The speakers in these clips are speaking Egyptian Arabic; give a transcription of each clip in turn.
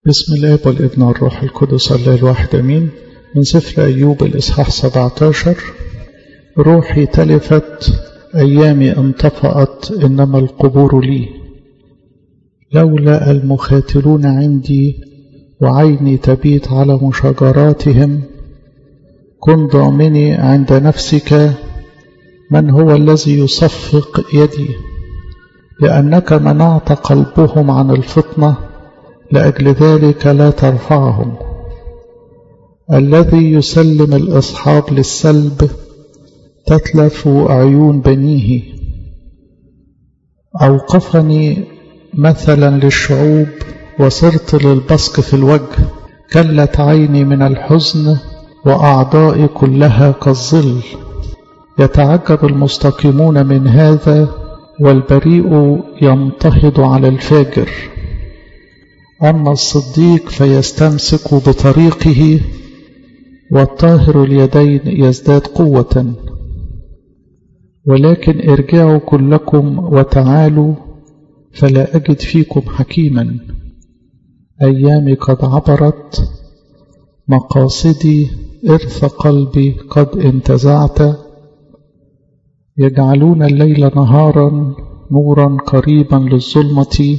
بسم الله والابن والروح القدس الله الواحد امين من سفر ايوب الاصحاح 17 روحي تلفت ايامي انطفأت انما القبور لي لولا المخاتلون عندي وعيني تبيت على مشاجراتهم كن ضامني عند نفسك من هو الذي يصفق يدي لأنك منعت قلبهم عن الفطنة لأجل ذلك لا ترفعهم الذي يسلم الأصحاب للسلب تتلف عيون بنيه أوقفني مثلا للشعوب وصرت للبصق في الوجه كلت عيني من الحزن وأعضائي كلها كالظل يتعجب المستقيمون من هذا والبريء ينتهض على الفاجر أما الصديق فيستمسك بطريقه والطاهر اليدين يزداد قوة ولكن ارجعوا كلكم وتعالوا فلا أجد فيكم حكيما أيامي قد عبرت مقاصدي إرث قلبي قد انتزعت يجعلون الليل نهارا نورا قريبا للظلمة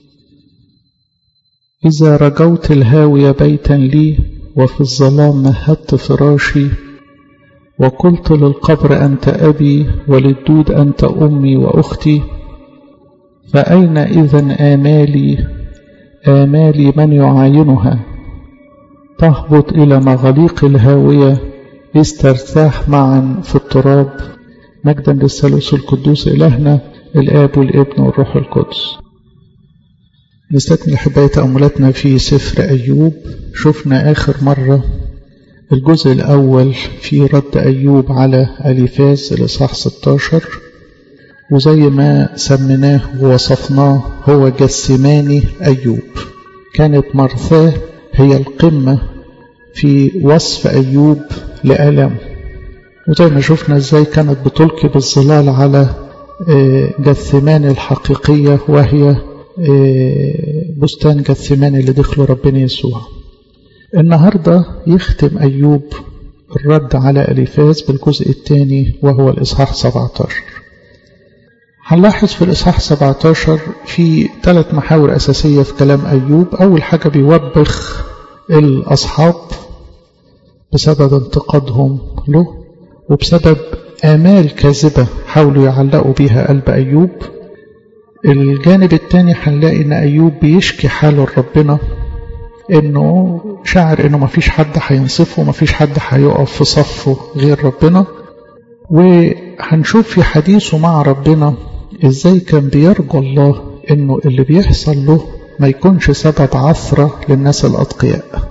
إذا رجوت الهاوية بيتا لي وفي الظلام مهدت فراشي وقلت للقبر أنت أبي وللدود أنت أمي وأختي فأين إذن آمالي آمالي من يعاينها تهبط إلى مغاليق الهاوية استرتاح معا في التراب مجدا للثالوث القدوس إلهنا الآب والابن والروح القدس نستكمل أحبائي تأملاتنا في سفر أيوب شفنا آخر مرة الجزء الأول في رد أيوب على أليفاز الإصحاح 16 وزي ما سميناه ووصفناه هو جسماني أيوب كانت مرثاه هي القمة في وصف أيوب لألمه وزي ما شفنا ازاي كانت بتلقي بالظلال على جثمان الحقيقية وهي بستان جثمان اللي دخله ربنا يسوع النهاردة يختم أيوب الرد على أليفاز بالجزء الثاني وهو الإصحاح 17 هنلاحظ في الإصحاح 17 في ثلاث محاور أساسية في كلام أيوب أول حاجة بيوبخ الأصحاب بسبب انتقادهم له وبسبب آمال كاذبة حاولوا يعلقوا بها قلب أيوب الجانب الثاني هنلاقي إن أيوب بيشكي حاله لربنا إنه شعر إنه مفيش حد هينصفه مفيش حد هيقف في صفه غير ربنا وهنشوف في حديثه مع ربنا إزاي كان بيرجو الله إنه اللي بيحصل له ما يكونش سبب عثرة للناس الأتقياء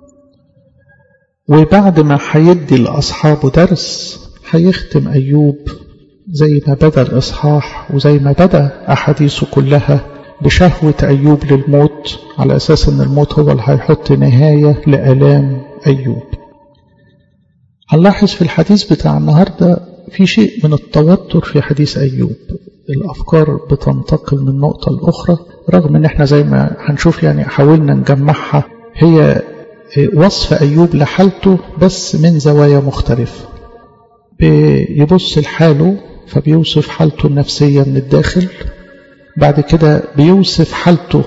وبعد ما هيدي لأصحابه درس هيختم أيوب زي ما بدأ الإصحاح وزي ما بدأ أحاديثه كلها بشهوة أيوب للموت على أساس أن الموت هو اللي هيحط نهاية لألام أيوب هنلاحظ في الحديث بتاع النهاردة في شيء من التوتر في حديث أيوب الأفكار بتنتقل من نقطة لأخرى رغم أن احنا زي ما هنشوف يعني حاولنا نجمعها هي وصف أيوب لحالته بس من زوايا مختلفة بيبص لحاله فبيوصف حالته النفسية من الداخل بعد كده بيوصف حالته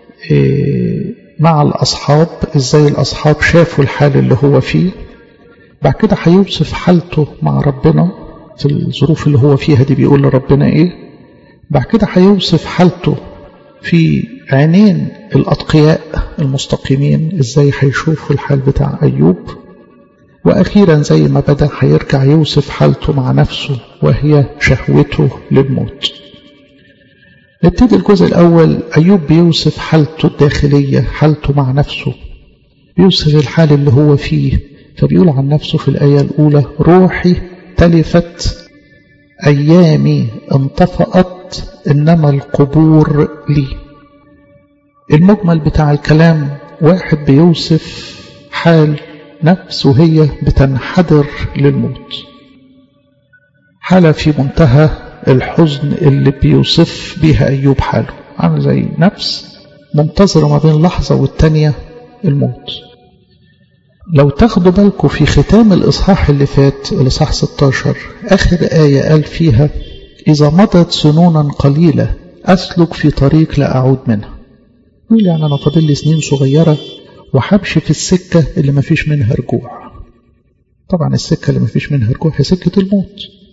مع الأصحاب إزاي الأصحاب شافوا الحال اللي هو فيه بعد كده هيوصف حالته مع ربنا في الظروف اللي هو فيها دي بيقول لربنا إيه بعد كده هيوصف حالته في عينين الأتقياء المستقيمين إزاي هيشوفوا الحال بتاع أيوب وأخيرا زي ما بدأ هيرجع يوصف حالته مع نفسه وهي شهوته للموت نبتدي الجزء الأول أيوب بيوصف حالته الداخلية حالته مع نفسه بيوصف الحال اللي هو فيه فبيقول عن نفسه في الآية الأولى روحي تلفت أيامي انطفأت إنما القبور لي المجمل بتاع الكلام واحد بيوصف حال نفس وهي بتنحدر للموت حالة في منتهى الحزن اللي بيوصف بيها أيوب حاله عامل زي نفس منتظرة ما بين لحظة والتانية الموت لو تاخدوا بالكم في ختام الإصحاح اللي فات الإصحاح 16 آخر آية قال فيها إذا مضت سنونا قليلة أسلك في طريق لا أعود منها يقول يعني أنا فاضل لي سنين صغيرة وحمشي في السكة اللي ما فيش منها رجوع طبعا السكة اللي ما فيش منها رجوع هي سكة الموت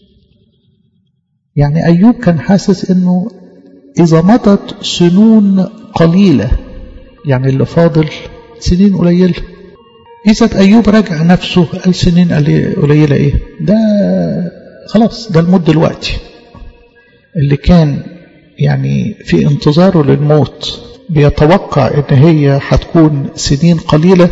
يعني أيوب كان حاسس أنه إذا مضت سنون قليلة يعني اللي فاضل سنين قليلة إذا أيوب رجع نفسه قال سنين قليلة إيه ده خلاص ده الموت دلوقتي اللي كان يعني في انتظاره للموت بيتوقع ان هي هتكون سنين قليلة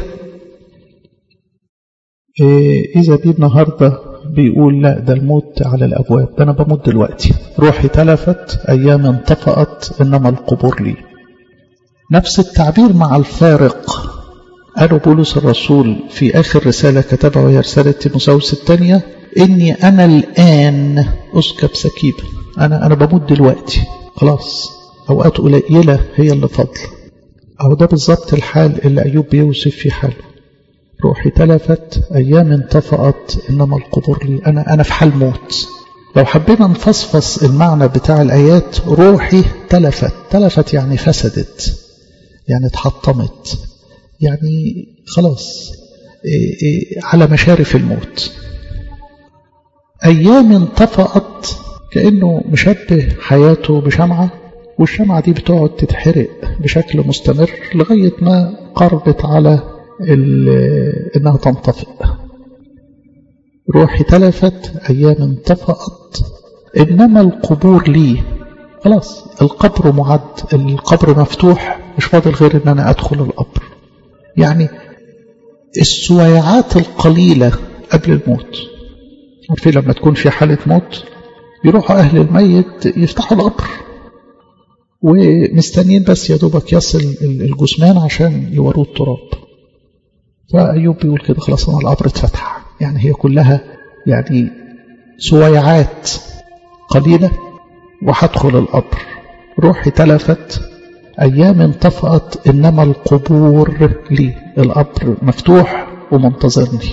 إيه إذا بيه النهاردة بيقول لا ده الموت على الأبواب ده أنا بموت دلوقتي روحي تلفت أيام انطفأت إنما القبور لي نفس التعبير مع الفارق قالوا بولس الرسول في آخر رسالة كتبها وهي رسالة تيموساوس الثانية إني أنا الآن أسكب سكيبا أنا أنا بموت دلوقتي خلاص أوقات قليلة هي اللي فضل أو ده بالظبط الحال اللي أيوب بيوصف في حاله روحي تلفت أيام انطفأت إنما القبور لي أنا أنا في حال موت لو حبينا نفصفص المعنى بتاع الآيات روحي تلفت تلفت يعني فسدت يعني اتحطمت يعني خلاص إيه إيه على مشارف الموت أيام انطفأت كأنه مشبه حياته بشمعة والشمعة دي بتقعد تتحرق بشكل مستمر لغاية ما قربت على إنها تنطفئ روحي تلفت أيام انطفأت إنما القبور لي خلاص القبر معد القبر مفتوح مش فاضل غير إن أنا أدخل القبر يعني السويعات القليلة قبل الموت عارفين لما تكون في حالة موت يروحوا أهل الميت يفتحوا القبر ومستنيين بس يا دوبك يصل الجثمان عشان يوروه التراب فأيوب بيقول كده خلاص أنا القبر اتفتح يعني هي كلها يعني سويعات قليلة وهدخل القبر روحي تلفت أيام انطفأت إنما القبور لي القبر مفتوح ومنتظرني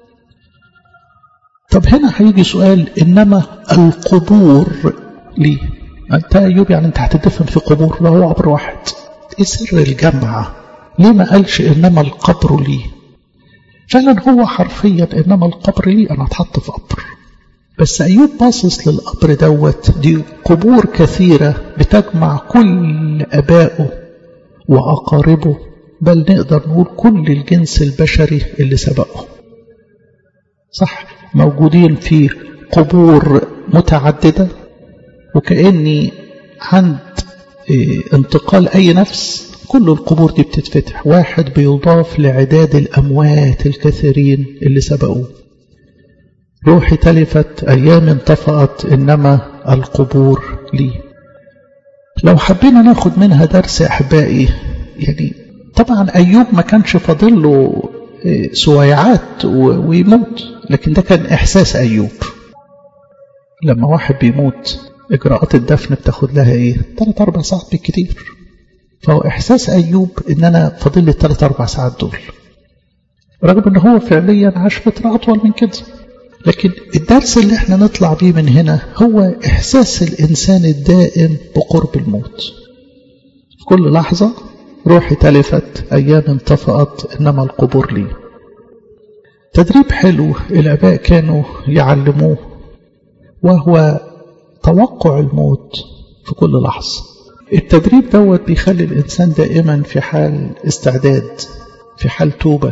طب هنا هيجي سؤال إنما القبور لي أنت أيوب يعني أنت هتدفن في قبور ده هو قبر واحد إيه سر الجمع ليه ما قالش إنما القبر لي فعلا هو حرفيا إنما القبر لي أنا هتحط في قبر بس أيوب باصص للقبر دوت دي قبور كثيرة بتجمع كل أبائه وأقاربه بل نقدر نقول كل الجنس البشري اللي سبقه صح موجودين في قبور متعددة وكأني عند انتقال أي نفس كل القبور دي بتتفتح واحد بيضاف لعداد الأموات الكثيرين اللي سبقوه روحي تلفت أيام انطفأت إنما القبور لي لو حبينا ناخد منها درس أحبائي يعني طبعا أيوب ما كانش فاضل له سويعات ويموت لكن ده كان إحساس أيوب لما واحد بيموت إجراءات الدفن بتاخد لها إيه؟ ثلاث أربع ساعات بالكتير فهو إحساس أيوب إن أنا فاضل لي الثلاث أربع ساعات دول رغم إن هو فعليا عاش فترة أطول من كده لكن الدرس اللي احنا نطلع بيه من هنا هو إحساس الإنسان الدائم بقرب الموت في كل لحظة روحي تلفت أيام انطفأت إنما القبور لي تدريب حلو الآباء كانوا يعلموه وهو توقع الموت في كل لحظة التدريب دوت بيخلي الإنسان دائما في حال استعداد في حال توبة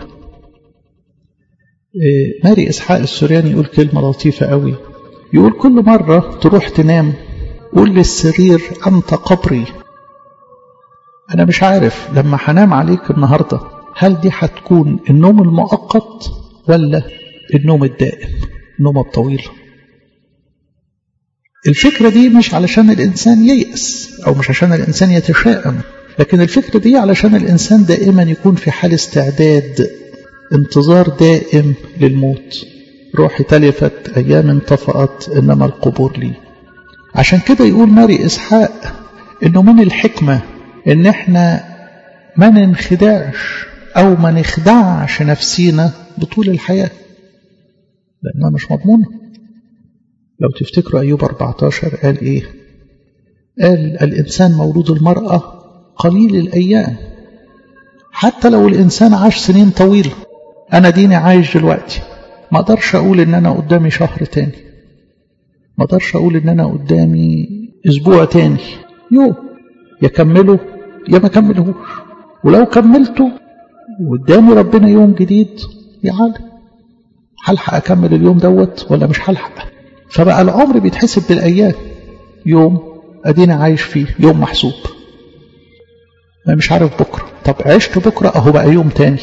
ماري إسحاق السورياني يقول كلمة لطيفة قوي يقول كل مرة تروح تنام قول للسرير أنت قبري أنا مش عارف لما هنام عليك النهاردة هل دي هتكون النوم المؤقت ولا النوم الدائم النوم الطويل الفكرة دي مش علشان الإنسان ييأس أو مش عشان الإنسان يتشائم لكن الفكرة دي علشان الإنسان دائما يكون في حال استعداد انتظار دائم للموت روحي تلفت أيام انطفأت إنما القبور لي عشان كده يقول ماري إسحاق إنه من الحكمة إن إحنا ما ننخدعش أو ما نخدعش نفسينا بطول الحياة لأنها مش مضمونة لو تفتكروا أيوب 14 قال إيه قال الإنسان مولود المرأة قليل الأيام حتى لو الإنسان عاش سنين طويلة أنا ديني عايش دلوقتي ما أقدرش أقول إن أنا قدامي شهر تاني ما أقدرش أقول إن أنا قدامي أسبوع تاني يوم يكمله يا ما كملهوش ولو كملته وقدامي ربنا يوم جديد يا عالم هلحق أكمل اليوم دوت ولا مش هلحق فبقى العمر بيتحسب بالأيام يوم أدينا عايش فيه يوم محسوب ما مش عارف بكرة طب عشت بكرة أهو بقى يوم تاني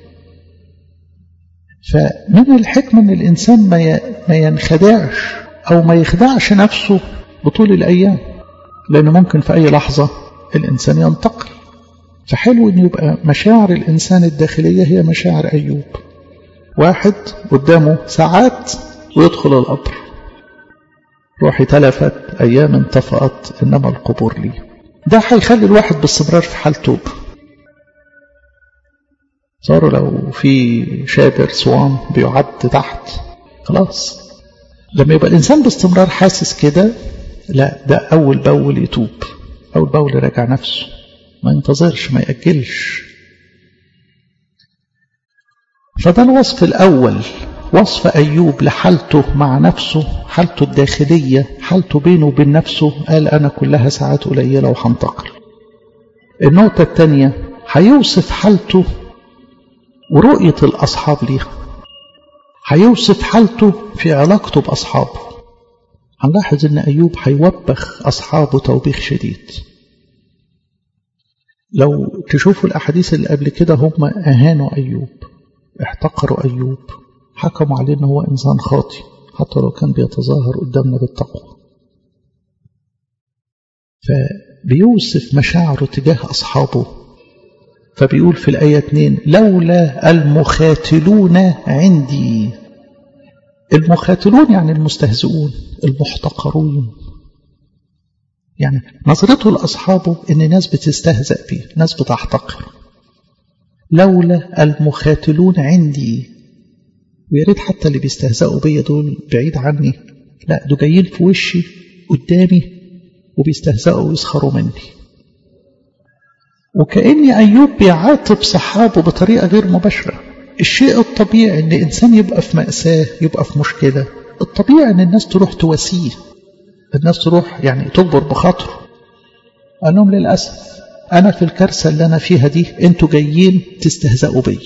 فمن الحكمة أن الإنسان ما ما ينخدعش أو ما يخدعش نفسه بطول الأيام لأن ممكن في أي لحظة الإنسان ينتقل فحلو أن يبقى مشاعر الإنسان الداخلية هي مشاعر أيوب واحد قدامه ساعات ويدخل القبر روحي تلفت أيام انطفأت إنما القبور لي ده هيخلي الواحد باستمرار في حال توب صاروا لو في شابر صوان بيعد تحت خلاص لما يبقى الإنسان باستمرار حاسس كده لا ده أول بأول يتوب أول بأول يراجع نفسه ما ينتظرش ما يأجلش فده الوصف الأول وصف أيوب لحالته مع نفسه حالته الداخلية حالته بينه وبين نفسه قال أنا كلها ساعات قليلة وهنتقل النقطة الثانية هيوصف حالته ورؤية الأصحاب ليها هيوصف حالته في علاقته بأصحابه هنلاحظ أن أيوب هيوبخ أصحابه توبيخ شديد لو تشوفوا الأحاديث اللي قبل كده هم أهانوا أيوب احتقروا أيوب حكموا عليه أنه هو إنسان خاطئ حتى لو كان بيتظاهر قدامنا بالتقوى فبيوصف مشاعره تجاه أصحابه فبيقول في الآية 2 لولا المخاتلون عندي المخاتلون يعني المستهزئون المحتقرون يعني نظرته لأصحابه إن ناس بتستهزأ بيه ناس بتحتقر لولا المخاتلون عندي ويا ريت حتى اللي بيستهزئوا بيا دول بعيد عني لا دول جايين في وشي قدامي وبيستهزئوا ويسخروا مني وكأن أيوب بيعاتب صحابه بطريقة غير مباشرة الشيء الطبيعي أن إنسان يبقى في مأساة يبقى في مشكلة الطبيعي أن الناس تروح تواسيه الناس تروح يعني تجبر بخاطره قال لهم للأسف أنا في الكارثة اللي أنا فيها دي أنتوا جايين تستهزئوا بي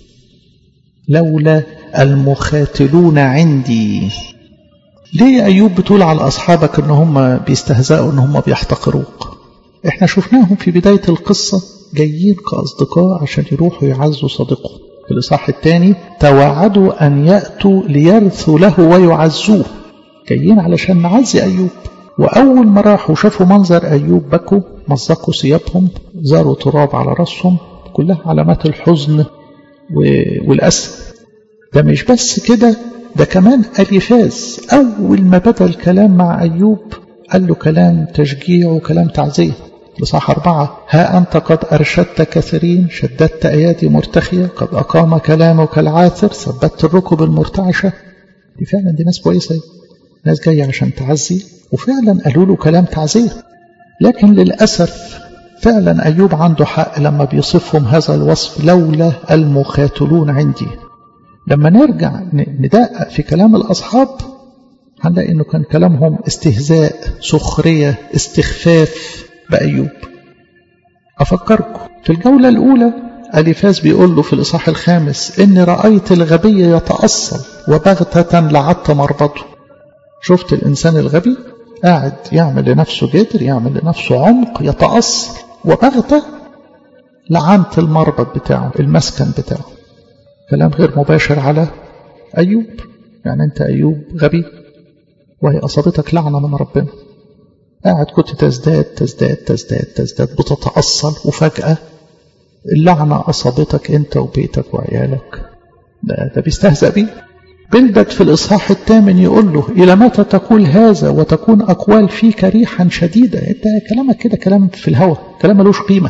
لولا المخاتلون عندي ليه أيوب بتقول على أصحابك أن هم بيستهزئوا أن هم بيحتقروك احنا شفناهم في بداية القصة جايين كأصدقاء عشان يروحوا يعزوا صديقهم في الإصحاح الثاني توعدوا أن يأتوا ليرثوا له ويعزوه جايين علشان نعزي أيوب وأول ما راحوا شافوا منظر أيوب بكوا مزقوا ثيابهم زاروا تراب على رأسهم كلها علامات الحزن والأسى ده مش بس كده ده كمان أليفاز أول ما بدأ الكلام مع أيوب قال له كلام تشجيع وكلام تعزية لصح أربعة ها أنت قد أرشدت كثيرين شددت أيادي مرتخية قد أقام كلامك العاثر ثبت الركب المرتعشة دي فعلا دي ناس كويسة ناس جاية عشان تعزي وفعلا قالوا له كلام تعزية لكن للأسف فعلا أيوب عنده حق لما بيصفهم هذا الوصف لولا المخاتلون عندي لما نرجع ندقق في كلام الأصحاب هنلاقي انه كان كلامهم استهزاء سخرية استخفاف بأيوب أفكركم في الجولة الأولى أليفاز بيقول له في الإصحاح الخامس إني رأيت الغبي يتأصل وبغتة لعدت مربطه شفت الإنسان الغبي قاعد يعمل لنفسه جدر يعمل لنفسه عمق يتأصل وبغتة لعنت المربط بتاعه المسكن بتاعه كلام غير مباشر على أيوب يعني أنت أيوب غبي وهي أصابتك لعنة من ربنا قاعد كنت تزداد تزداد تزداد تزداد بتتأصل وفجأة اللعنة أصابتك أنت وبيتك وعيالك ده, ده بيستهزأ بيه بلدت في الإصحاح الثامن يقول له إلى متى تقول هذا وتكون أقوال فيك ريحا شديدة أنت كلامك كده كلام في الهوى كلام ملوش قيمة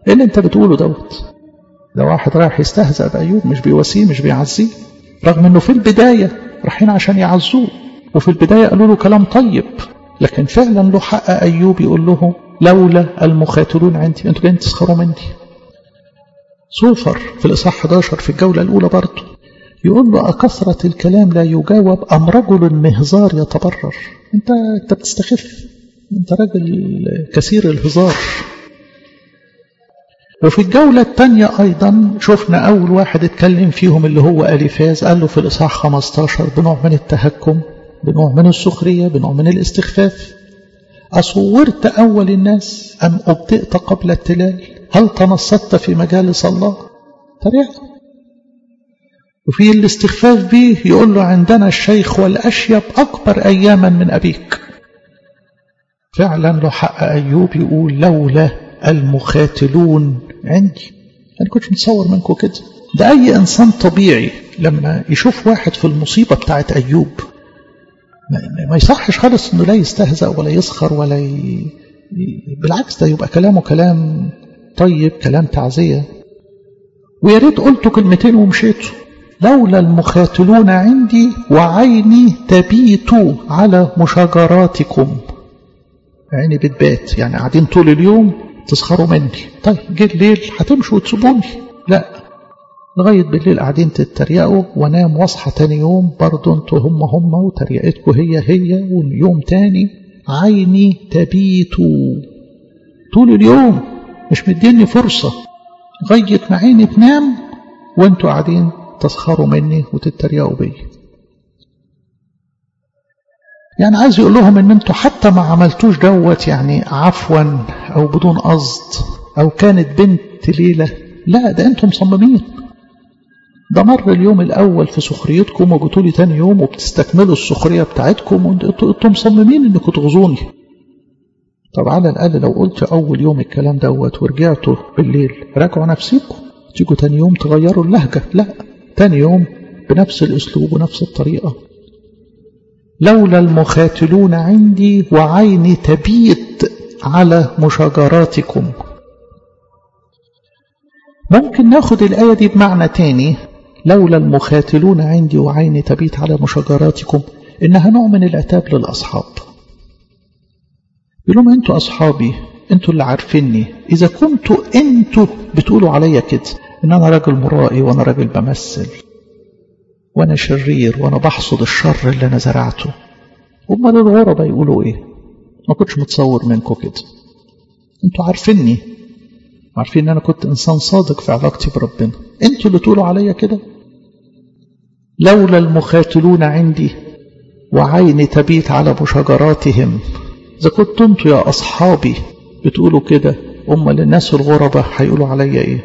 ايه اللي انت بتقوله دوت ده واحد رايح يستهزأ بأيوب مش بيواسيه مش بيعزيه رغم انه في البداية رايحين عشان يعزوه وفي البداية قالوا له كلام طيب لكن فعلا له حق أيوب يقول له لولا المخاتلون عندي انتوا جايين تسخروا مني صوفر في الإصحاح 11 في الجولة الأولى برضه يقول له أكثرة الكلام لا يجاوب أم رجل مهزار يتبرر أنت أنت بتستخف أنت راجل كثير الهزار وفي الجولة الثانية أيضا شفنا أول واحد اتكلم فيهم اللي هو أليفاز قال له في الإصحاح 15 بنوع من التهكم بنوع من السخرية بنوع من الاستخفاف أصورت أول الناس أم أبطئت قبل التلال هل تنصت في مجالس الله طريقة وفي الاستخفاف به يقول له عندنا الشيخ والأشيب أكبر أياما من أبيك فعلا له حق أيوب يقول لولا المخاتلون عندي أنا كنت متصور منكم كده ده أي إنسان طبيعي لما يشوف واحد في المصيبة بتاعت أيوب ما يصحش خالص انه لا يستهزأ ولا يسخر ولا ي... بالعكس ده يبقى كلامه كلام طيب كلام تعزية ويا ريت قلتوا كلمتين ومشيتوا لولا المخاتلون عندي وعيني تبيت على مشاجراتكم عيني بتبات يعني قاعدين طول اليوم تسخروا مني طيب جه الليل هتمشوا وتسيبوني لا لغاية بالليل قاعدين تتريقوا وانام واصحى تاني يوم برضه انتوا هم هم وتريقتكم هي هي واليوم تاني عيني تبيت طول اليوم مش مديني فرصة لغاية ما عيني تنام وانتوا قاعدين تسخروا مني وتتريقوا بي يعني عايز يقول لهم ان انتوا حتى ما عملتوش دوت يعني عفوا او بدون قصد او كانت بنت ليلة لا ده انتم مصممين ده مر اليوم الأول في سخريتكم وجيتوا لي تاني يوم وبتستكملوا السخرية بتاعتكم وانتوا مصممين انكم تغزوني طب على الأقل لو قلت أول يوم الكلام دوت ورجعتوا بالليل راجعوا نفسيكم تيجوا تاني يوم تغيروا اللهجة لا تاني يوم بنفس الأسلوب ونفس الطريقة لولا المخاتلون عندي وعيني تبيت على مشاجراتكم ممكن ناخد الآية دي بمعنى تاني لولا المخاتلون عندي وعيني تبيت على مشاجراتكم إنها نوع من العتاب للأصحاب يقول لهم أنتوا أصحابي أنتوا اللي عارفيني إذا كنتوا أنتوا بتقولوا عليا كده إن أنا راجل مرائي وأنا راجل بمثل وأنا شرير وأنا بحصد الشر اللي أنا زرعته أمال الغرباء يقولوا إيه ما كنتش متصور منكم كده أنتوا عارفيني عارفين ان انا كنت انسان صادق في علاقتي بربنا انتوا اللي تقولوا عليا كده لولا المخاتلون عندي وعيني تبيت على مشاجراتهم اذا كنت انتوا يا اصحابي بتقولوا كده امال الناس الغرباء هيقولوا عليا ايه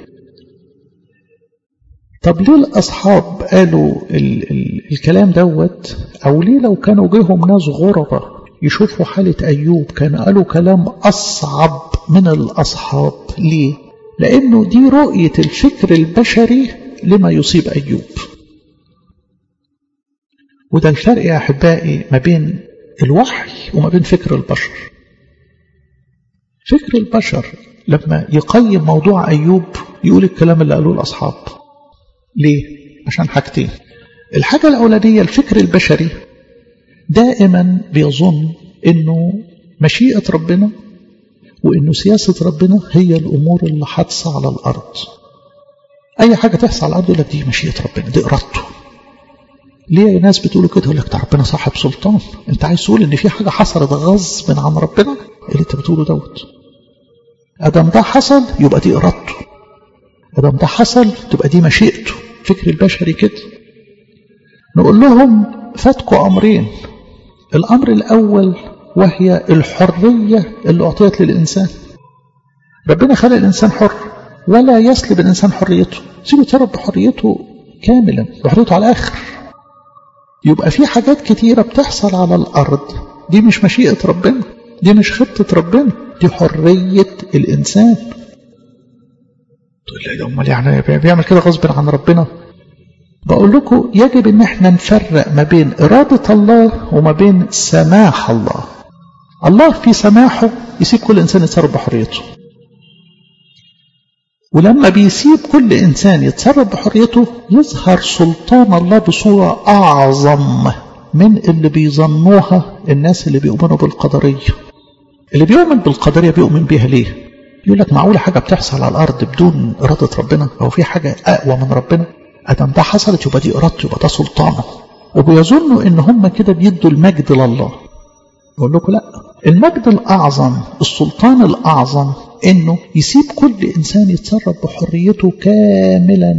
طب ليه الاصحاب قالوا ال ال الكلام دوت او ليه لو كانوا جيهم ناس غرباء يشوفوا حالة أيوب كان قالوا كلام أصعب من الأصحاب ليه؟ لأنه دي رؤية الفكر البشري لما يصيب أيوب وده الفرق يا أحبائي ما بين الوحي وما بين فكر البشر فكر البشر لما يقيم موضوع أيوب يقول الكلام اللي قالوه الأصحاب ليه؟ عشان حاجتين الحاجة الأولانية الفكر البشري دائما بيظن انه مشيئة ربنا وانه سياسة ربنا هي الامور اللي حادثة على الارض اي حاجة تحصل على الارض يقول لك دي مشيئة ربنا دي ارادته ليه ناس بتقولوا كده يقول لك ده ربنا صاحب سلطان انت عايز تقول ان في حاجة حصلت غصب عن ربنا اللي انت بتقوله دوت ادم ده حصل يبقى دي ارادته ادم ده حصل تبقى دي مشيئته فكر البشري كده نقول لهم فاتكوا امرين الأمر الأول وهي الحرية اللي أعطيت للإنسان ربنا خلق الإنسان حر ولا يسلب الإنسان حريته سيبه يتصرف بحريته كاملا بحريته على الآخر يبقى في حاجات كتيرة بتحصل على الأرض دي مش مشيئة ربنا دي مش خطة ربنا دي حرية الإنسان تقول لي أمال يعني بيعمل كده غصب عن ربنا بقول لكم يجب ان احنا نفرق ما بين إرادة الله وما بين سماح الله الله في سماحه يسيب كل إنسان يتصرف بحريته ولما بيسيب كل إنسان يتصرف بحريته يظهر سلطان الله بصورة أعظم من اللي بيظنوها الناس اللي بيؤمنوا بالقدرية اللي بيؤمن بالقدرية بيؤمن بيها ليه يقول لك معقولة حاجة بتحصل على الأرض بدون إرادة ربنا أو في حاجة أقوى من ربنا أدم ده حصلت يبقى دي إرادته يبقى ده سلطانه وبيظنوا إن هم كده بيدوا المجد لله أقول لكم لا المجد الأعظم السلطان الأعظم إنه يسيب كل إنسان يتصرف بحريته كاملا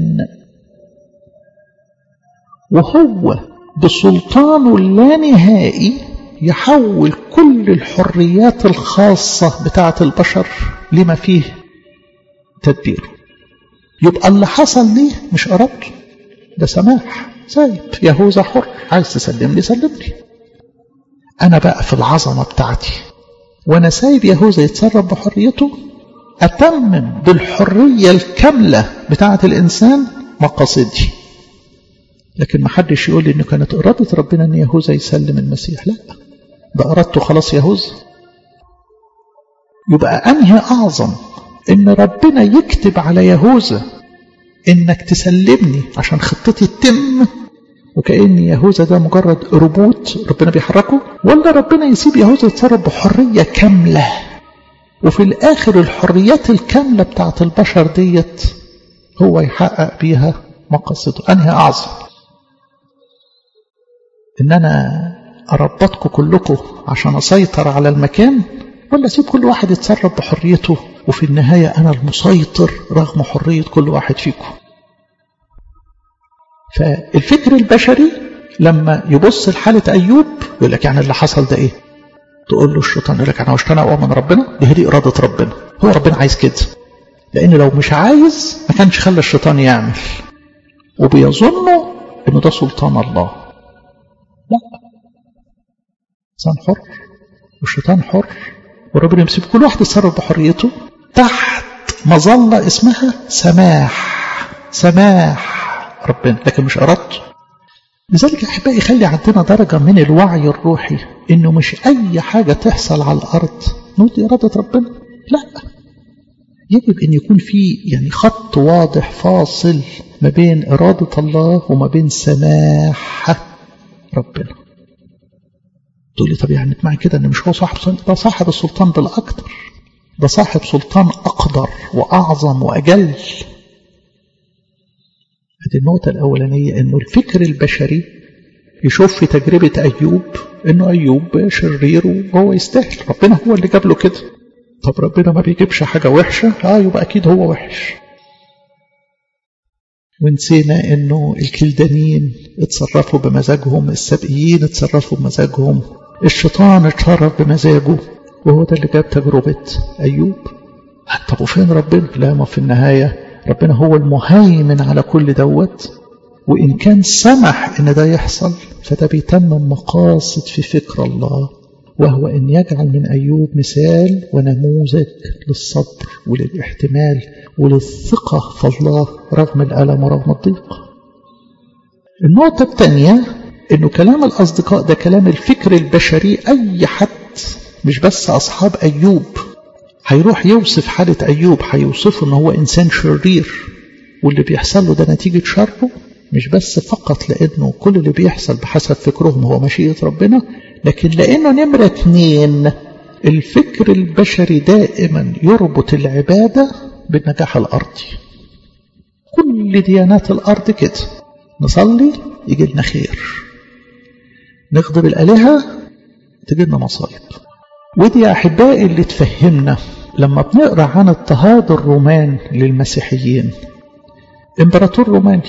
وهو بسلطانه اللانهائي يحول كل الحريات الخاصة بتاعة البشر لما فيه تدبيره يبقى اللي حصل ليه مش إرادته ده سماح سايب يهوذا حر عايز تسلمني سلمني أنا بقى في العظمة بتاعتي وأنا سايب يهوذا يتصرف بحريته أتمم بالحرية الكاملة بتاعة الإنسان مقاصدي لكن ما حدش يقول لي إنه كانت إرادة ربنا إن يهوذا يسلم المسيح لا ده أردته خلاص يهوذا يبقى أنهي أعظم إن ربنا يكتب على يهوذا إنك تسلمني عشان خطتي تتم وكأن يهوذا ده مجرد ربوت ربنا بيحركه ولا ربنا يسيب يهوذا يتصرف بحرية كاملة وفي الآخر الحريات الكاملة بتاعت البشر ديت هو يحقق بيها مقاصده أنهي أعظم إن أنا أربطكم كلكم عشان أسيطر على المكان ولا أسيب كل واحد يتصرف بحريته وفي النهاية أنا المسيطر رغم حرية كل واحد فيكم فالفكر البشري لما يبص لحالة أيوب يقول لك يعني اللي حصل ده إيه تقول له الشيطان يقول لك أنا مش أنا أؤمن ربنا دي هي إرادة ربنا هو ربنا عايز كده لأن لو مش عايز ما كانش خلى الشيطان يعمل وبيظنوا إنه ده سلطان الله لا إنسان حر والشيطان حر وربنا يمسك كل واحد يتصرف بحريته تحت مظلة اسمها سماح سماح ربنا لكن مش أردته لذلك أحبائي خلي عندنا درجة من الوعي الروحي إنه مش أي حاجة تحصل على الأرض نودي إرادة ربنا لا يجب أن يكون في يعني خط واضح فاصل ما بين إرادة الله وما بين سماح ربنا تقول لي طب يعني معنى كده ان مش هو صاحب سلطان ده صاحب السلطان بالاكثر ده صاحب سلطان اقدر واعظم واجل هذه النقطة الأولانية إنه الفكر البشري يشوف في تجربة أيوب إنه أيوب شرير وهو يستاهل ربنا هو اللي جاب له كده طب ربنا ما بيجيبش حاجة وحشة آه يبقى أكيد هو وحش ونسينا إنه الكلدانيين اتصرفوا بمزاجهم السبئيين اتصرفوا بمزاجهم الشيطان اتصرف بمزاجه وهو ده اللي جاب تجربة أيوب طب وفين ربنا لا ما في النهاية ربنا هو المهيمن على كل دوت وإن كان سمح إن ده يحصل فده بيتمم مقاصد في فكر الله وهو أن يجعل من أيوب مثال ونموذج للصبر وللاحتمال وللثقة في الله رغم الألم ورغم الضيق النقطة الثانية أنه كلام الأصدقاء ده كلام الفكر البشري أي حد مش بس أصحاب أيوب هيروح يوصف حالة أيوب هيوصفه أنه هو إنسان شرير واللي بيحصل له ده نتيجة شره مش بس فقط لأنه كل اللي بيحصل بحسب فكرهم هو مشيئة ربنا لكن لأنه نمرة اتنين الفكر البشري دائما يربط العبادة بالنجاح الأرضي كل ديانات الأرض كده نصلي يجي لنا خير نغضب الآلهة تجي لنا مصايب ودي يا أحبائي اللي تفهمنا لما بنقرأ عن اضطهاد الرومان للمسيحيين امبراطور روماني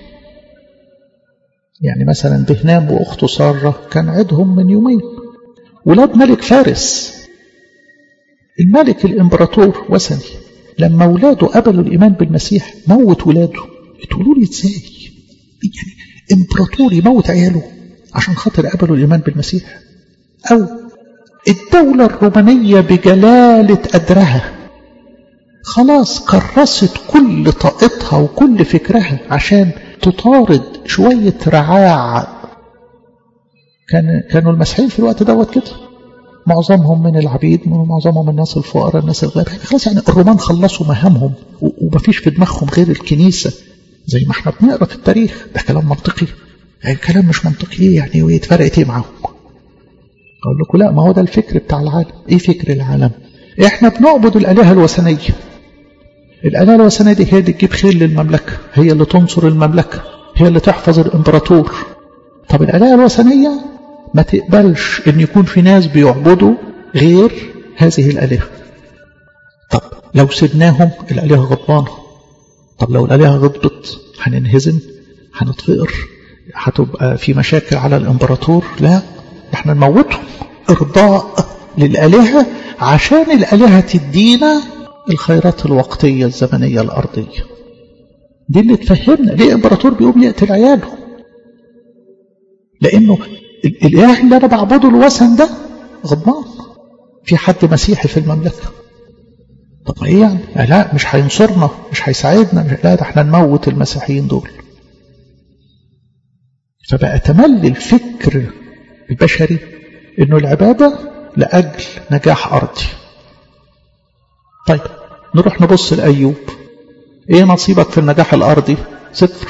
يعني مثلا بهنام وأخته سارة كان عيدهم من يومين ولاد ملك فارس الملك الامبراطور وثني لما ولاده قبلوا الإيمان بالمسيح موت ولاده تقولوا لي ازاي يعني امبراطور يموت عياله عشان خاطر قبلوا الإيمان بالمسيح أو الدولة الرومانية بجلالة قدرها خلاص كرست كل طاقتها وكل فكرها عشان تطارد شوية رعاع كان كانوا المسيحيين في الوقت دوت كده معظمهم من العبيد معظمهم الناس الفقراء الناس الغير خلاص يعني الرومان خلصوا مهامهم ومفيش في دماغهم غير الكنيسة زي ما احنا بنقرا في التاريخ ده كلام منطقي يعني كلام مش منطقي يعني وايه فرقت ايه معاهم اقول لكم لا ما هو ده الفكر بتاع العالم ايه فكر العالم احنا بنعبد الالهه الوثنيه الالهه الوثنيه دي هي اللي تجيب خير للمملكه هي اللي تنصر المملكه هي اللي تحفظ الامبراطور طب الالهه الوثنيه ما تقبلش ان يكون في ناس بيعبدوا غير هذه الالهه طب لو سبناهم الالهه غضبانه طب لو الالهه غضبت هننهزم هنتفقر هتبقى في مشاكل على الامبراطور لا احنا نموتهم ارضاء للالهه عشان الالهه تدينا الخيرات الوقتيه الزمنيه الارضيه دي اللي تفهمنا ليه الامبراطور بيقوم يقتل عياله لانه الاله اللي انا بعبده الوثن ده غضبان في حد مسيحي في المملكه طب ايه يعني لا مش هينصرنا مش هيساعدنا مش لا ده احنا نموت المسيحيين دول فبقى تملي الفكر البشري انه العبادة لأجل نجاح أرضي طيب نروح نبص لأيوب ايه نصيبك في النجاح الأرضي صفر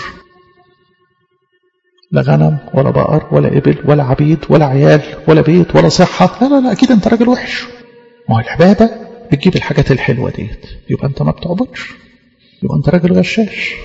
لا غنم ولا بقر ولا إبل ولا عبيد ولا عيال ولا بيت ولا صحة لا لا لا أكيد أنت راجل وحش ما هو العبادة بتجيب الحاجات الحلوة ديت يبقى أنت ما بتعبدش يبقى أنت راجل غشاش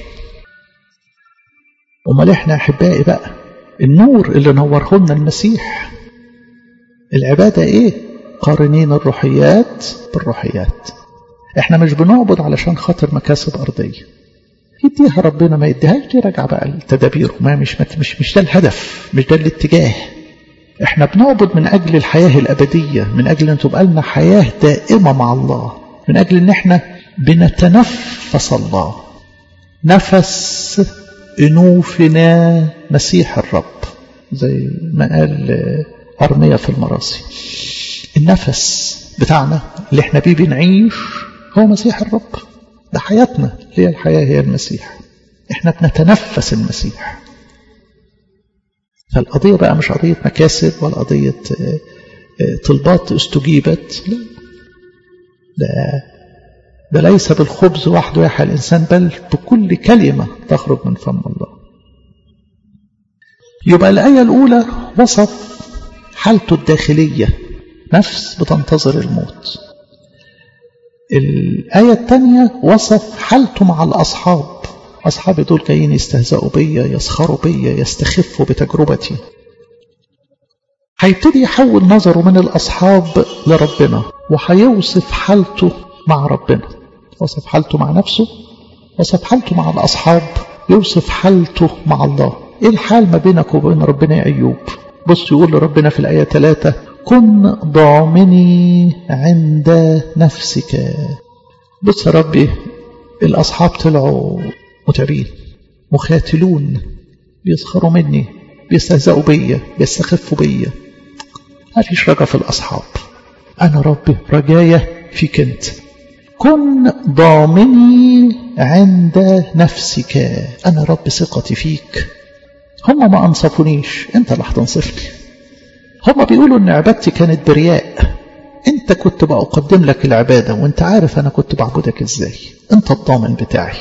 أمال إحنا أحبائي بقى النور اللي نوره لنا المسيح العبادة إيه قارنين الروحيات بالروحيات إحنا مش بنعبد علشان خاطر مكاسب أرضية يديها ربنا ما يديهاش دي راجعة بقى التدابير ما مش مش مش ده الهدف مش ده الاتجاه احنا بنعبد من اجل الحياة الابدية من اجل ان تبقى لنا حياة دائمة مع الله من اجل ان احنا بنتنفس الله نفس انوفنا مسيح الرب زي ما قال ارميا في المراسي النفس بتاعنا اللي احنا بيه بنعيش هو مسيح الرب ده حياتنا هي الحياة هي المسيح احنا بنتنفس المسيح فالقضية بقى مش قضية مكاسب ولا قضية طلبات استجيبت لا ده ده ليس بالخبز وحده يحيى الإنسان بل بكل كلمة تخرج من فم الله يبقى الآية الأولى وصف حالته الداخلية نفس بتنتظر الموت الآية الثانية وصف حالته مع الأصحاب أصحابي دول جايين يستهزئوا بيا يسخروا بيا يستخفوا بتجربتي هيبتدي يحول نظره من الأصحاب لربنا وهيوصف حالته مع ربنا وصف حالته مع نفسه وصف حالته مع الأصحاب يوصف حالته مع الله إيه الحال ما بينك وبين ربنا يا أيوب بص يقول لربنا في الآية 3 كن ضامني عند نفسك بص يا ربي الأصحاب طلعوا متعبين مخاتلون بيسخروا مني بيستهزئوا بيا بيستخفوا بيا ما فيش رجا في الأصحاب أنا ربي رجايا فيك أنت كن ضامني عند نفسك أنا رب ثقتي فيك هم ما أنصفونيش أنت اللي هتنصفني هم بيقولوا أن عبادتي كانت برياء أنت كنت بقدم لك العبادة وأنت عارف أنا كنت بعبدك إزاي أنت الضامن بتاعي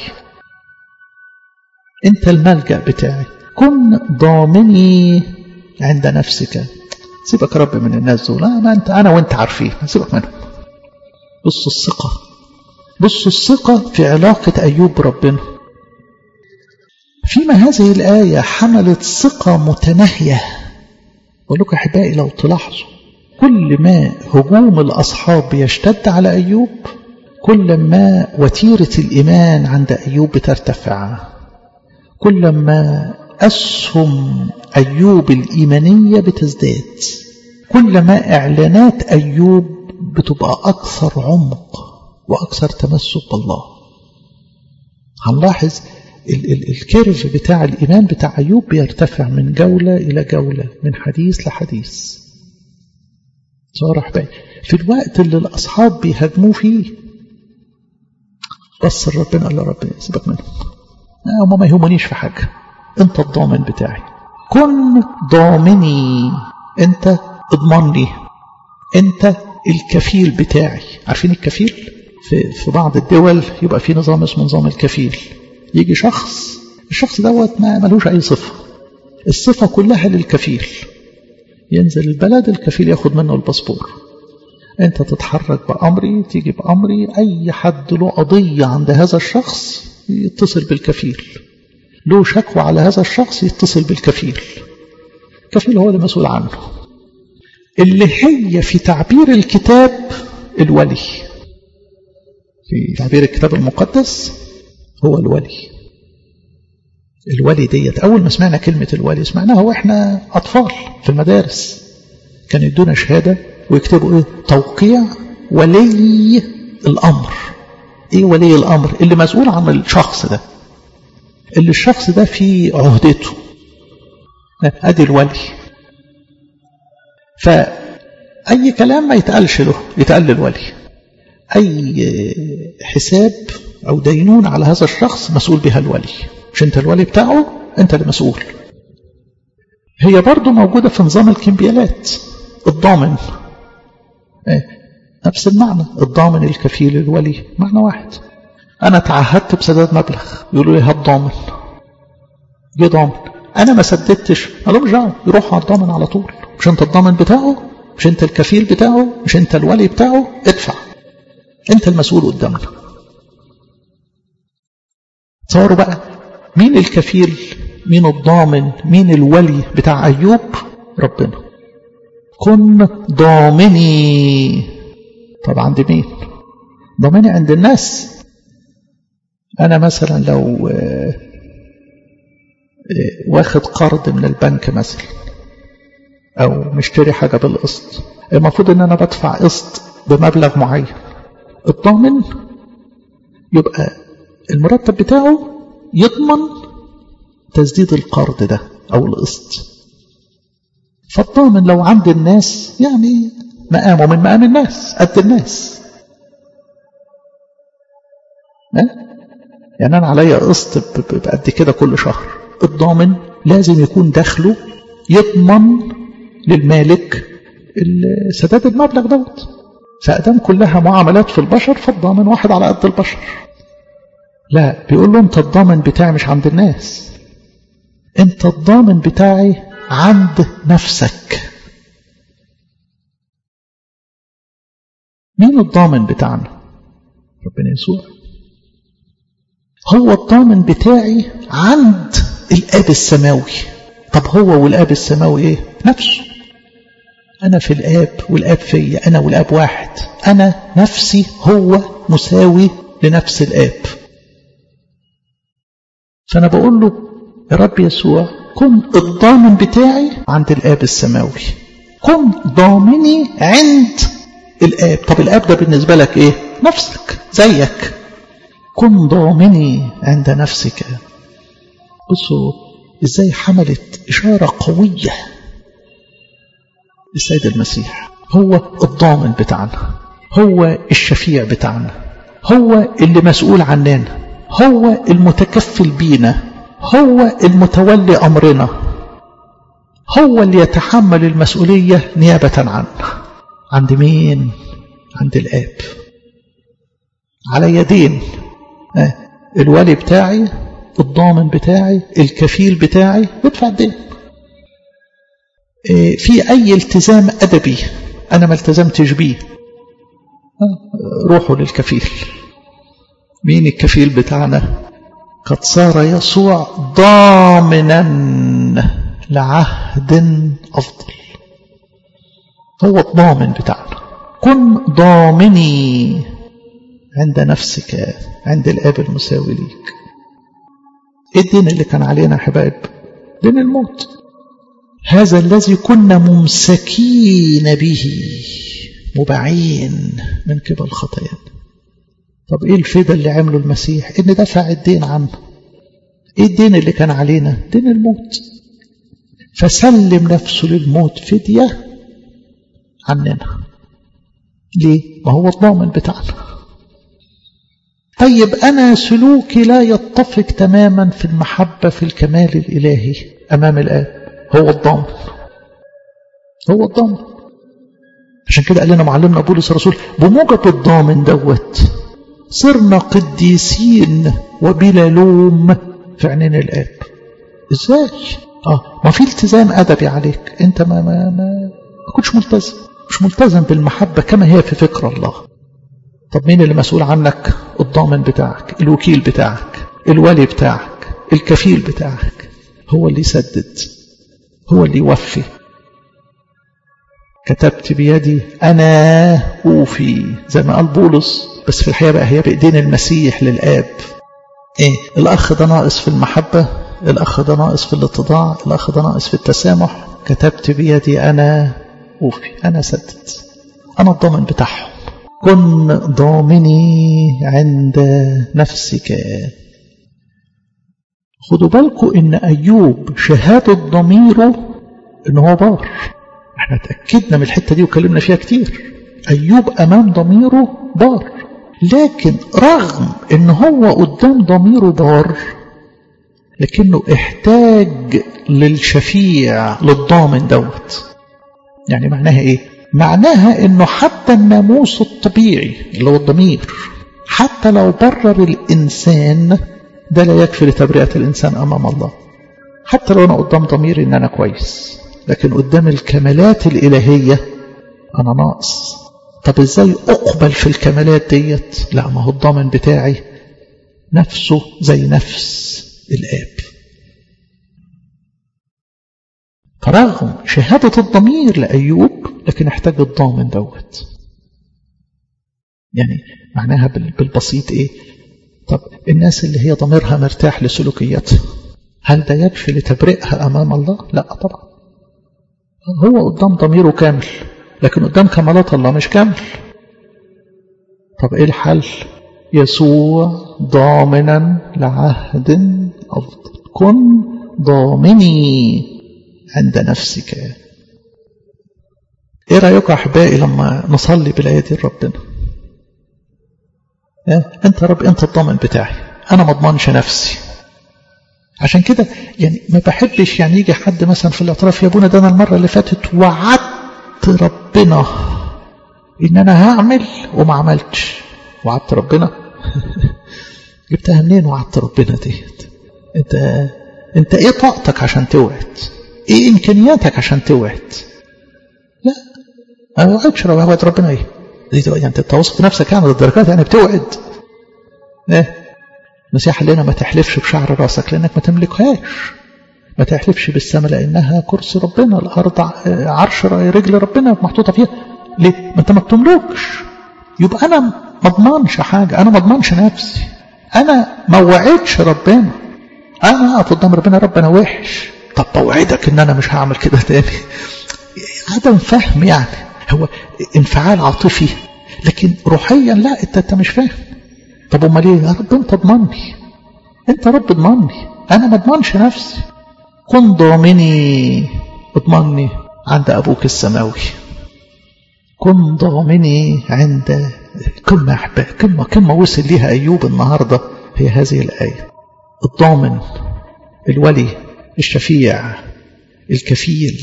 أنت الملجأ بتاعي كن ضامني عند نفسك سيبك يا رب من الناس دول ما أنت أنا وأنت عارفين سيبك منهم بصوا الثقة بصوا الثقة في علاقة أيوب بربنا فيما هذه الآية حملت ثقة متناهية أقول لكم أحبائي لو تلاحظوا كل ما هجوم الأصحاب يشتد على أيوب كل ما وتيرة الإيمان عند أيوب بترتفع كل ما أسهم أيوب الإيمانية بتزداد كل ما إعلانات أيوب بتبقى أكثر عمق وأكثر تمسك بالله هنلاحظ ال ال الكيرف بتاع الإيمان بتاع أيوب بيرتفع من جولة إلى جولة من حديث لحديث صارح بقى في الوقت اللي الأصحاب بيهاجموه فيه بص ربنا قال له ربنا سيبك منهم هم ما يهمنيش في حاجة انت الضامن بتاعي كن ضامني انت اضمن لي انت الكفيل بتاعي عارفين الكفيل في, في بعض الدول يبقى في نظام اسمه نظام الكفيل يجي شخص الشخص دوت ما ملوش اي صفة الصفة كلها للكفيل ينزل البلد الكفيل ياخد منه الباسبور انت تتحرك بأمري تيجي بأمري اي حد له قضية عند هذا الشخص يتصل بالكفيل له شكوى على هذا الشخص يتصل بالكفيل الكفيل هو اللي مسؤول عنه اللي هي في تعبير الكتاب الولي في تعبير الكتاب المقدس هو الولي الولي ديت أول ما سمعنا كلمة الولي سمعناها وإحنا أطفال في المدارس كان يدونا شهادة ويكتبوا إيه توقيع ولي الأمر إيه ولي الأمر اللي مسؤول عن الشخص ده اللي الشخص ده في عهدته أدي الولي فأي كلام ما يتقالش له يتقال للولي أي حساب أو دينون على هذا الشخص مسؤول بها الولي مش أنت الولي بتاعه أنت المسؤول هي برضو موجودة في نظام الكمبيالات الضامن نفس المعنى الضامن الكفيل الولي معنى واحد أنا تعهدت بسداد مبلغ يقولوا لي هات ضامن جه ضامن أنا ما سددتش قالوا مش دعوه يروح على الضامن على طول مش أنت الضامن بتاعه مش أنت الكفيل بتاعه مش أنت الولي بتاعه ادفع أنت المسؤول قدامنا تصوروا بقى مين الكفيل مين الضامن مين الولي بتاع أيوب ربنا كن ضامني طب عند مين ضامني عند الناس أنا مثلا لو واخد قرض من البنك مثلا أو مشتري حاجة بالقسط المفروض أن أنا بدفع قسط بمبلغ معين الضامن يبقى المرتب بتاعه يضمن تسديد القرض ده أو القسط فالضامن لو عند الناس يعني مقامه من مقام الناس قد الناس أه؟ يعني أنا عليا قسط بقد كده كل شهر الضامن لازم يكون دخله يضمن للمالك سداد المبلغ دوت فأدام كلها معاملات في البشر فالضامن واحد على قد البشر لا بيقول له انت الضامن بتاعي مش عند الناس انت الضامن بتاعي عند نفسك مين الضامن بتاعنا ربنا يسوع هو الضامن بتاعي عند الآب السماوي طب هو والآب السماوي ايه نفسه أنا في الآب والآب فيا أنا والآب واحد أنا نفسي هو مساوي لنفس الآب فأنا بقول له يا رب يسوع كن الضامن بتاعي عند الآب السماوي كن ضامني عند الآب طب الآب ده بالنسبة لك إيه نفسك زيك كن ضامني عند نفسك بصوا إزاي حملت إشارة قوية السيد المسيح هو الضامن بتاعنا هو الشفيع بتاعنا هو اللي مسؤول عننا هو المتكفل بينا هو المتولي أمرنا هو اللي يتحمل المسؤولية نيابة عنه عند مين؟ عند الآب على يدين الولي بتاعي الضامن بتاعي الكفيل بتاعي بدفع الدين في أي التزام أدبي أنا ما التزمتش بيه روحوا للكفيل مين الكفيل بتاعنا قد صار يسوع ضامنا لعهد أفضل هو الضامن بتاعنا كن ضامني عند نفسك عند الآب المساوي ليك ايه الدين اللي كان علينا يا حبايب دين الموت هذا الذي كنا ممسكين به مباعين من قبل خطايانا طب ايه الفدا اللي عمله المسيح ان دفع الدين عنه ايه الدين اللي كان علينا دين الموت فسلم نفسه للموت فدية عننا ليه ما هو الضامن بتاعنا طيب أنا سلوكي لا يتفق تماما في المحبة في الكمال الإلهي أمام الآب هو الضامن هو الضامن عشان كده قال لنا معلمنا بولس الرسول بموجب الضامن دوت صرنا قديسين وبلا لوم في عينين الآب ازاي اه ما في التزام ادبي عليك انت ما ما ما, ما كنتش ملتزم مش ملتزم بالمحبة كما هي في فكر الله طب مين اللي مسؤول عنك الضامن بتاعك الوكيل بتاعك الولي بتاعك الكفيل بتاعك هو اللي يسدد هو اللي يوفي كتبت بيدي أنا أوفي زي ما قال بولس بس في الحقيقة بقى هي بإيدين المسيح للآب إيه الأخ ده ناقص في المحبة الأخ ده ناقص في الاتضاع الأخ ده ناقص في التسامح كتبت بيدي أنا أوفي أنا سدد أنا الضامن بتاعهم كن ضامني عند نفسك خدوا بالكم إن أيوب شهادة ضميره إن هو بار احنا اتأكدنا من الحتة دي وكلمنا فيها كتير أيوب أمام ضميره بار لكن رغم إن هو قدام ضميره بار لكنه احتاج للشفيع للضامن دوت يعني معناها ايه معناها انه حتى الناموس الطبيعي اللي هو الضمير حتى لو برر الانسان ده لا يكفي لتبرئة الانسان امام الله حتى لو انا قدام ضميري ان انا كويس لكن قدام الكمالات الالهية انا ناقص طب ازاي اقبل في الكمالات ديت لا ما هو الضامن بتاعي نفسه زي نفس الآب فرغم شهادة الضمير لأيوب لكن احتاج الضامن دوت يعني معناها بالبسيط ايه طب الناس اللي هي ضميرها مرتاح لسلوكياتها هل ده يكفي لتبرئها أمام الله لا طبعا هو قدام ضميره كامل لكن قدام كمالات الله مش كامل طب ايه الحل يسوع ضامنا لعهد أفضل كن ضامني عند نفسك ايه رأيكم أحبائي لما نصلي بالآية دي لربنا إيه؟ انت رب انت الضامن بتاعي انا ما اضمنش نفسي عشان كده يعني ما بحبش يعني يجي حد مثلا في الاعتراف يا ابونا ده انا المره اللي فاتت وعدت ربنا ان انا هعمل وما عملتش وعدت ربنا جبتها منين وعدت ربنا ديت انت انت ايه طاقتك عشان توعد ايه امكانياتك عشان توعد لا ما وعدش وعد ربنا ايه دي يعني انت توصف نفسك يعني للدرجات يعني بتوعد ايه المسيح قال لنا ما تحلفش بشعر راسك لانك ما تملكهاش ما تحلفش بالسماء لانها كرسي ربنا الارض عرش رجل ربنا محطوطه فيها ليه ما انت ما بتملكش يبقى انا ما اضمنش حاجه انا ما اضمنش نفسي انا ما وعدش ربنا انا اقف قدام ربنا رب انا وحش طب بوعدك ان انا مش هعمل كده تاني عدم فهم يعني هو انفعال عاطفي لكن روحيا لا انت انت مش فاهم طب امال ايه يا رب انت اضمني انت رب اضمني انا ما اضمنش نفسي كن ضامني اضمني عند ابوك السماوي كن ضامني عند كلمة أحباب كلمة كلمة وصل ليها أيوب النهاردة هي هذه الآية الضامن الولي الشفيع الكفيل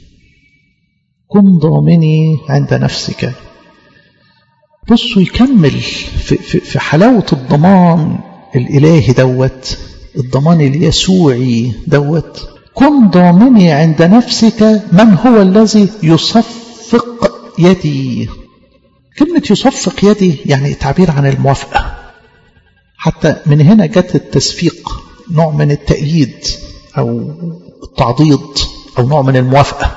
كن ضامني عند نفسك بصوا يكمل في, في, في حلاوة الضمان الإلهي دوت الضمان اليسوعي دوت كن ضامني عند نفسك من هو الذي يصفق يدي كلمة يصفق يدي يعني تعبير عن الموافقة حتى من هنا جت التصفيق نوع من التأييد أو التعضيد أو نوع من الموافقة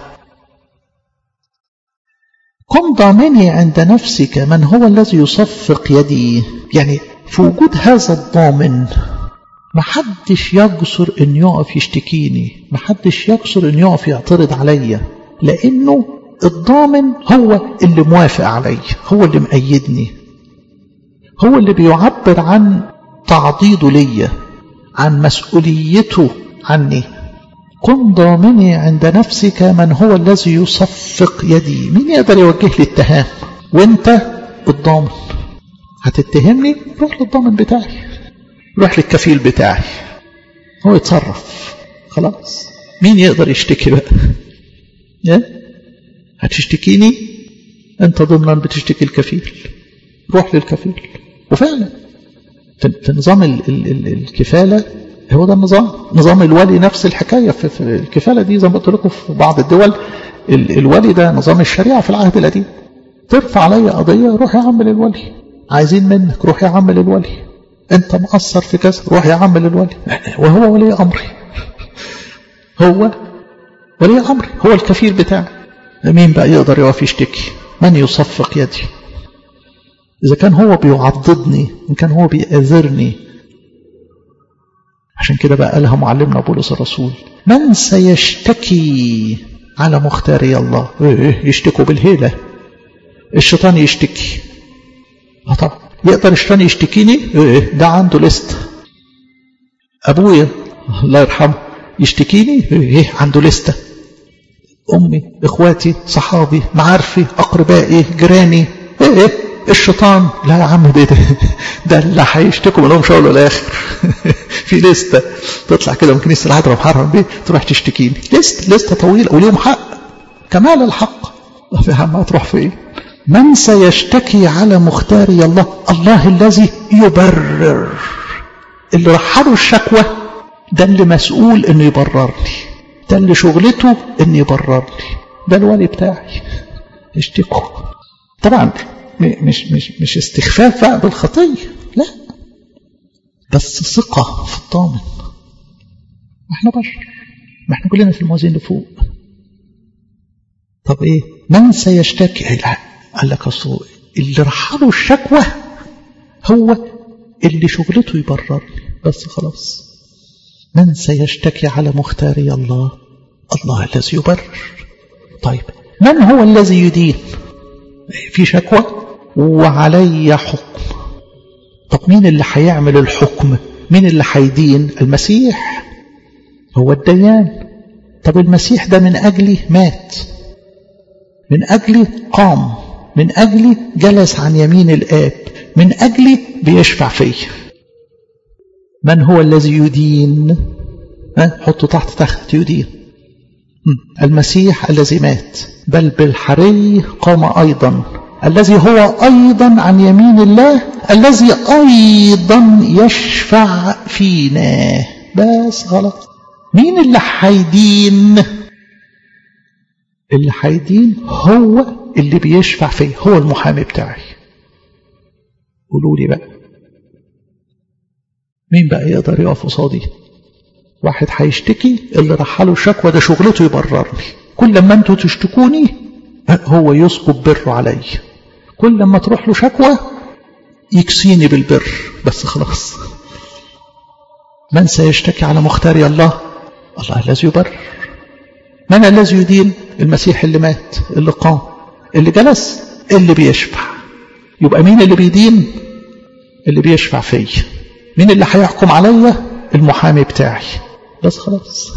كن ضامني عند نفسك من هو الذي يصفق يدي يعني في وجود هذا الضامن محدش يجسر ان يقف يشتكيني محدش يجسر ان يقف يعترض عليا لانه الضامن هو اللي موافق علي هو اللي مأيدني هو اللي بيعبر عن تعضيده ليا عن مسؤوليته عني كن ضامني عند نفسك من هو الذي يصفق يدي مين يقدر يوجه لي اتهام وانت الضامن هتتهمني روح للضامن بتاعي روح للكفيل بتاعي هو يتصرف خلاص مين يقدر يشتكي بقى هتشتكيني انت ضمنا بتشتكي الكفيل روح للكفيل وفعلا في نظام ال ال ال الكفالة هو ده النظام نظام الولي نفس الحكاية في, في الكفالة دي زي ما قلت لكم في بعض الدول ال الولي ده نظام الشريعة في العهد القديم ترفع علي قضية روح يا عم للولي عايزين منك روح يا عم للولي انت مقصر في كذا روح يا عم للولي وهو ولي امري هو ولي امري هو الكفيل بتاعي مين بقى يقدر يقف يشتكي من يصفق يدي إذا كان هو بيعضدني إن كان هو بيأذرني عشان كده بقى قالها معلمنا بولس الرسول من سيشتكي على مختاري الله إيه يشتكوا بالهيلة الشيطان يشتكي اه طبعا يقدر الشيطان يشتكيني إيه ده عنده لست أبويا الله يرحمه يشتكيني إيه عنده لستة أمي إخواتي صحابي معارفي أقربائي جيراني إيه, إيه الشيطان لا يا عم ده ده, ده اللي هيشتكوا منهم شغل الاخر في لسته تطلع كده من كنيسه العذراء محرم بيه تروح تشتكيني لسته لسته طويله وليهم حق كمال الحق يا عم هتروح فين من سيشتكي على مختاري الله الله الذي يبرر اللي رحله الشكوى ده اللي مسؤول انه يبرر لي ده اللي شغلته انه يبرر لي ده الولي بتاعي اشتكوا طبعا مش مش مش استخفاف بقى بالخطيه لا بس ثقه في الضامن ما احنا بشر ما احنا كلنا في الموازين اللي فوق طب ايه من سيشتكي قال لك اصل اللي رحله الشكوى هو اللي شغلته يبرر بس خلاص من سيشتكي على مختاري الله الله الذي يبرر طيب من هو الذي يدين في شكوى وعلي حكم طب مين اللي هيعمل الحكم مين اللي هيدين المسيح هو الديان طب المسيح ده من أجلي مات من أجلي قام من أجلي جلس عن يمين الآب من أجلي بيشفع فيا من هو الذي يدين ها حطوا تحت تحت يدين المسيح الذي مات بل بالحري قام أيضا الذي هو أيضا عن يمين الله الذي أيضا يشفع فينا بس غلط مين اللي هيدين اللي هيدين هو اللي بيشفع فيه هو المحامي بتاعي قولوا لي بقى مين بقى يقدر يقف قصادي واحد هيشتكي اللي رحله الشكوى ده شغلته يبررني كل ما انتوا تشتكوني هو يسكب بره علي كل ما تروح له شكوى يكسيني بالبر بس خلاص من سيشتكي على مختاري الله الله الذي يبرر من الذي يدين المسيح اللي مات اللي قام اللي جلس اللي بيشفع يبقى مين اللي بيدين اللي بيشفع فيا مين اللي هيحكم عليا المحامي بتاعي بس خلاص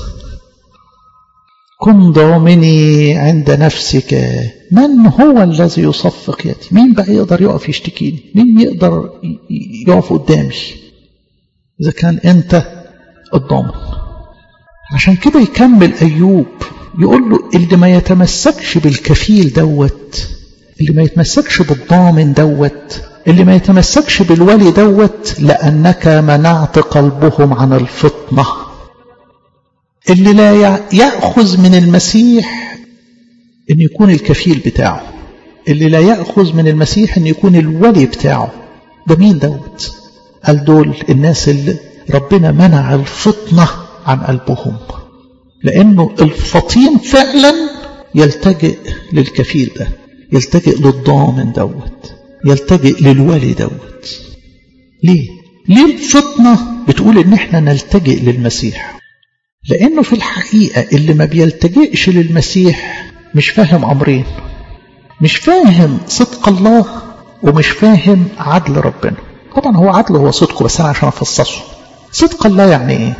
كن ضامني عند نفسك من هو الذي يصفق يدي مين بقى يقدر يقف يشتكيني مين يقدر يقف قدامي إذا كان أنت الضامن عشان كده يكمل أيوب يقول له اللي ما يتمسكش بالكفيل دوت اللي ما يتمسكش بالضامن دوت اللي ما يتمسكش بالولي دوت لأنك منعت قلبهم عن الفطنة اللي لا يأخذ من المسيح أن يكون الكفيل بتاعه اللي لا يأخذ من المسيح أن يكون الولي بتاعه ده مين دوت قال دول الناس اللي ربنا منع الفطنة عن قلبهم لأنه الفطين فعلا يلتجئ للكفيل ده يلتجئ للضامن دوت يلتجئ للولي دوت ليه؟ ليه الفطنة بتقول ان احنا نلتجئ للمسيح لانه في الحقيقة اللي ما بيلتجئش للمسيح مش فاهم امرين مش فاهم صدق الله ومش فاهم عدل ربنا طبعا هو عدل هو صدقه بس انا عشان افصصه صدق الله يعني ايه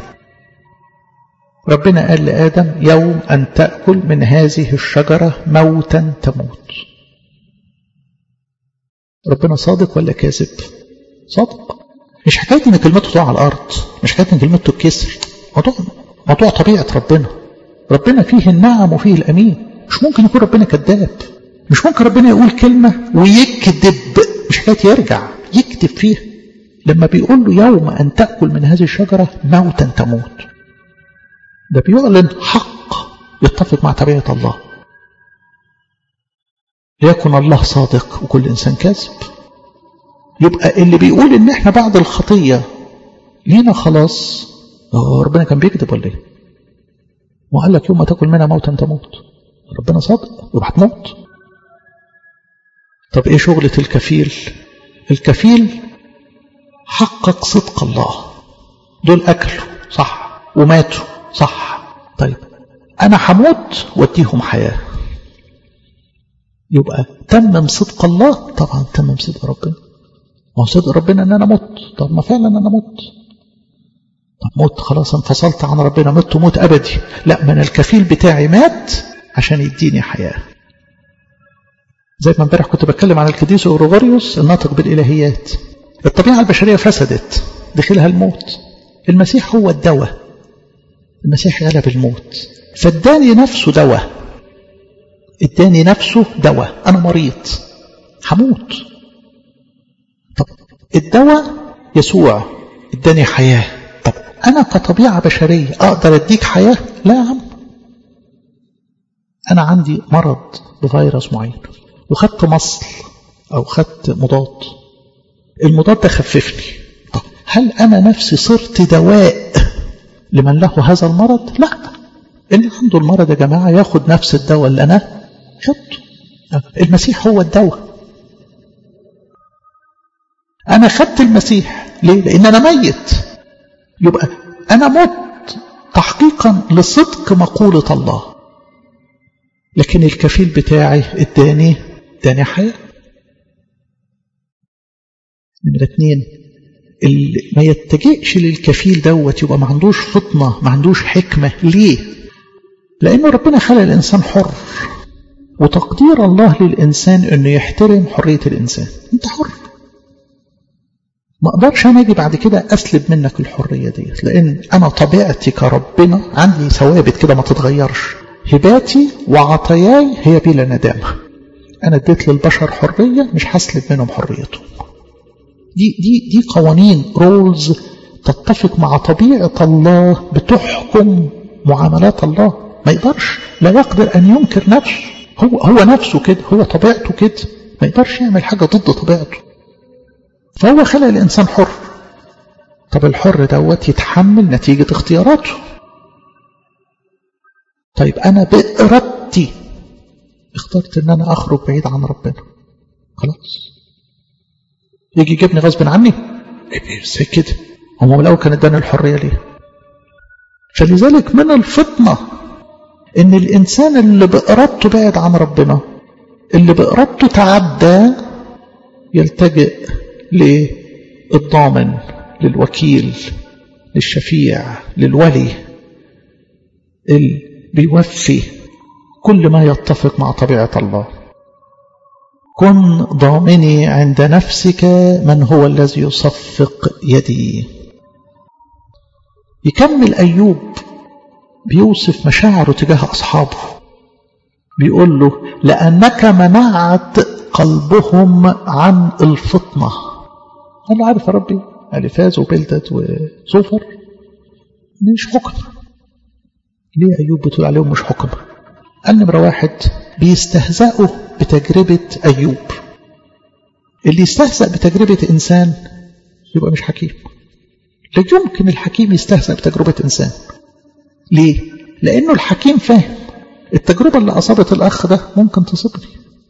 ربنا قال لآدم يوم أن تأكل من هذه الشجرة موتا تموت ربنا صادق ولا كاذب صادق مش حكاية ان كلمته تقع على الارض مش حكاية ان كلمته تكسر موضوع موضوع طبيعة ربنا ربنا فيه النعم وفيه الامين مش ممكن يكون ربنا كذاب مش ممكن ربنا يقول كلمة ويكذب مش حكاية يرجع يكذب فيها لما بيقول له يوم أن تأكل من هذه الشجرة موتا تموت ده بيعلن حق يتفق مع طبيعة الله ليكن الله صادق وكل إنسان كاذب يبقى اللي بيقول إن إحنا بعد الخطية لينا خلاص هو ربنا كان بيكذب ولا إيه؟ وقال لك يوم ما تاكل منها موتا تموت ربنا صادق يبقى هتموت طب ايه شغلة الكفيل الكفيل حقق صدق الله دول اكلوا صح وماتوا صح طيب انا هموت واديهم حياة يبقى تمم صدق الله طبعا تمم صدق ربنا ما هو صدق ربنا ان انا مت طب ما فعلا انا مت طب مت خلاص انفصلت عن ربنا مت موت ابدي لا من الكفيل بتاعي مات عشان يديني حياه زي ما امبارح كنت بتكلم عن القديس اورغوريوس الناطق بالالهيات الطبيعه البشريه فسدت دخلها الموت المسيح هو الدواء المسيح غلب الموت فاداني نفسه دواء اداني نفسه دواء انا مريض هموت طب الدواء يسوع اداني حياه طب انا كطبيعه بشريه اقدر اديك حياه لا يا عم انا عندي مرض بفيروس معين وخدت مصل او خدت مضاد المضاد ده خففني طب هل انا نفسي صرت دواء لمن له هذا المرض لا اللي عنده المرض يا جماعه ياخد نفس الدواء اللي انا خدته المسيح هو الدواء انا خدت المسيح ليه لان انا ميت يبقى انا مت تحقيقا لصدق مقوله الله لكن الكفيل بتاعي اداني اداني حياة نمرة اتنين اللي ما يتجئش للكفيل دوت يبقى ما عندوش فطنة ما عندوش حكمة ليه لأنه ربنا خلق الإنسان حر وتقدير الله للإنسان أنه يحترم حرية الإنسان أنت حر ما أقدرش أنا أجي بعد كده أسلب منك الحرية ديت لأن أنا طبيعتي كربنا عندي ثوابت كده ما تتغيرش هباتي وعطاياي هي بلا ندامة أنا اديت للبشر حرية مش هسلب منهم حريتهم دي, دي, دي قوانين رولز تتفق مع طبيعة الله بتحكم معاملات الله ما يقدرش لا يقدر أن ينكر نفسه هو, هو نفسه كده هو طبيعته كده ما يقدرش يعمل حاجة ضد طبيعته فهو خلق الإنسان حر طب الحر دوت يتحمل نتيجة اختياراته طيب أنا بإرادتي اخترت ان انا اخرج بعيد عن ربنا خلاص يجي يجيبني غصب عني ازاي كده هو من الاول كان اداني الحريه ليه فلذلك من الفطنه ان الانسان اللي بارادته بعد عن ربنا اللي بارادته تعدى يلتجئ للضامن للوكيل للشفيع للولي اللي بيوفي كل ما يتفق مع طبيعة الله كن ضامني عند نفسك من هو الذي يصفق يدي يكمل أيوب بيوصف مشاعره تجاه أصحابه بيقول له لأنك منعت قلبهم عن الفطنة أنا عارف يا ربي ألفاز وبلدت وصوفر مش حكم ليه أيوب بتقول عليهم مش حكم قال نمرة واحد بيستهزأوا بتجربة أيوب اللي يستهزأ بتجربة إنسان يبقى مش حكيم لا يمكن الحكيم يستهزأ بتجربة إنسان ليه؟ لأنه الحكيم فاهم التجربة اللي أصابت الأخ ده ممكن تصيبني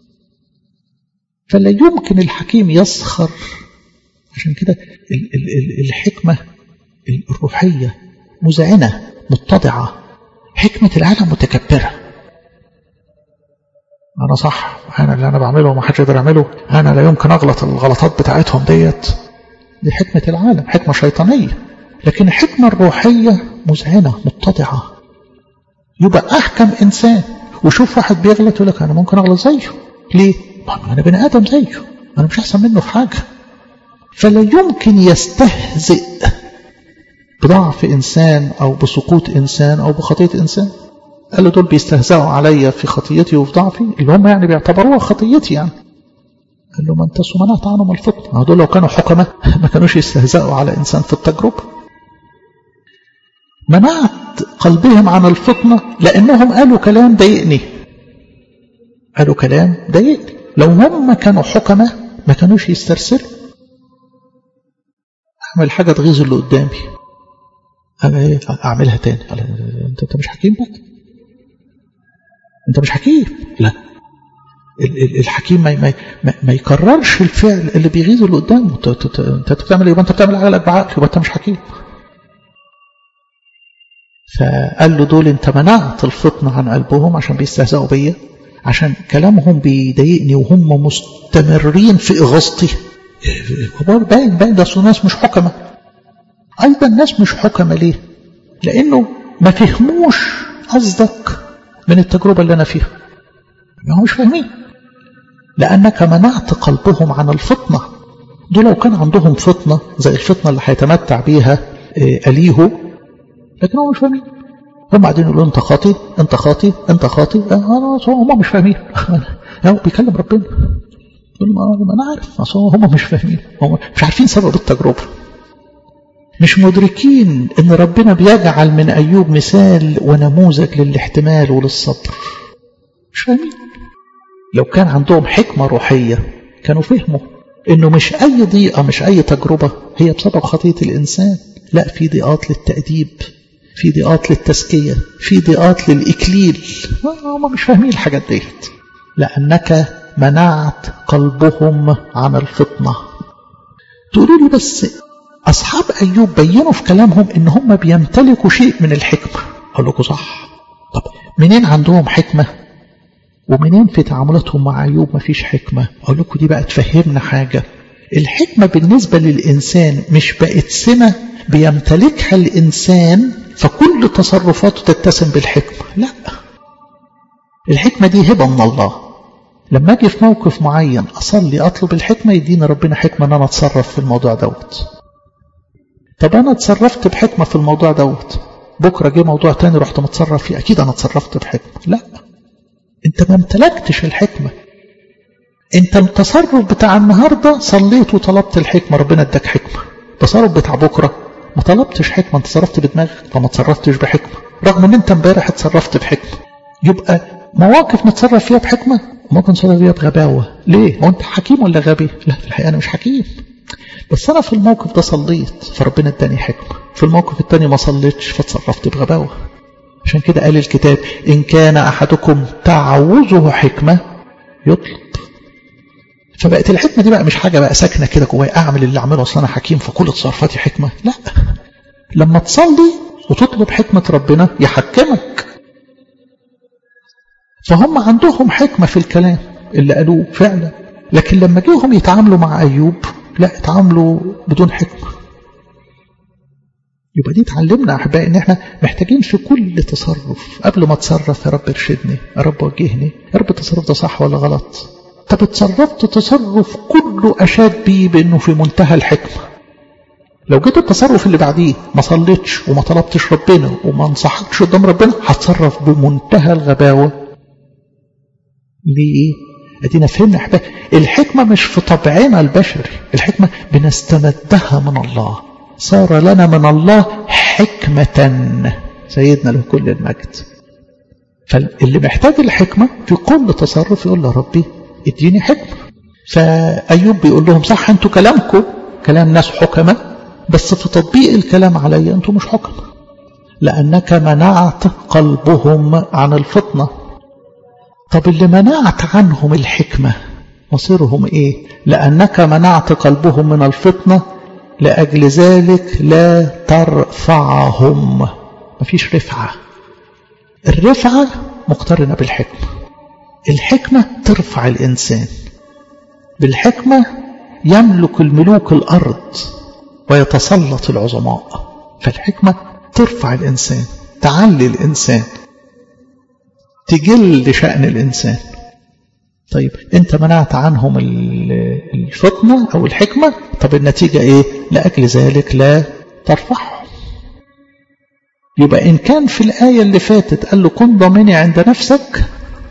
فلا يمكن الحكيم يسخر عشان كده الحكمة الروحية مزعنة متضعة حكمة العالم متكبرة أنا صح أنا اللي أنا بعمله وما حدش يقدر يعمله أنا لا يمكن أغلط الغلطات بتاعتهم ديت دي حكمة العالم حكمة شيطانية لكن الحكمة الروحية مذعنة متضعة يبقى أحكم إنسان وشوف واحد بيغلط يقول لك أنا ممكن أغلط زيه ليه؟ ما أنا بني آدم زيه أنا مش أحسن منه في حاجة فلا يمكن يستهزئ بضعف إنسان أو بسقوط إنسان أو بخطية إنسان قال له دول بيستهزئوا عليا في خطيتي وفي ضعفي اللي هم يعني بيعتبروها خطيتي يعني قال له ما انت منعت عنهم الفطنة ما دول لو كانوا حكماء ما كانوش يستهزئوا على إنسان في التجربة منعت قلبهم عن الفطنة لأنهم قالوا كلام ضايقني قالوا كلام ضايقني لو هم كانوا حكماء ما كانوش يسترسلوا أعمل حاجة تغيظ اللي قدامي أنا إيه أعملها تاني أنت أنت مش حكيم بقى أنت مش حكيم لا الحكيم ما, ما, ما يكررش الفعل اللي بيغيظ اللي قدامه انت بتعمل ايه انت بتعمل عقلك بعقل يبقى انت مش حكيم فقال له دول انت منعت الفطنة عن قلبهم عشان بيستهزئوا بيا عشان كلامهم بيضايقني وهم مستمرين في إغاظتي باين باين ده ناس مش حكمة أيضا الناس مش حكمة ليه لأنه ما فهموش قصدك من التجربة اللي أنا فيها ما هم مش فاهمين لأنك منعت قلبهم عن الفطنة دول لو كان عندهم فطنة زي الفطنة اللي هيتمتع بيها أليهو لكن هم مش فاهمين هم قاعدين يقولوا انت خاطي انت خاطي انت خاطي هم مش فاهمين هو بيكلم ربنا يقول ما انا عارف هم مش فاهمين هم مش عارفين سبب التجربه مش مدركين ان ربنا بيجعل من ايوب مثال ونموذج للاحتمال وللصبر مش فاهمين لو كان عندهم حكمه روحيه كانوا فهموا انه مش اي ضيقه مش اي تجربه هي بسبب خطيه الانسان لا في ضيقات للتاديب في ضيقات للتزكية في ضيقات للإكليل هم مش فاهمين الحاجات ديت لأنك منعت قلبهم عن الفطنة تقولوا لي بس أصحاب أيوب بينوا في كلامهم إن هم بيمتلكوا شيء من الحكمة أقول لكم صح طب منين عندهم حكمة ومنين في تعاملاتهم مع أيوب مفيش حكمة أقول لكم دي بقى تفهمنا حاجة الحكمة بالنسبة للإنسان مش بقت سمة بيمتلكها الإنسان فكل تصرفاته تتسم بالحكمة لا الحكمة دي هبة من الله لما أجي في موقف معين أصلي أطلب الحكمة يدينا ربنا حكمة أن أنا أتصرف في الموضوع دوت طب أنا اتصرفت بحكمة في الموضوع دوت بكرة جه موضوع تاني رحت متصرف فيه أكيد أنا اتصرفت بحكمة لا أنت ما امتلكتش الحكمة أنت التصرف بتاع النهاردة صليت وطلبت الحكمة ربنا اداك حكمة التصرف بتاع بكرة ما طلبتش حكمة انت تصرفت بدماغك فما تصرفتش بحكمة رغم ان انت امبارح اتصرفت بحكمة يبقى مواقف نتصرف فيها بحكمة ممكن نتصرف فيها بغباوة ليه؟ هو انت حكيم ولا غبي؟ لا في الحقيقة انا مش حكيم بس انا في الموقف ده صليت فربنا اداني حكمة في الموقف التاني ما صليتش فتصرفت بغباوة عشان كده قال الكتاب ان كان احدكم تعوزه حكمة يطلب فبقت الحكمة دي بقى مش حاجة بقى ساكنة كده جوايا أعمل اللي أعمله أصل أنا حكيم فكل تصرفاتي حكمة لا لما تصلي وتطلب حكمة ربنا يحكمك فهم عندهم حكمة في الكلام اللي قالوه فعلا لكن لما جيهم يتعاملوا مع أيوب لا اتعاملوا بدون حكمة يبقى دي اتعلمنا أحبائي إن إحنا محتاجين في كل تصرف قبل ما أتصرف يا رب ارشدني يا رب وجهني يا رب التصرف ده صح ولا غلط طب اتصرفت تصرف كله أشاد بيه بأنه في منتهى الحكمة لو جيت التصرف اللي بعديه ما صليتش وما طلبتش ربنا وما انصحكش قدام ربنا هتصرف بمنتهى الغباوة ليه ادينا فهمنا احباب الحكمة مش في طبعنا البشري الحكمة بنستمدها من الله صار لنا من الله حكمة سيدنا له كل المجد فاللي محتاج الحكمة في كل تصرف يقول له ربي اديني حكمة فأيوب بيقول لهم صح انتوا كلامكم كلام ناس حكمة بس في تطبيق الكلام علي انتوا مش حكمة لأنك منعت قلبهم عن الفطنة طب اللي منعت عنهم الحكمة مصيرهم ايه لأنك منعت قلبهم من الفطنة لأجل ذلك لا ترفعهم مفيش رفعة الرفعة مقترنة بالحكمة الحكمة ترفع الإنسان بالحكمة يملك الملوك الأرض ويتسلط العظماء فالحكمة ترفع الإنسان تعلي الإنسان تجل شأن الإنسان طيب انت منعت عنهم الفطنة أو الحكمة طب النتيجة إيه لأجل ذلك لا ترفعهم يبقى إن كان في الآية اللي فاتت قال له كن ضامني عند نفسك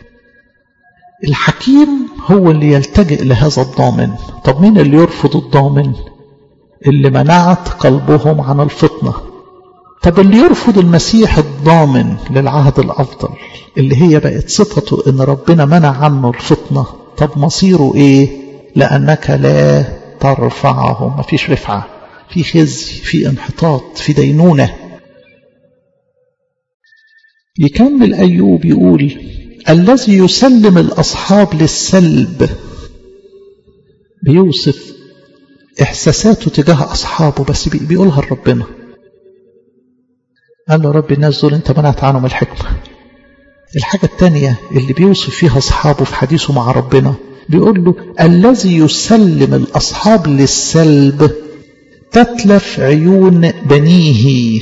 الحكيم هو اللي يلتجئ لهذا الضامن طب مين اللي يرفض الضامن اللي منعت قلبهم عن الفطنة طب اللي يرفض المسيح الضامن للعهد الأفضل اللي هي بقت صفته إن ربنا منع عنه الفطنة طب مصيره إيه لأنك لا ترفعه ما فيش رفعة في خزي في انحطاط في دينونة يكمل أيوب يقول الذي يسلم الأصحاب للسلب بيوصف إحساساته تجاه أصحابه بس بيقولها لربنا قال له رب الناس دول أنت منعت عنهم الحكمة الحاجة الثانية اللي بيوصف فيها أصحابه في حديثه مع ربنا بيقول له الذي يسلم الأصحاب للسلب تتلف عيون بنيه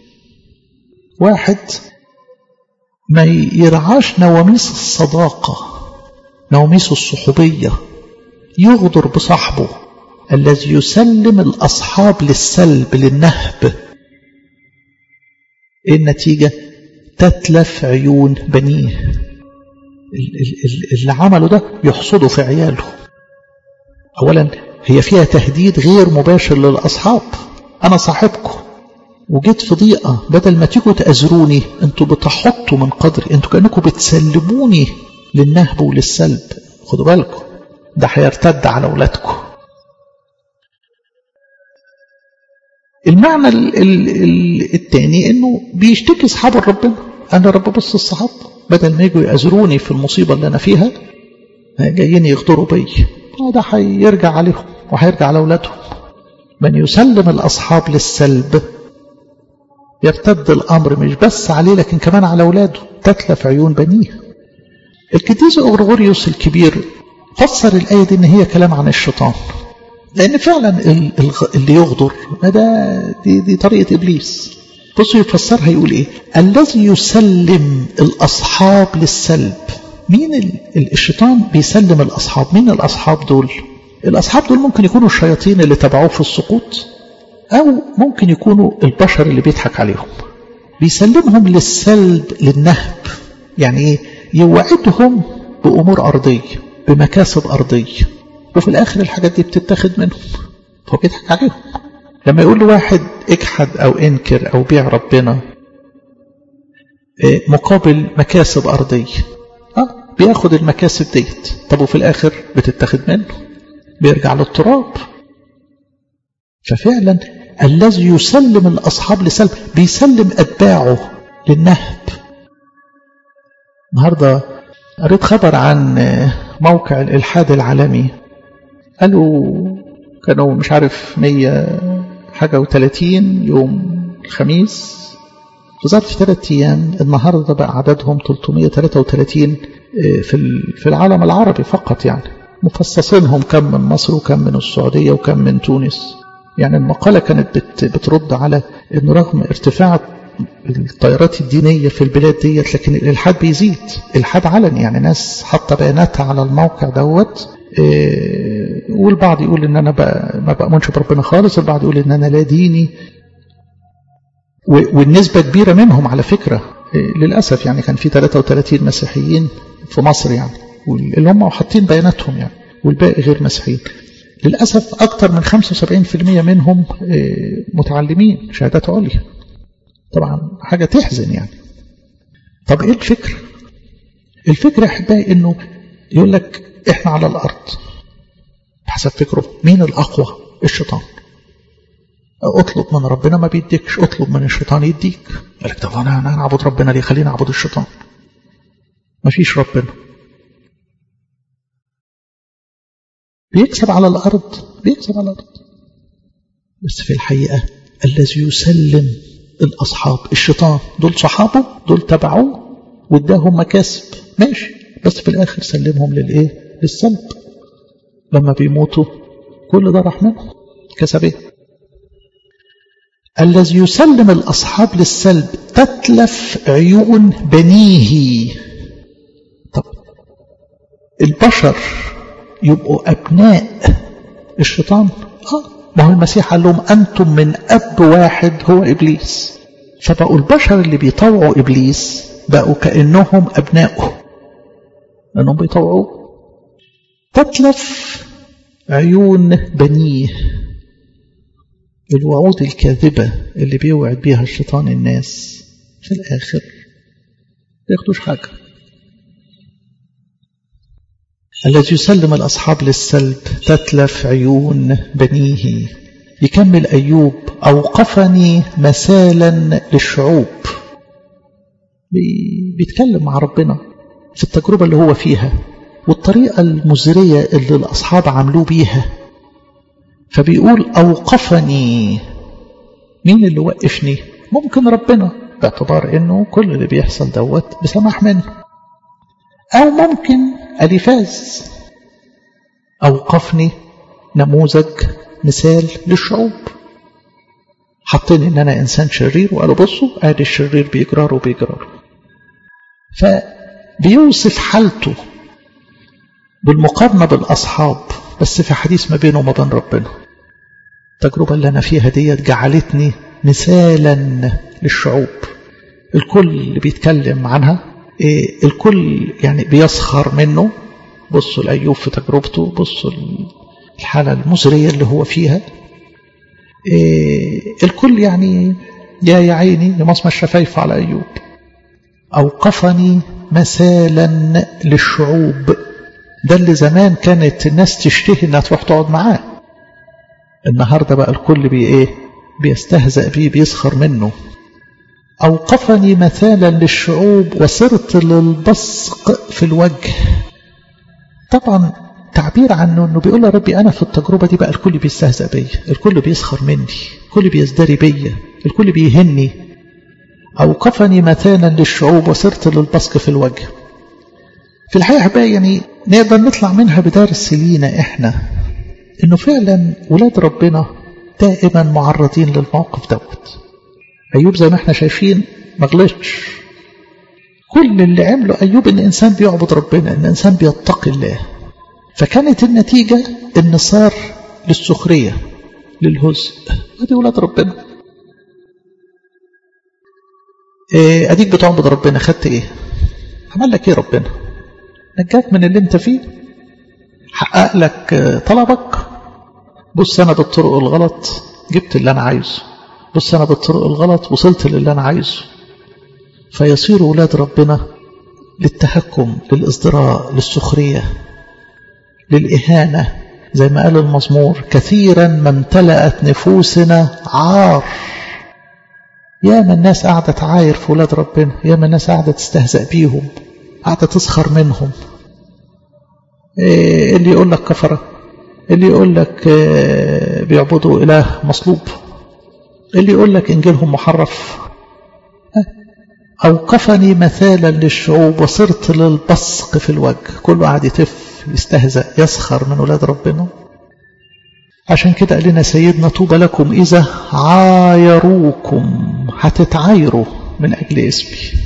واحد ما يرعاش نواميس الصداقة نواميس الصحوبية يغدر بصاحبه الذي يسلم الأصحاب للسلب للنهب النتيجة تتلف عيون بنيه اللي عمله ده يحصده في عياله أولا هي فيها تهديد غير مباشر للأصحاب أنا صاحبكم وجيت في ضيقة بدل ما تيجوا تأزروني انتوا بتحطوا من قدري انتوا كأنكم بتسلموني للنهب وللسلب خدوا بالكم ده هيرتد على أولادكم المعنى ال ال ال التاني انه بيشتكي اصحاب ربنا انا رب بص الصحاب بدل ما يجوا يأزروني في المصيبة اللي انا فيها جايين يغدروا بي ده هيرجع عليهم وهيرجع على اولادهم من يسلم الاصحاب للسلب يرتد الامر مش بس عليه لكن كمان على اولاده تتلف عيون بنيه القديس اغرغوريوس الكبير فسر الايه دي ان هي كلام عن الشيطان لأن فعلا اللي يغدر ده دي, دي طريقة إبليس بصوا يفسرها يقول إيه الذي يسلم الأصحاب للسلب مين الشيطان بيسلم الأصحاب مين الأصحاب دول الأصحاب دول ممكن يكونوا الشياطين اللي تبعوه في السقوط أو ممكن يكونوا البشر اللي بيضحك عليهم بيسلمهم للسلب للنهب يعني إيه يوعدهم بأمور أرضية بمكاسب أرضية وفي الآخر الحاجات دي بتتاخد منهم فهو بيضحك عليهم لما يقول له واحد اجحد أو انكر أو بيع ربنا مقابل مكاسب أرضية آه بياخد المكاسب ديت طب وفي الآخر بتتاخد منه بيرجع للتراب ففعلا الذي يسلم الأصحاب لسلب بيسلم أتباعه للنهب النهاردة قريت خبر عن موقع الإلحاد العالمي قالوا كانوا مش عارف مية حاجة وثلاثين يوم الخميس في ظرف ثلاثة أيام النهاردة بقى عددهم 333 في في العالم العربي فقط يعني مفصصينهم كم من مصر وكم من السعودية وكم من تونس يعني المقالة كانت بت بترد على أنه رغم ارتفاع الطيارات الدينية في البلاد ديت لكن الإلحاد بيزيد إلحاد علني يعني ناس حاطة بياناتها على الموقع دوت إيه والبعض يقول ان انا بقى ما بأمنش بربنا خالص البعض يقول ان انا لا ديني والنسبة كبيرة منهم على فكرة إيه للأسف يعني كان في 33 مسيحيين في مصر يعني اللي هم حاطين بياناتهم يعني والباقي غير مسيحيين للأسف أكثر من 75% منهم إيه متعلمين شهادات عليا طبعا حاجة تحزن يعني طب ايه الفكرة الفكرة احبائي انه يقول لك احنا على الارض حسب فكره مين الاقوى الشيطان اطلب من ربنا ما بيديكش اطلب من الشيطان يديك قال لك طب انا انا اعبد ربنا ليه خليني اعبد الشيطان ما فيش ربنا بيكسب على الارض بيكسب على الارض بس في الحقيقه الذي يسلم الاصحاب الشيطان دول صحابه دول تبعوه واداهم مكاسب ماشي بس في الاخر سلمهم للايه للسلب لما بيموتوا كل ده راح منهم كسب ايه الذي يسلم الاصحاب للسلب تتلف عيون بنيه طب البشر يبقوا ابناء الشيطان اه ما هو المسيح قال لهم انتم من اب واحد هو ابليس فبقوا البشر اللي بيطوعوا إبليس بقوا كأنهم أبنائه لأنهم بيطوعوه تتلف عيون بنيه الوعود الكاذبة اللي بيوعد بيها الشيطان الناس في الآخر ياخدوش حاجة الذي يسلم الأصحاب للسلب تتلف عيون بنيه يكمل أيوب أوقفني مثالا للشعوب بيتكلم مع ربنا في التجربة اللي هو فيها والطريقة المزرية اللي الأصحاب عملوا بيها فبيقول أوقفني مين اللي وقفني ممكن ربنا باعتبار انه كل اللي بيحصل دوت بسماح منه او ممكن اليفاز اوقفني نموذج مثال للشعوب حاطين ان انا انسان شرير وقالوا بصوا ادي الشرير بيجرار وبيجرار فبيوصف حالته بالمقارنه بالاصحاب بس في حديث ما بينه وما بين ربنا التجربه اللي انا فيها ديت جعلتني مثالا للشعوب الكل اللي بيتكلم عنها إيه الكل يعني بيسخر منه بصوا لأيوب في تجربته بصوا الحالة المزرية اللي هو فيها إيه الكل يعني يا يا عيني يمصمى الشفايف على أيوب أوقفني مثالا للشعوب ده اللي زمان كانت الناس تشتهي انها تروح تقعد معاه النهارده بقى الكل بي ايه بيستهزأ بيه بيسخر منه أوقفني مثالا للشعوب وصرت للبصق في الوجه طبعا تعبير عنه انه بيقول يا ربي انا في التجربه دي بقى الكل بيستهزأ بيا الكل بيسخر مني الكل بيزدري بيا الكل بيهني اوقفني مثالا للشعوب وصرت للبصق في الوجه في الحقيقه بقى يعني نقدر نطلع منها بدرس لينا احنا انه فعلا ولاد ربنا دائما معرضين للموقف دوت أيوب زي ما احنا شايفين ما غلطش كل اللي عمله أيوب إن إنسان بيعبد ربنا إن إنسان بيتقي الله فكانت النتيجة إن صار للسخرية للهزء ادي ولاد ربنا إيه أديك بتعبد ربنا خدت إيه عمل لك إيه ربنا نجاك من اللي أنت فيه حقق لك طلبك بص أنا بالطرق الغلط جبت اللي أنا عايزه بص أنا بالطرق الغلط وصلت للي أنا عايزه فيصير ولاد ربنا للتهكم للإصدراء للسخرية للإهانة زي ما قال المزمور كثيرا ما امتلأت نفوسنا عار يا ما الناس قاعدة تعاير في ولاد ربنا يا ما الناس قاعدة تستهزأ بيهم قاعدة تسخر منهم إيه اللي يقول لك كفرة اللي يقول لك إيه بيعبدوا إله مصلوب اللي يقول لك إنجيلهم محرف أوقفني مثالا للشعوب وصرت للبصق في الوجه كله قاعد يتف يستهزأ يسخر من ولاد ربنا عشان كده قال لنا سيدنا طوبى لكم إذا عايروكم هتتعايروا من أجل اسمي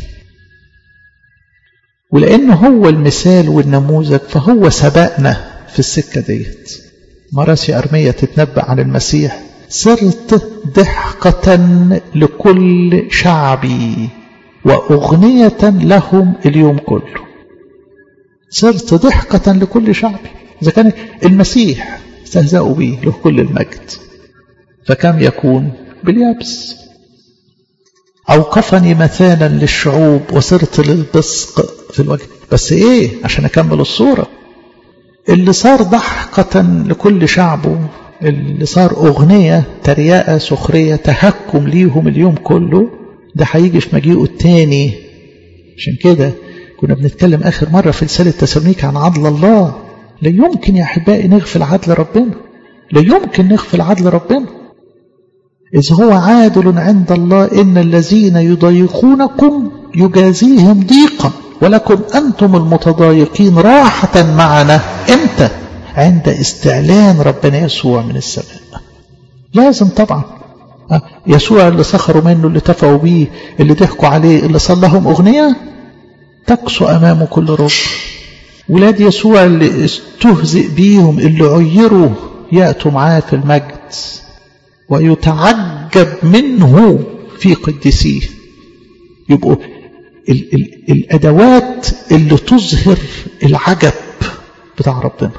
ولأن هو المثال والنموذج فهو سبقنا في السكة ديت مراسي أرمية تتنبأ عن المسيح صرت ضحكة لكل شعبي وأغنية لهم اليوم كله صرت ضحكة لكل شعبي إذا كان المسيح استهزأوا به له كل المجد فكم يكون باليابس أوقفني مثالا للشعوب وصرت للبصق في الوجه بس إيه عشان أكمل الصورة اللي صار ضحكة لكل شعبه اللي صار أغنية ترياءة سخرية تهكم ليهم اليوم كله ده هيجي في مجيئه التاني عشان كده كنا بنتكلم آخر مرة في رسالة تسالونيك عن عدل الله لا يمكن يا أحبائي نغفل عدل ربنا لا يمكن نغفل عدل ربنا إذ هو عادل عند الله إن الذين يضايقونكم يجازيهم ضيقا ولكم أنتم المتضايقين راحة معنا إمتى عند استعلان ربنا يسوع من السماء لازم طبعا يسوع اللي سخروا منه اللي تفعوا بيه اللي ضحكوا عليه اللي صار لهم أغنية تكسو أمامه كل رب ولاد يسوع اللي استهزئ بيهم اللي عيروا يأتوا معاه في المجد ويتعجب منه في قديسيه يبقوا ال ال الأدوات اللي تظهر العجب بتاع ربنا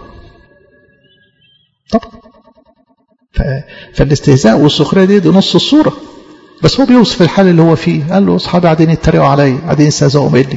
طبعا فالاستهزاء والسخرية دي, دي نص الصورة بس هو بيوصف الحال اللي هو فيه قال له اصحابي قاعدين يتريقوا عليا قاعدين يستهزئوا مني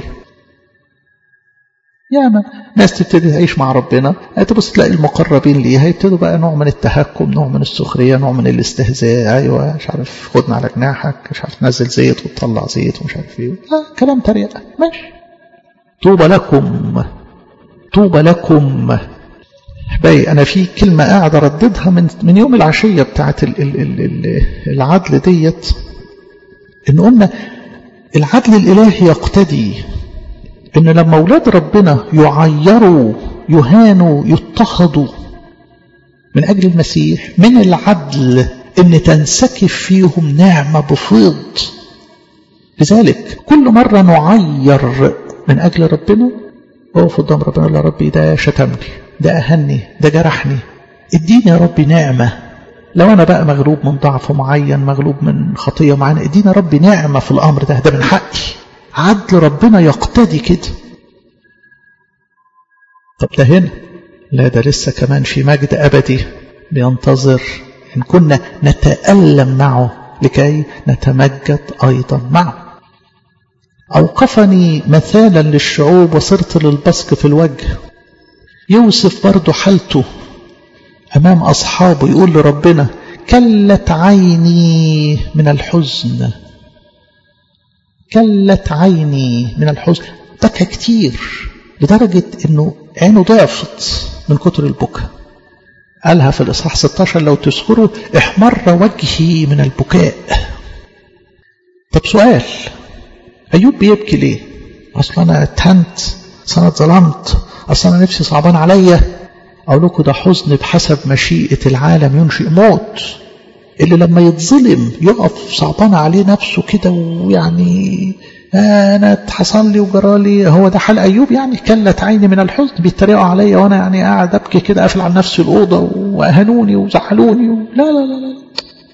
ياما ناس تبتدي تعيش مع ربنا تبص تلاقي المقربين ليها يبتدوا بقى نوع من التهكم نوع من السخرية نوع من الاستهزاء أيوة مش عارف خدنا على جناحك مش عارف نزل زيت وتطلع زيت ومش عارف ايه لا كلام تريقة ماشي طوبى لكم طوبى لكم باي أنا في كلمة قاعد أرددها من من يوم العشية بتاعت ال ال ال ال العدل ديت إن قلنا العدل الإلهي يقتدي إن لما أولاد ربنا يعيروا يهانوا يضطهدوا من أجل المسيح من العدل إن تنسكب فيهم نعمة بفيض لذلك كل مرة نعير من أجل ربنا أقف قدام ربنا يقول يا ربي ده شتمني ده أهني ده جرحني اديني يا ربي نعمة لو أنا بقى مغلوب من ضعف معين مغلوب من خطية معينة اديني يا ربي نعمة في الأمر ده ده من حقي عدل ربنا يقتدي كده طب ده هنا لا ده لسه كمان في مجد أبدي بينتظر إن كنا نتألم معه لكي نتمجد أيضا معه أوقفني مثالا للشعوب وصرت للبصق في الوجه يوصف برضه حالته أمام أصحابه يقول لربنا كلت عيني من الحزن كلت عيني من الحزن بكى كتير لدرجة أنه عينه ضعفت من كتر البكاء قالها في الإصحاح 16 لو تذكروا احمر وجهي من البكاء طب سؤال أيوب بيبكي ليه أصلا أنا اتهنت أصلا أنا اتظلمت أصلا أنا نفسي صعبان عليا أقول لكم ده حزن بحسب مشيئة العالم ينشئ موت اللي لما يتظلم يقف صعبان عليه نفسه كده ويعني انا اتحصل لي وجرالي هو ده حال ايوب يعني كلت عيني من الحزن بيتريقوا عليا وانا يعني قاعد ابكي كده قافل على نفسي الاوضه واهانوني وزعلوني و... لا لا لا لا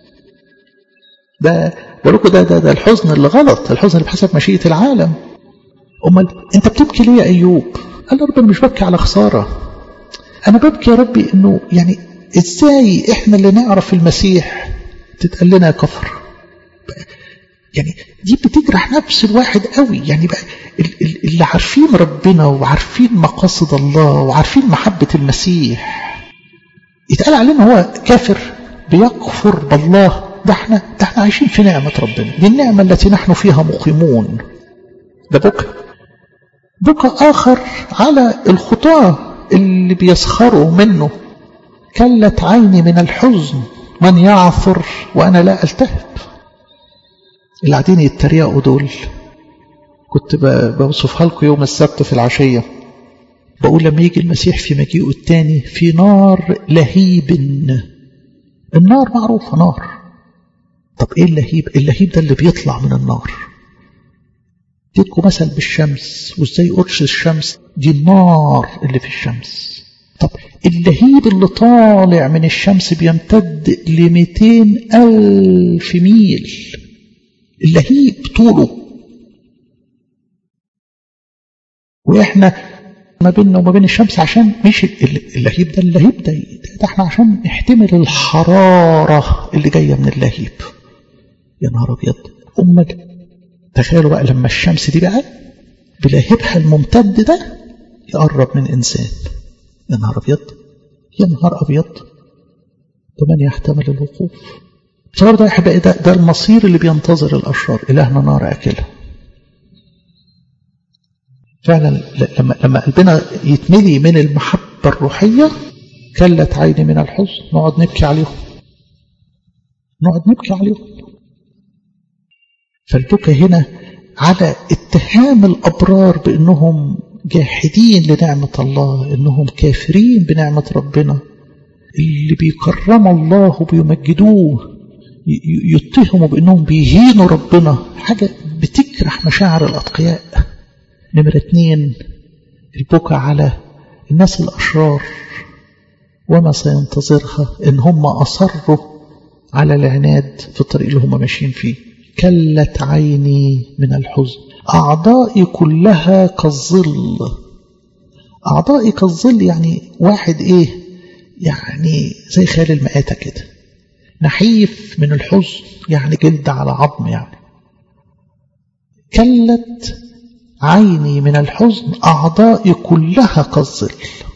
ده بقول لكم ده, ده ده الحزن اللي غلط الحزن اللي بحسب مشيئه العالم امال انت بتبكي ليه يا ايوب قال يا رب انا مش ببكي على خساره انا ببكي يا ربي انه يعني ازاي احنا اللي نعرف المسيح تتقال لنا يا كفر يعني دي بتجرح نفس الواحد قوي يعني بقى اللي عارفين ربنا وعارفين مقاصد الله وعارفين محبة المسيح يتقال علينا هو كافر بيكفر بالله ده احنا ده احنا عايشين في نعمة ربنا دي النعمة التي نحن فيها مقيمون ده بكى بكى آخر على الخطاة اللي بيسخروا منه كلت عيني من الحزن من يعثر وأنا لا ألتهب اللي قاعدين يتريقوا دول كنت بوصفها لكم يوم السبت في العشية بقول لما يجي المسيح في مجيئه الثاني في نار لهيب النار معروفة نار طب ايه اللهيب اللهيب ده اللي بيطلع من النار اديتكم مثل بالشمس وازاي قرش الشمس دي النار اللي في الشمس طب اللهيب اللي طالع من الشمس بيمتد لمئتين ألف ميل اللهيب طوله وإحنا ما بيننا وما بين الشمس عشان مش اللهيب ده اللهيب ده, ده احنا عشان نحتمل الحرارة اللي جاية من اللهيب يا نهار أبيض أمال تخيلوا بقى لما الشمس دي بقى بلهيبها الممتد ده يقرب من إنسان يا نهار أبيض يا نهار أبيض ومن يحتمل الوقوف بسبب ده يحب ده, ده المصير اللي بينتظر الأشرار إلهنا نار أكلها فعلا لما لما قلبنا يتملي من المحبة الروحية كلت عيني من الحزن نقعد نبكي عليهم نقعد نبكي عليهم فالبكى هنا على اتهام الأبرار بأنهم جاحدين لنعمة الله إنهم كافرين بنعمة ربنا اللي بيكرموا الله وبيمجدوه يتهموا بأنهم بيهينوا ربنا حاجة بتجرح مشاعر الأتقياء نمرة اتنين البكاء على الناس الأشرار وما سينتظرها إن هم أصروا على العناد في الطريق اللي هم ماشيين فيه كلت عيني من الحزن أعضائي كلها كالظل أعضائي كالظل يعني واحد إيه يعني زي خيال المآتة كده نحيف من الحزن يعني جلد على عظم يعني كلت عيني من الحزن أعضائي كلها كالظل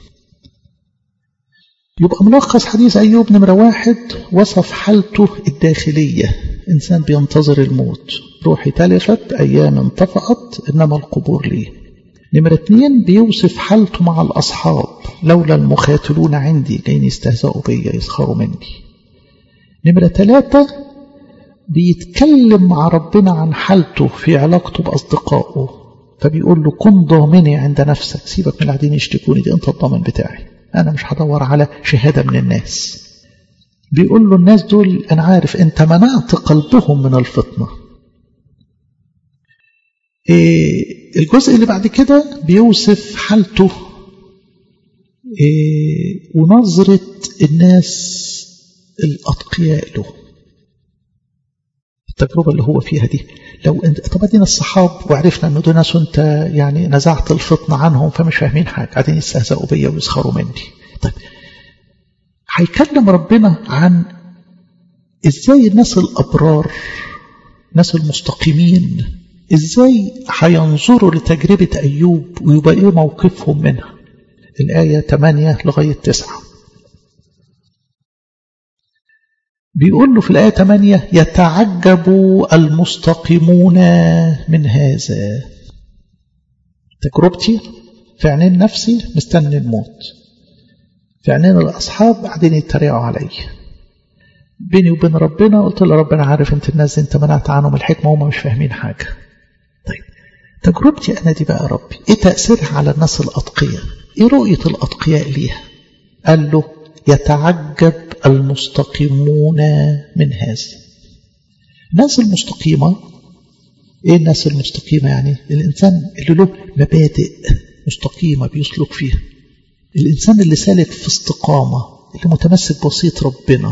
يبقى ملخص حديث أيوب نمرة واحد وصف حالته الداخلية إنسان بينتظر الموت روحي تلفت أيام انطفأت إنما القبور لي نمرة اتنين بيوصف حالته مع الأصحاب لولا المخاتلون عندي جايين يستهزئوا بيا يسخروا مني نمرة ثلاثة بيتكلم مع ربنا عن حالته في علاقته بأصدقائه فبيقول له كن ضامني عند نفسك سيبك من اللي قاعدين يشتكوني دي انت الضامن بتاعي انا مش هدور على شهاده من الناس بيقول له الناس دول انا عارف انت منعت قلبهم من الفطنه إيه الجزء اللي بعد كده بيوصف حالته إيه ونظره الناس الاتقياء له التجربة اللي هو فيها دي لو انت طب ادينا الصحاب وعرفنا ان دول ناس وانت يعني نزعت الفطنة عنهم فمش فاهمين حاجة قاعدين يستهزئوا بيا ويسخروا مني طيب هيكلم ربنا عن ازاي الناس الابرار الناس المستقيمين ازاي هينظروا لتجربة ايوب ويبقى ايه موقفهم منها الآية 8 لغاية 9 بيقول له في الآية 8 يتعجب المستقيمون من هذا تجربتي في عينين نفسي مستني الموت في عينين الأصحاب قاعدين يتريقوا علي بيني وبين ربنا قلت له ربنا عارف انت الناس دي انت منعت عنهم الحكمة وهم مش فاهمين حاجة طيب تجربتي أنا دي بقى يا ربي ايه تأثيرها على الناس الأتقياء ايه رؤية الأتقياء ليها قال له يتعجب المستقيمون من هذا الناس المستقيمة ايه الناس المستقيمة يعني الانسان اللي له مبادئ مستقيمة بيسلك فيها الانسان اللي سالك في استقامة اللي متمسك بوصية ربنا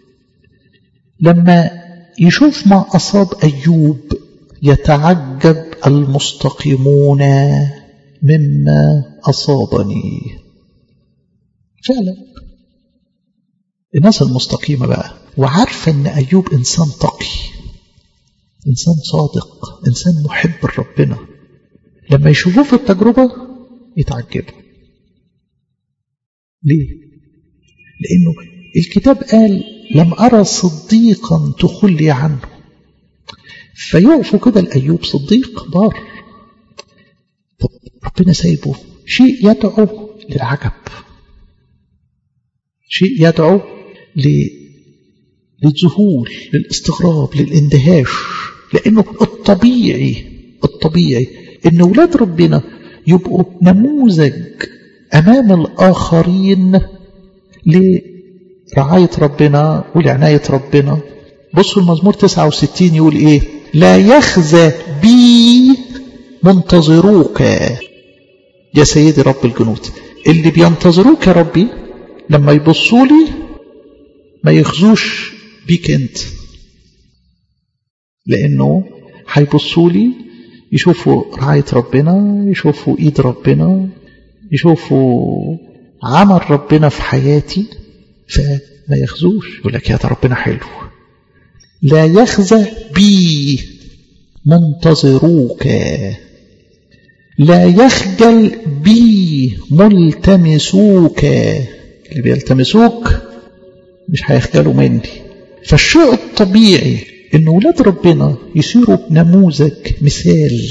لما يشوف ما أصاب أيوب يتعجب المستقيمون مما أصابني فعلا الناس المستقيمة بقى وعارفة أن أيوب إنسان تقي إنسان صادق إنسان محب لربنا لما يشوفوه في التجربة يتعجبوا ليه؟ لأنه الكتاب قال لم أرى صديقا تخلي عنه فيقفوا كده لأيوب صديق بار طب ربنا سايبه شيء يدعو للعجب شيء يدعو للذهول للاستغراب للاندهاش لأنه الطبيعي الطبيعي أن ولاد ربنا يبقوا نموذج أمام الآخرين لرعاية ربنا ولعناية ربنا بصوا المزمور 69 يقول إيه لا يخزى بي منتظروك يا سيدي رب الجنود اللي بينتظروك يا ربي لما يبصوا لي ما يخزوش بيك انت لانه هيبصوا لي يشوفوا رعاية ربنا يشوفوا ايد ربنا يشوفوا عمل ربنا في حياتي فما يخزوش يقول لك يا ده ربنا حلو لا يخزى بي منتظروك لا يخجل بي ملتمسوك اللي بيلتمسوك مش هيخجلوا مني فالشيء الطبيعي ان ولاد ربنا يصيروا نموذج مثال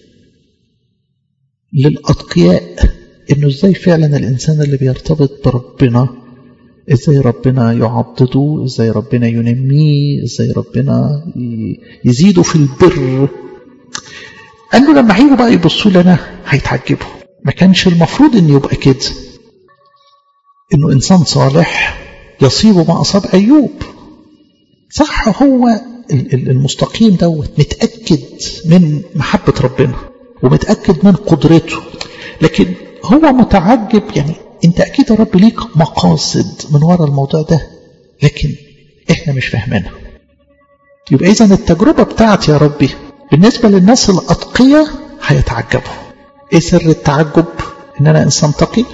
للأتقياء انه ازاي فعلا الانسان اللي بيرتبط بربنا ازاي ربنا يعضده ازاي ربنا ينميه ازاي ربنا يزيده في البر قال له لما هيجوا بقى يبصوا لنا هيتعجبوا ما كانش المفروض ان يبقى كده انه انسان صالح يصيب ما اصاب ايوب صح هو المستقيم دوت متاكد من محبه ربنا ومتاكد من قدرته لكن هو متعجب يعني انت اكيد يا رب ليك مقاصد من وراء الموضوع ده لكن احنا مش فاهمينها يبقى إذا التجربة بتاعتي يا ربي بالنسبة للناس الأتقية هيتعجبوا إيه سر التعجب إن أنا إنسان تقي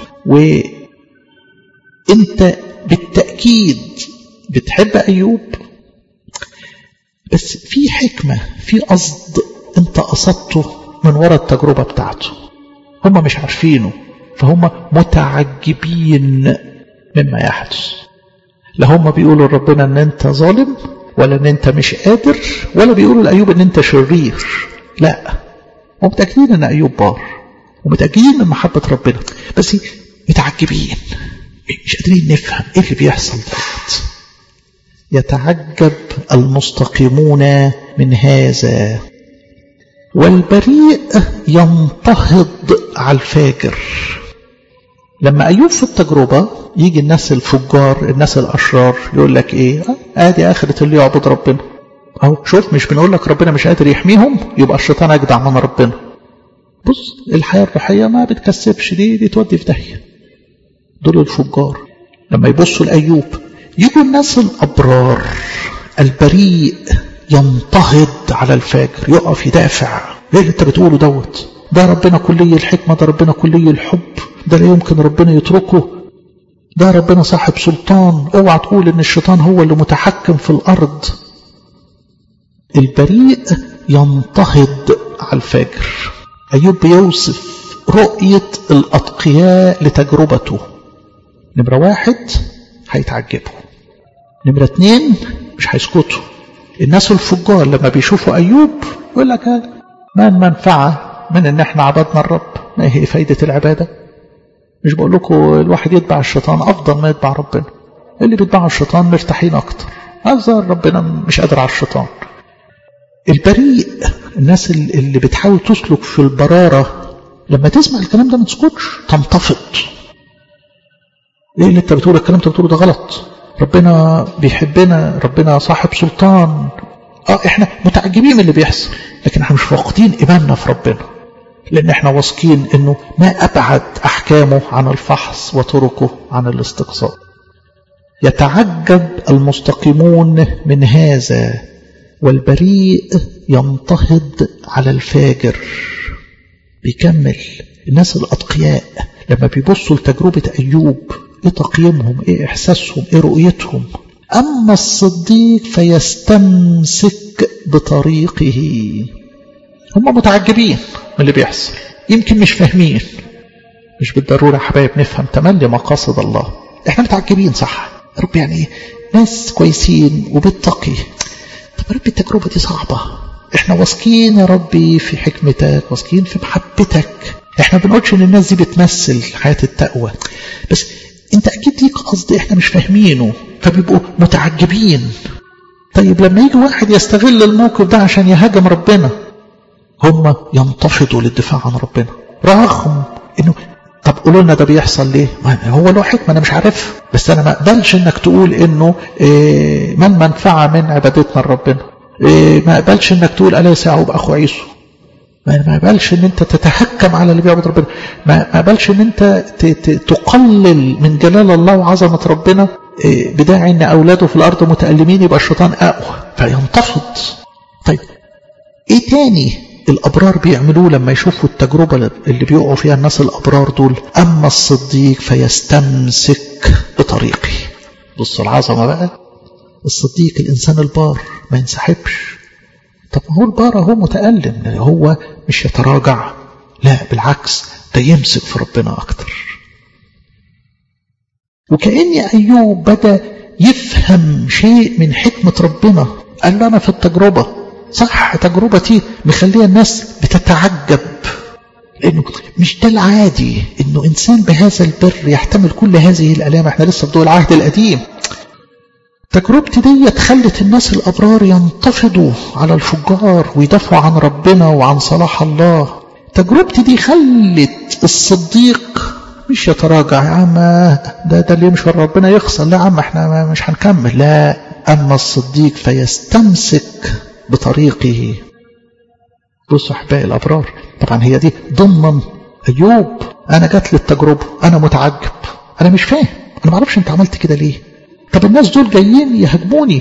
وإنت بالتأكيد بتحب أيوب بس في حكمة في قصد أنت قصدته من وراء التجربة بتاعته هم مش عارفينه فهم متعجبين مما يحدث لا هم بيقولوا لربنا ان انت ظالم ولا ان انت مش قادر ولا بيقولوا لايوب ان انت شرير لا هم متاكدين ان ايوب بار ومتاكدين من محبه ربنا بس متعجبين مش قادرين نفهم ايه اللي بيحصل دوت يتعجب المستقيمون من هذا والبريء ينتهض على الفاجر لما أيوب في التجربة يجي الناس الفجار الناس الأشرار يقول لك إيه آدي آخرة اللي يعبد ربنا أهو شوف مش بنقول لك ربنا مش قادر يحميهم يبقى الشيطان أجدع من ربنا بص الحياة الروحية ما بتكسبش دي دي تودي في داهية دول الفجار لما يبصوا لأيوب يجوا الناس الأبرار البريء ينتهض على الفاجر يقف يدافع ايه اللي انت بتقوله دوت ده ربنا كلي الحكمة ده ربنا كلي الحب ده لا يمكن ربنا يتركه ده ربنا صاحب سلطان اوعى تقول ان الشيطان هو اللي متحكم في الارض البريء ينتهض على الفاجر ايوب بيوصف رؤية الاتقياء لتجربته نمرة واحد هيتعجبوا نمرة اتنين مش هيسكتوا الناس الفجار لما بيشوفوا أيوب يقول لك ما المنفعة من ان احنا عبدنا الرب ما هي فايدة العبادة مش بقول لكم الواحد يتبع الشيطان أفضل ما يتبع ربنا اللي بيتبع الشيطان مرتاحين أكتر هذا ربنا مش قادر على الشيطان البريء الناس اللي بتحاول تسلك في البرارة لما تسمع الكلام ده ما تسكتش تنتفض ايه اللي انت بتقول الكلام انت بتقوله ده غلط ربنا بيحبنا ربنا صاحب سلطان اه احنا متعجبين من اللي بيحصل لكن احنا مش فاقدين ايماننا في ربنا لان احنا واثقين انه ما ابعد احكامه عن الفحص وطرقه عن الاستقصاء يتعجب المستقيمون من هذا والبريء ينتهض على الفاجر بيكمل الناس الاتقياء لما بيبصوا لتجربه ايوب ايه تقييمهم ايه احساسهم ايه رؤيتهم اما الصديق فيستمسك بطريقه هم متعجبين من اللي بيحصل يمكن مش فاهمين مش بالضرورة يا حبايب نفهم تملي مقاصد الله احنا متعجبين صح رب يعني ناس كويسين وبالتقي طب يا رب التجربة دي صعبة احنا واثقين يا ربي في حكمتك واثقين في محبتك احنا بنقولش ان الناس دي بتمثل حياة التقوى بس انت اكيد ليك قصد احنا مش فاهمينه فبيبقوا متعجبين طيب لما يجي واحد يستغل الموقف ده عشان يهاجم ربنا هم ينتفضوا للدفاع عن ربنا رغم انه طب قولوا لنا ده بيحصل ليه هو له حكمه انا مش عارف بس انا ما اقبلش انك تقول انه إيه ما المنفعه من عبادتنا لربنا إيه ما اقبلش انك تقول اليس يعقوب اخو عيسو ما اقبلش ان انت تتهكم على اللي بيعبد ربنا ما اقبلش ان انت تقلل من جلال الله وعظمه ربنا بداعي ان اولاده في الارض متالمين يبقى الشيطان اقوى فينتفض طيب ايه تاني الأبرار بيعملوه لما يشوفوا التجربة اللي بيقعوا فيها الناس الأبرار دول أما الصديق فيستمسك بطريقه بص العظمة بقى الصديق الإنسان البار ما ينسحبش طب ما هو البار هو متألم هو مش يتراجع لا بالعكس ده يمسك في ربنا أكتر وكأن أيوب بدأ يفهم شيء من حكمة ربنا قال له أنا في التجربة صح تجربتي مخليه الناس بتتعجب لانه مش ده العادي انه انسان بهذا البر يحتمل كل هذه الالام احنا لسه في ضوء العهد القديم تجربتي دي خلت الناس الابرار ينتفضوا على الفجار ويدافعوا عن ربنا وعن صلاح الله تجربتي دي خلت الصديق مش يتراجع يا عم ده ده اللي يمشي ربنا يخسر لا يا عم احنا مش هنكمل لا اما الصديق فيستمسك بطريقه بصوا احبائي الابرار طبعا هي دي ضمن ايوب انا جات لي التجربه انا متعجب انا مش فاهم انا ما اعرفش انت عملت كده ليه طب الناس دول جايين يهاجموني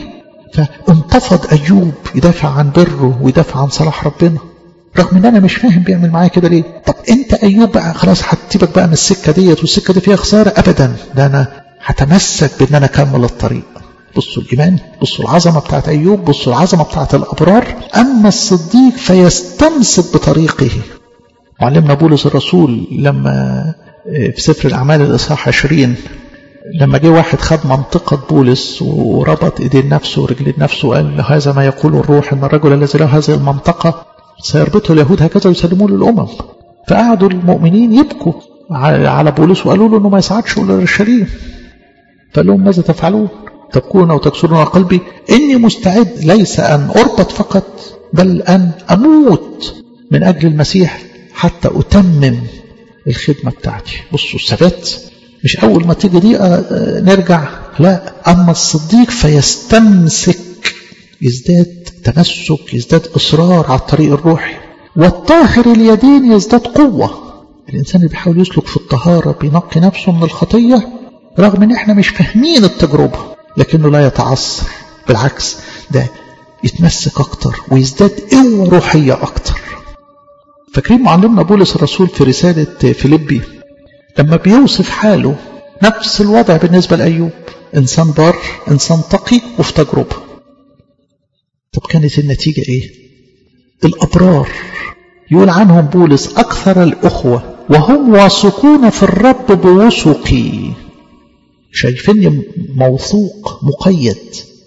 فانتفض أيوب يدافع عن بره ويدافع عن صلاح ربنا رغم ان انا مش فاهم بيعمل معايا كده ليه طب انت ايوب بقى خلاص هتسيبك بقى من السكه ديت والسكه دي فيها خساره ابدا ده انا هتمسك بان انا اكمل الطريق بصوا الايمان بصوا العظمه بتاعت ايوب بصوا العظمه بتاعت الابرار اما الصديق فيستمسك بطريقه معلمنا بولس الرسول لما في سفر الاعمال الاصحاح 20 لما جه واحد خد منطقة بولس وربط ايدين نفسه ورجلين نفسه وقال هذا ما يقول الروح ان الرجل الذي له هذه المنطقة سيربطه اليهود هكذا ويسلموه للأمم فقعدوا المؤمنين يبكوا على بولس وقالوا له انه ما يصعدش الى اورشليم فقال لهم ماذا تفعلون تبكون وتكسرون قلبي اني مستعد ليس ان اربط فقط بل ان اموت من اجل المسيح حتى اتمم الخدمه بتاعتي بصوا الثبات مش اول ما تيجي دي نرجع لا اما الصديق فيستمسك يزداد تمسك يزداد إصرار على الطريق الروحي والطاهر اليدين يزداد قوة الإنسان اللي بيحاول يسلك في الطهارة بينقي نفسه من الخطية رغم إن إحنا مش فاهمين التجربة لكنه لا يتعثر بالعكس ده يتمسك أكتر ويزداد قوة روحية أكتر فاكرين معلمنا بولس الرسول في رسالة فيليبي لما بيوصف حاله نفس الوضع بالنسبة لأيوب إنسان بار إنسان تقي وفي تجربة طب كانت النتيجة ايه الأبرار يقول عنهم بولس أكثر الأخوة وهم واثقون في الرب بوثقي شايفيني موثوق مقيد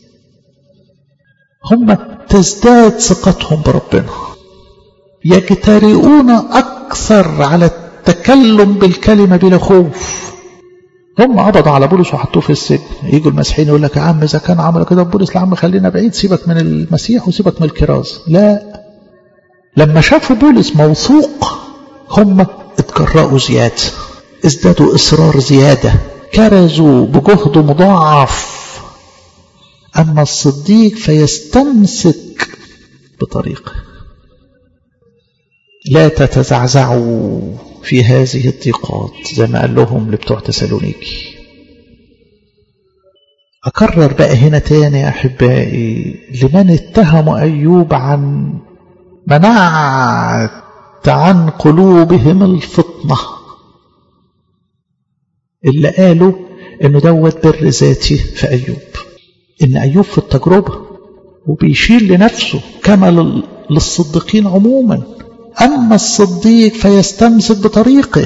هم تزداد ثقتهم بربنا يجترئون أكثر على التكلم بالكلمة بلا خوف هم قبضوا على بولس وحطوه في السجن يجوا المسيحيين يقول لك يا عم اذا كان عملوا كده بولس يا عم خلينا بعيد سيبك من المسيح وسيبك من الكراز لا لما شافوا بولس موثوق هم اتجرأوا زيادة ازدادوا إصرار زيادة كرزوا بجهد مضاعف أما الصديق فيستمسك بطريقه لا تتزعزعوا في هذه الضيقات زي ما قال لهم لبتوع تسالونيكي أكرر بقى هنا تاني يا أحبائي لمن اتهموا أيوب عن منعت عن قلوبهم الفطنة اللي قالوا إنه دوت بر ذاتي في أيوب إن أيوب في التجربة وبيشير لنفسه كما للصديقين عموما أما الصديق فيستمسك بطريقه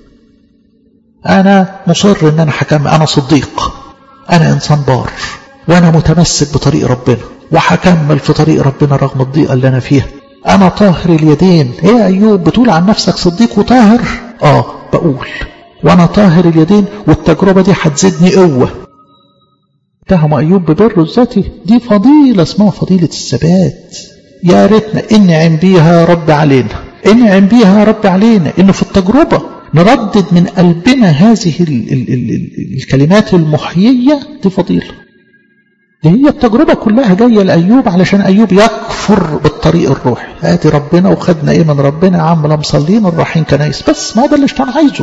أنا مصر أن أنا حكم أنا صديق أنا إنسان بار وأنا متمسك بطريق ربنا وحكمل في طريق ربنا رغم الضيقة اللي أنا فيها أنا طاهر اليدين إيه يا أيوب بتقول عن نفسك صديق وطاهر آه بقول وأنا طاهر اليدين والتجربة دي هتزيدني قوة اتهم أيوب ببره الذاتي دي فضيلة اسمها فضيلة الثبات يا ريتنا انعم بيها رب علينا انعم بيها رب علينا انه في التجربة نردد من قلبنا هذه ال ال ال ال الكلمات المحيية دي فضيلة دي هي التجربة كلها جاية لأيوب علشان أيوب يكفر بالطريق الروحي آتي ربنا وخدنا إيه من ربنا يا عم لا مصلين الرايحين كنايس بس ما ده اللي الشيطان عايزه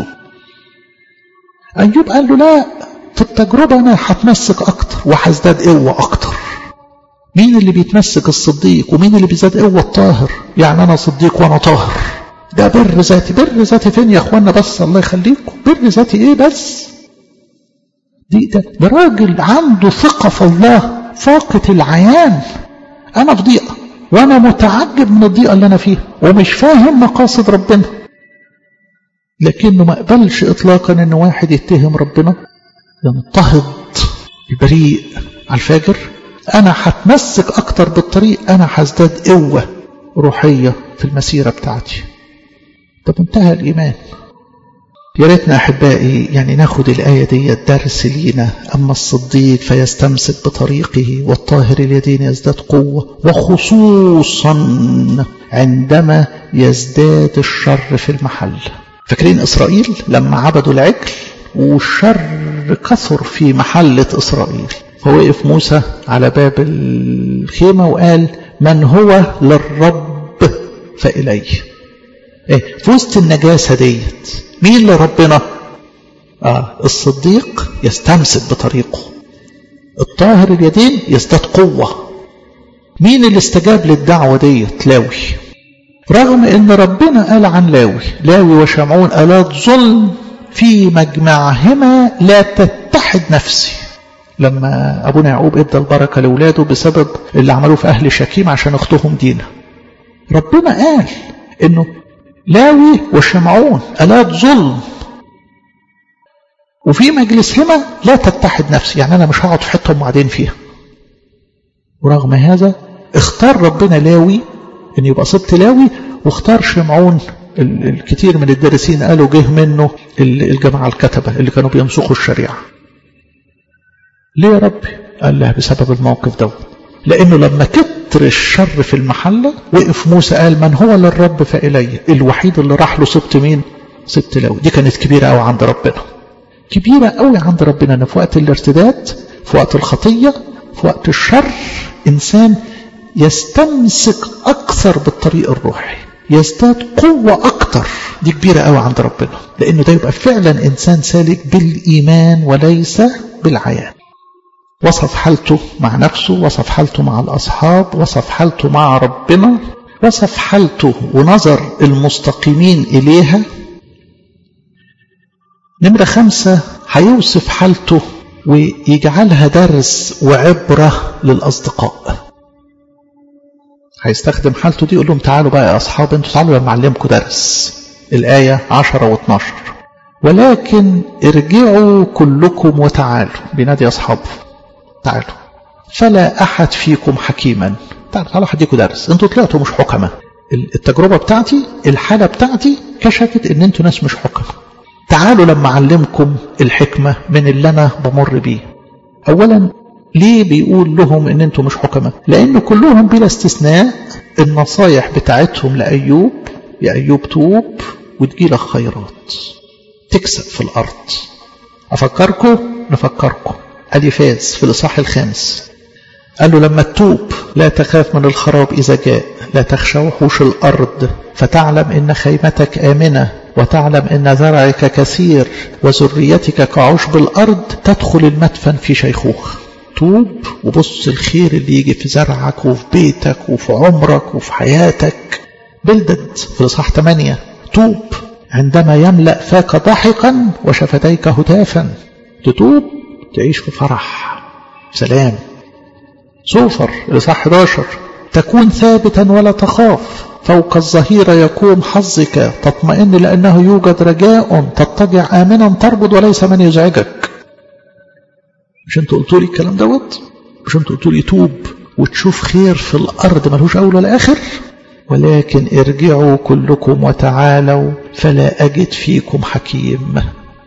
أيوب قال له لا في التجربة أنا هتمسك أكتر وهزداد قوة أكتر مين اللي بيتمسك الصديق ومين اللي بيزداد قوة الطاهر يعني أنا صديق وأنا طاهر ده بر ذاتي بر ذاتي فين يا أخوانا بس الله يخليكم بر ذاتي إيه بس دي ده, ده راجل عنده ثقة في الله فاقة العيان أنا في ضيقة وأنا متعجب من الضيقة اللي أنا فيها ومش فاهم مقاصد ربنا لكنه ما قبلش إطلاقا إن واحد يتهم ربنا ينتهض البريء على الفاجر أنا هتمسك أكتر بالطريق أنا هزداد قوة روحية في المسيرة بتاعتي ده منتهى الإيمان يا ريتنا أحبائي يعني ناخد الآية دي درس لينا أما الصديق فيستمسك بطريقه والطاهر اليدين يزداد قوة وخصوصا عندما يزداد الشر في المحل فاكرين إسرائيل لما عبدوا العجل والشر كثر في محلة إسرائيل فوقف موسى على باب الخيمة وقال من هو للرب فإليه ايه في وسط النجاسة ديت مين لربنا آه الصديق يستمسك بطريقه الطاهر اليدين يزداد قوة مين اللي استجاب للدعوة ديت لاوي رغم ان ربنا قال عن لاوي لاوي وشمعون آلات ظلم في مجمعهما لا تتحد نفسي لما ابونا يعقوب ادى البركة لاولاده بسبب اللي عملوه في اهل شكيم عشان اختهم دينا ربنا قال انه لاوي وشمعون آلات ظلم وفي مجلسهما لا تتحد نفسي يعني انا مش هقعد في حته هم قاعدين فيها ورغم هذا اختار ربنا لاوي ان يبقى سبط لاوي واختار شمعون الكثير من الدارسين قالوا جه منه الجماعة الكتبة اللي كانوا بيمسخوا الشريعة ليه يا ربي قال له بسبب الموقف دوت لانه لما كتر الشر في المحلة وقف موسى قال من هو للرب فإلي الوحيد اللي راح له سبط مين سبط لاوي دي كانت كبيرة قوي عند ربنا كبيرة قوي عند ربنا ان في وقت الارتداد في وقت الخطية في وقت الشر انسان يستمسك اكثر بالطريق الروحي يزداد قوة اكثر دي كبيرة قوي عند ربنا لانه ده يبقى فعلا انسان سالك بالايمان وليس بالعيان وصف حالته مع نفسه وصف حالته مع الاصحاب وصف حالته مع ربنا وصف حالته ونظر المستقيمين اليها نمرة خمسة هيوصف حالته ويجعلها درس وعبرة للأصدقاء هيستخدم حالته دي يقول لهم تعالوا بقى يا أصحاب انتوا تعالوا لما أعلمكم درس الآية 10 و12 ولكن ارجعوا كلكم وتعالوا بينادي أصحابه تعالوا فلا أحد فيكم حكيما تعالوا تعالوا هديكم درس انتوا طلعتوا مش حكمة التجربة بتاعتي الحالة بتاعتي كشفت ان انتوا ناس مش حكمة تعالوا لما أعلمكم الحكمة من اللي أنا بمر بيه أولا ليه بيقول لهم ان انتم مش حكماء لان كلهم بلا استثناء النصايح بتاعتهم لأيوب يا أيوب توب وتجيلك خيرات تكسب في الأرض أفكركم نفكركم أدي فاز في الإصحاح الخامس قال له لما تتوب لا تخاف من الخراب إذا جاء لا تخشى وحوش الأرض فتعلم إن خيمتك آمنة وتعلم إن زرعك كثير وذريتك كعشب الأرض تدخل المدفن في شيخوخ توب وبص الخير اللي يجي في زرعك وفي بيتك وفي عمرك وفي حياتك بلدد في الإصحاح 8 توب عندما يملأ فاك ضحكا وشفتيك هتافا تتوب تعيش في فرح سلام سوفر الإصحاح 11 تكون ثابتا ولا تخاف فوق الظهيرة يقوم حظك تطمئن لأنه يوجد رجاء تضطجع آمنا تربض وليس من يزعجك مش انتوا قلتوا لي الكلام دوت مش انتوا قلتوا لي توب وتشوف خير في الأرض ملهوش أول ولا آخر ولكن ارجعوا كلكم وتعالوا فلا أجد فيكم حكيم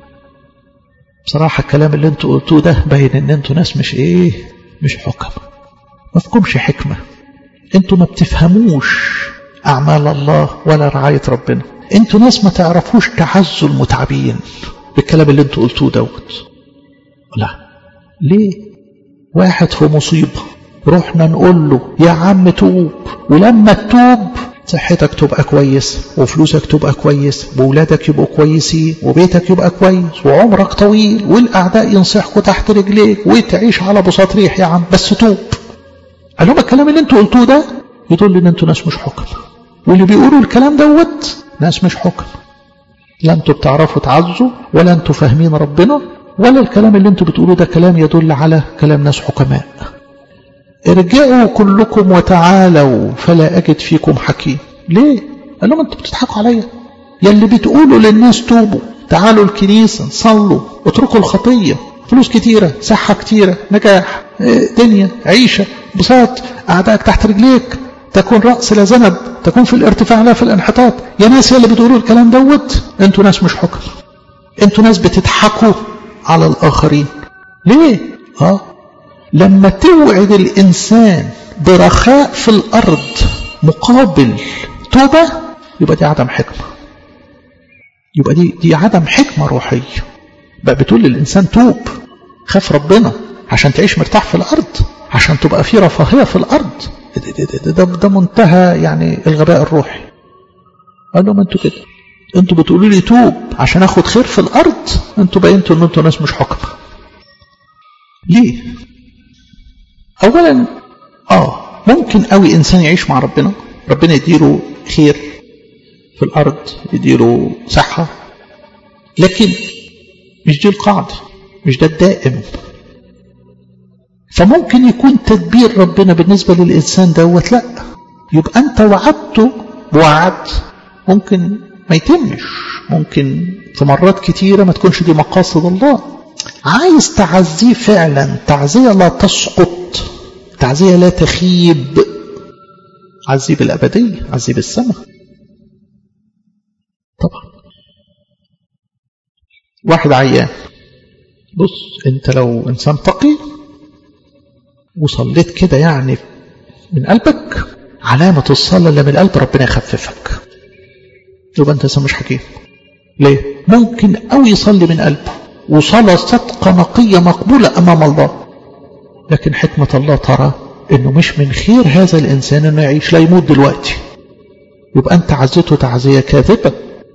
بصراحة الكلام اللي انتوا قلتوه ده باين ان انتوا ناس مش ايه مش حكم ما فيكمش حكمة انتوا ما بتفهموش أعمال الله ولا رعاية ربنا انتوا ناس ما تعرفوش تعزوا المتعبين بالكلام اللي انتوا قلتوه دوت لا ليه واحد في مصيبة رحنا نقول له يا عم توب ولما تتوب صحتك تبقى كويس وفلوسك تبقى كويس وولادك يبقوا كويسين وبيتك يبقى كويس وعمرك طويل والأعداء ينصحكوا تحت رجليك وتعيش على بساط ريح يا عم بس توب قال لهم الكلام اللي انتوا قلتوه ده يدل ان انتوا ناس مش حكم واللي بيقولوا الكلام دوت ناس مش حكم لا انتوا بتعرفوا تعزوا ولا انتوا فاهمين ربنا ولا الكلام اللي انتوا بتقولوه ده كلام يدل على كلام ناس حكماء ارجعوا كلكم وتعالوا فلا أجد فيكم حكيم ليه؟ قال لهم انتوا بتضحكوا عليا يلي بتقولوا للناس توبوا تعالوا الكنيسة صلوا اتركوا الخطية فلوس كتيرة صحة كتيرة نجاح دنيا عيشة بساط أعدائك تحت رجليك تكون رأس لا ذنب تكون في الارتفاع لا في الانحطاط يا ناس يلي بتقولوا الكلام دوت انتوا ناس مش حكم انتوا ناس بتضحكوا على الآخرين ليه؟ اه لما توعد الإنسان برخاء في الأرض مقابل توبة يبقى دي عدم حكمة يبقى دي, دي عدم حكمة روحية بقى بتقول للإنسان توب خاف ربنا عشان تعيش مرتاح في الأرض عشان تبقى في رفاهية في الأرض ده, ده, ده, ده منتهى يعني الغباء الروحي قال لهم انتوا كده انتوا بتقولوا لي توب عشان اخد خير في الأرض انتوا بينتوا ان انتوا ناس مش حكمة ليه اولا اه ممكن قوي انسان يعيش مع ربنا ربنا يديله خير في الارض يديله صحه لكن مش دي القاعده مش ده الدائم فممكن يكون تدبير ربنا بالنسبه للانسان دوت لا يبقى انت وعدته بوعد ممكن ما يتمش ممكن في مرات كتيره ما تكونش دي مقاصد الله عايز تعزيه فعلا تعزيه لا تسقط تعزيه لا تخيب عزيه بالابديه عزيه بالسماء طبعا واحد عيان بص انت لو انسان تقي وصليت كده يعني من قلبك علامة الصلاة اللي من القلب ربنا يخففك يبقى انت انسان مش حكيم ليه ممكن او يصلي من قلبه وصلاة صدقة نقية مقبولة امام الله لكن حكمة الله ترى انه مش من خير هذا الانسان انه يعيش لا يموت دلوقتي يبقى انت عزته تعزية كاذبة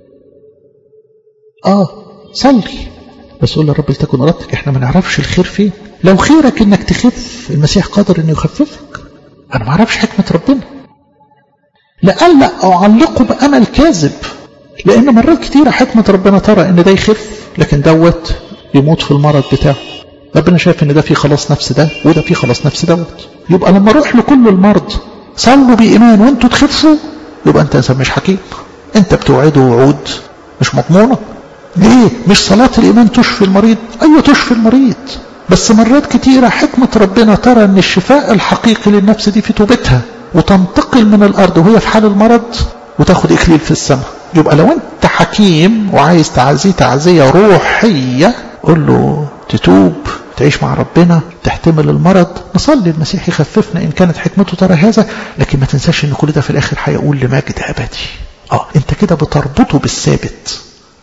اه صلي بس قول للرب لتكن ارادتك احنا ما نعرفش الخير فين لو خيرك انك تخف المسيح قادر انه يخففك انا ما اعرفش حكمة ربنا لألا اعلقه بامل كاذب لان مرات كتيرة حكمة ربنا ترى ان ده يخف لكن دوت يموت في المرض بتاعه ربنا شايف ان ده فيه خلاص نفس ده وده فيه خلاص نفس دوت يبقى لما اروح لكل المرض صلوا بايمان وانتوا تخفوا يبقى انت انسان مش حكيم انت بتوعده وعود مش مضمونه ليه مش صلاة الإيمان تشفي المريض أيوة تشفي المريض بس مرات كتيرة حكمة ربنا ترى أن الشفاء الحقيقي للنفس دي في توبتها وتنتقل من الأرض وهي في حال المرض وتاخد إكليل في السماء يبقى لو أنت حكيم وعايز تعزيه تعزية روحية قول له تتوب تعيش مع ربنا تحتمل المرض نصلي المسيح يخففنا إن كانت حكمته ترى هذا لكن ما تنساش أن كل ده في الآخر هيقول لمجد أبدي آه أنت كده بتربطه بالثابت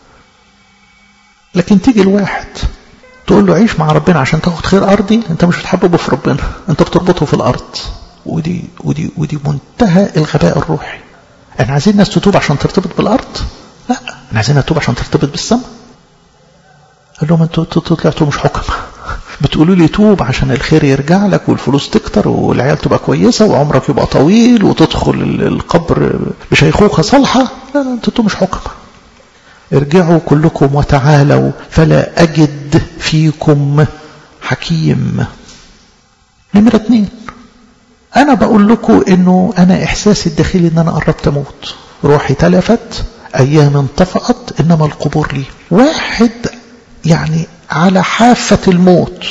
لكن تيجي الواحد تقول له عيش مع ربنا عشان تاخد خير أرضي أنت مش بتحببه في ربنا أنت بتربطه في الأرض ودي, ودي, ودي منتهى الغباء الروحي احنا عايزين الناس تتوب عشان ترتبط بالأرض لا احنا عايزينها تتوب عشان ترتبط بالسماء قال لهم انتوا طلعتوا مش حكمة بتقولوا لي توب عشان الخير يرجع لك والفلوس تكتر والعيال تبقى كويسة وعمرك يبقى طويل وتدخل القبر بشيخوخة صالحة لا لا انتوا مش حكمة ارجعوا كلكم وتعالوا فلا أجد فيكم حكيم نمرة اتنين أنا بقول لكم إنه أنا إحساسي الداخلي إن أنا قربت أموت روحي تلفت أيام انطفأت إنما القبور لي واحد يعني على حافة الموت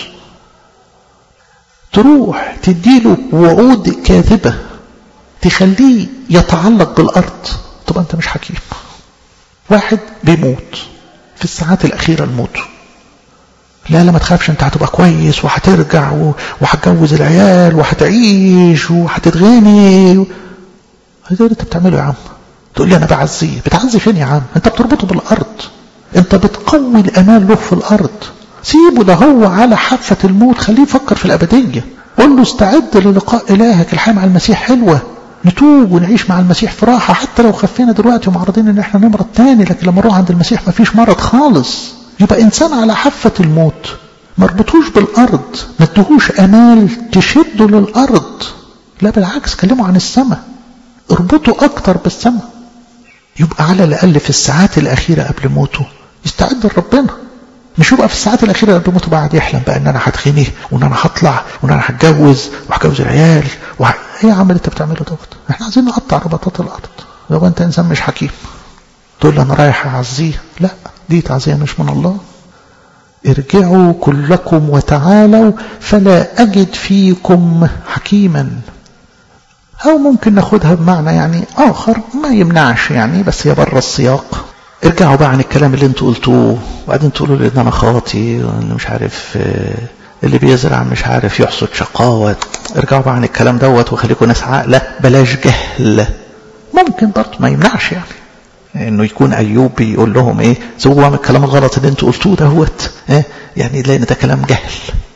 تروح تديله وعود كاذبة تخليه يتعلق بالأرض طب أنت مش حكيم واحد بيموت في الساعات الأخيرة الموت لا لا ما تخافش انت هتبقى كويس وهترجع وهتجوز العيال وهتعيش وهتتغني هتقول انت بتعمله يا عم تقول لي انا بعزيه بتعزي فين يا عم انت بتربطه بالارض انت بتقوي الامال له في الارض سيبه ده هو على حافة الموت خليه يفكر في الابدية قول له استعد للقاء الهك الحياة مع المسيح حلوة نتوب ونعيش مع المسيح في راحة حتى لو خفينا دلوقتي ومعرضين ان احنا نمرض تاني لكن لما نروح عند المسيح ما فيش مرض خالص يبقى انسان على حافة الموت مربطوش بالارض ما ادهوش امال تشده للارض لا بالعكس كلموا عن السماء اربطوا اكتر بالسماء يبقى على الاقل في الساعات الاخيرة قبل موته يستعد لربنا مش يبقى في الساعات الأخيرة قبل موته بعد يحلم بقى إن أنا هتغني وإن أنا هطلع وإن أنا هتجوز وهجوز العيال وح... إيه يا عم اللي أنت بتعمله دوت؟ إحنا عايزين نقطع رباطات الأرض لو أنت إنسان مش حكيم تقول لي أنا رايح أعزيه لا دي تعزية مش من الله ارجعوا كلكم وتعالوا فلا أجد فيكم حكيما أو ممكن ناخدها بمعنى يعني آخر ما يمنعش يعني بس هي بره السياق ارجعوا بقى عن الكلام اللي انتوا قلتوه وبعدين تقولوا لي ان انا خاطي وان مش عارف اللي بيزرع مش عارف يحصد شقاوة ارجعوا بقى عن الكلام دوت وخليكم ناس عاقلة بلاش جهل ممكن برضه ما يمنعش يعني انه يكون ايوب بيقول لهم ايه سووا من الكلام الغلط اللي انتوا قلتوه دوت اه يعني لان ده كلام جهل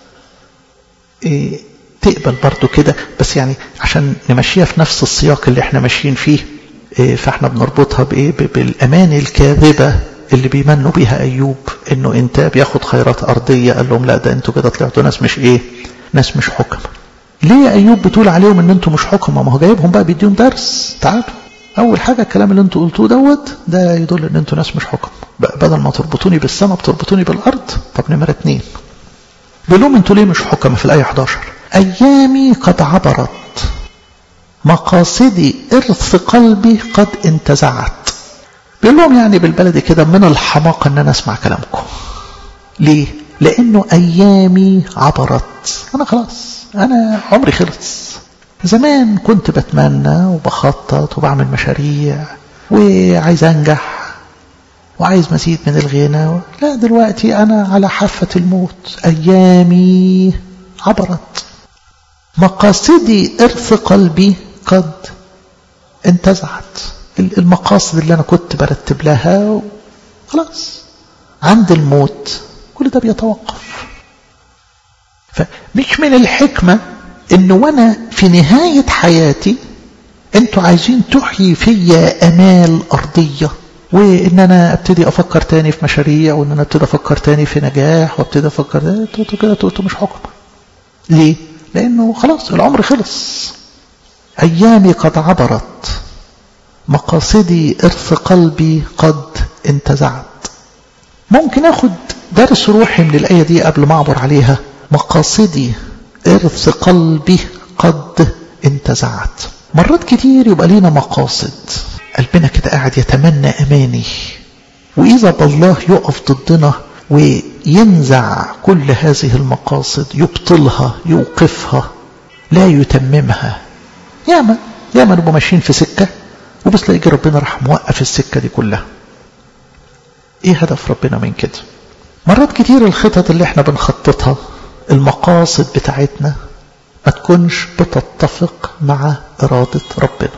إيه تقبل برضه كده بس يعني عشان نمشيها في نفس السياق اللي احنا ماشيين فيه فاحنا بنربطها بايه بالاماني الكاذبه اللي بيمنوا بيها ايوب انه انت بياخد خيرات ارضيه قال لهم لا ده انتوا كده طلعتوا ناس مش ايه ناس مش حكم ليه ايوب بتقول عليهم ان انتم مش حكمه ما هو جايبهم بقى بيديهم درس تعالوا اول حاجه الكلام اللي انتوا قلتوه دوت ده يدل ان انتوا ناس مش حكم بدل ما تربطوني بالسماء بتربطوني بالارض طب نمره اتنين بيقول لهم انتوا ليه مش حكمه في الايه 11 ايامي قد عبرت مقاصدي ارث قلبي قد انتزعت بيقول لهم يعني بالبلدي كده من الحماقه ان انا اسمع كلامكم ليه لانه ايامي عبرت انا خلاص انا عمري خلص زمان كنت بتمنى وبخطط وبعمل مشاريع وعايز انجح وعايز مزيد من الغنى لا دلوقتي انا على حافة الموت ايامي عبرت مقاصدي ارث قلبي قد انتزعت المقاصد اللي انا كنت برتب لها خلاص عند الموت كل ده بيتوقف فمش من الحكمة ان وانا في نهاية حياتي انتوا عايزين تحيي فيا امال ارضية وان انا ابتدي افكر تاني في مشاريع وان انا ابتدي افكر تاني في نجاح وابتدي افكر انتوا كده انتوا مش حكم ليه لانه خلاص العمر خلص ايامي قد عبرت مقاصدي ارث قلبي قد انتزعت ممكن اخد درس روحي من الايه دي قبل ما اعبر عليها مقاصدي ارث قلبي قد انتزعت مرات كتير يبقى لينا مقاصد قلبنا كده قاعد يتمنى اماني واذا بالله يقف ضدنا وينزع كل هذه المقاصد يبطلها يوقفها لا يتممها ياما ياما نبقى ماشيين في سكه وبس تلاقي ربنا راح موقف السكه دي كلها ايه هدف ربنا من كده مرات كتير الخطط اللي احنا بنخططها المقاصد بتاعتنا ما تكونش بتتفق مع إرادة ربنا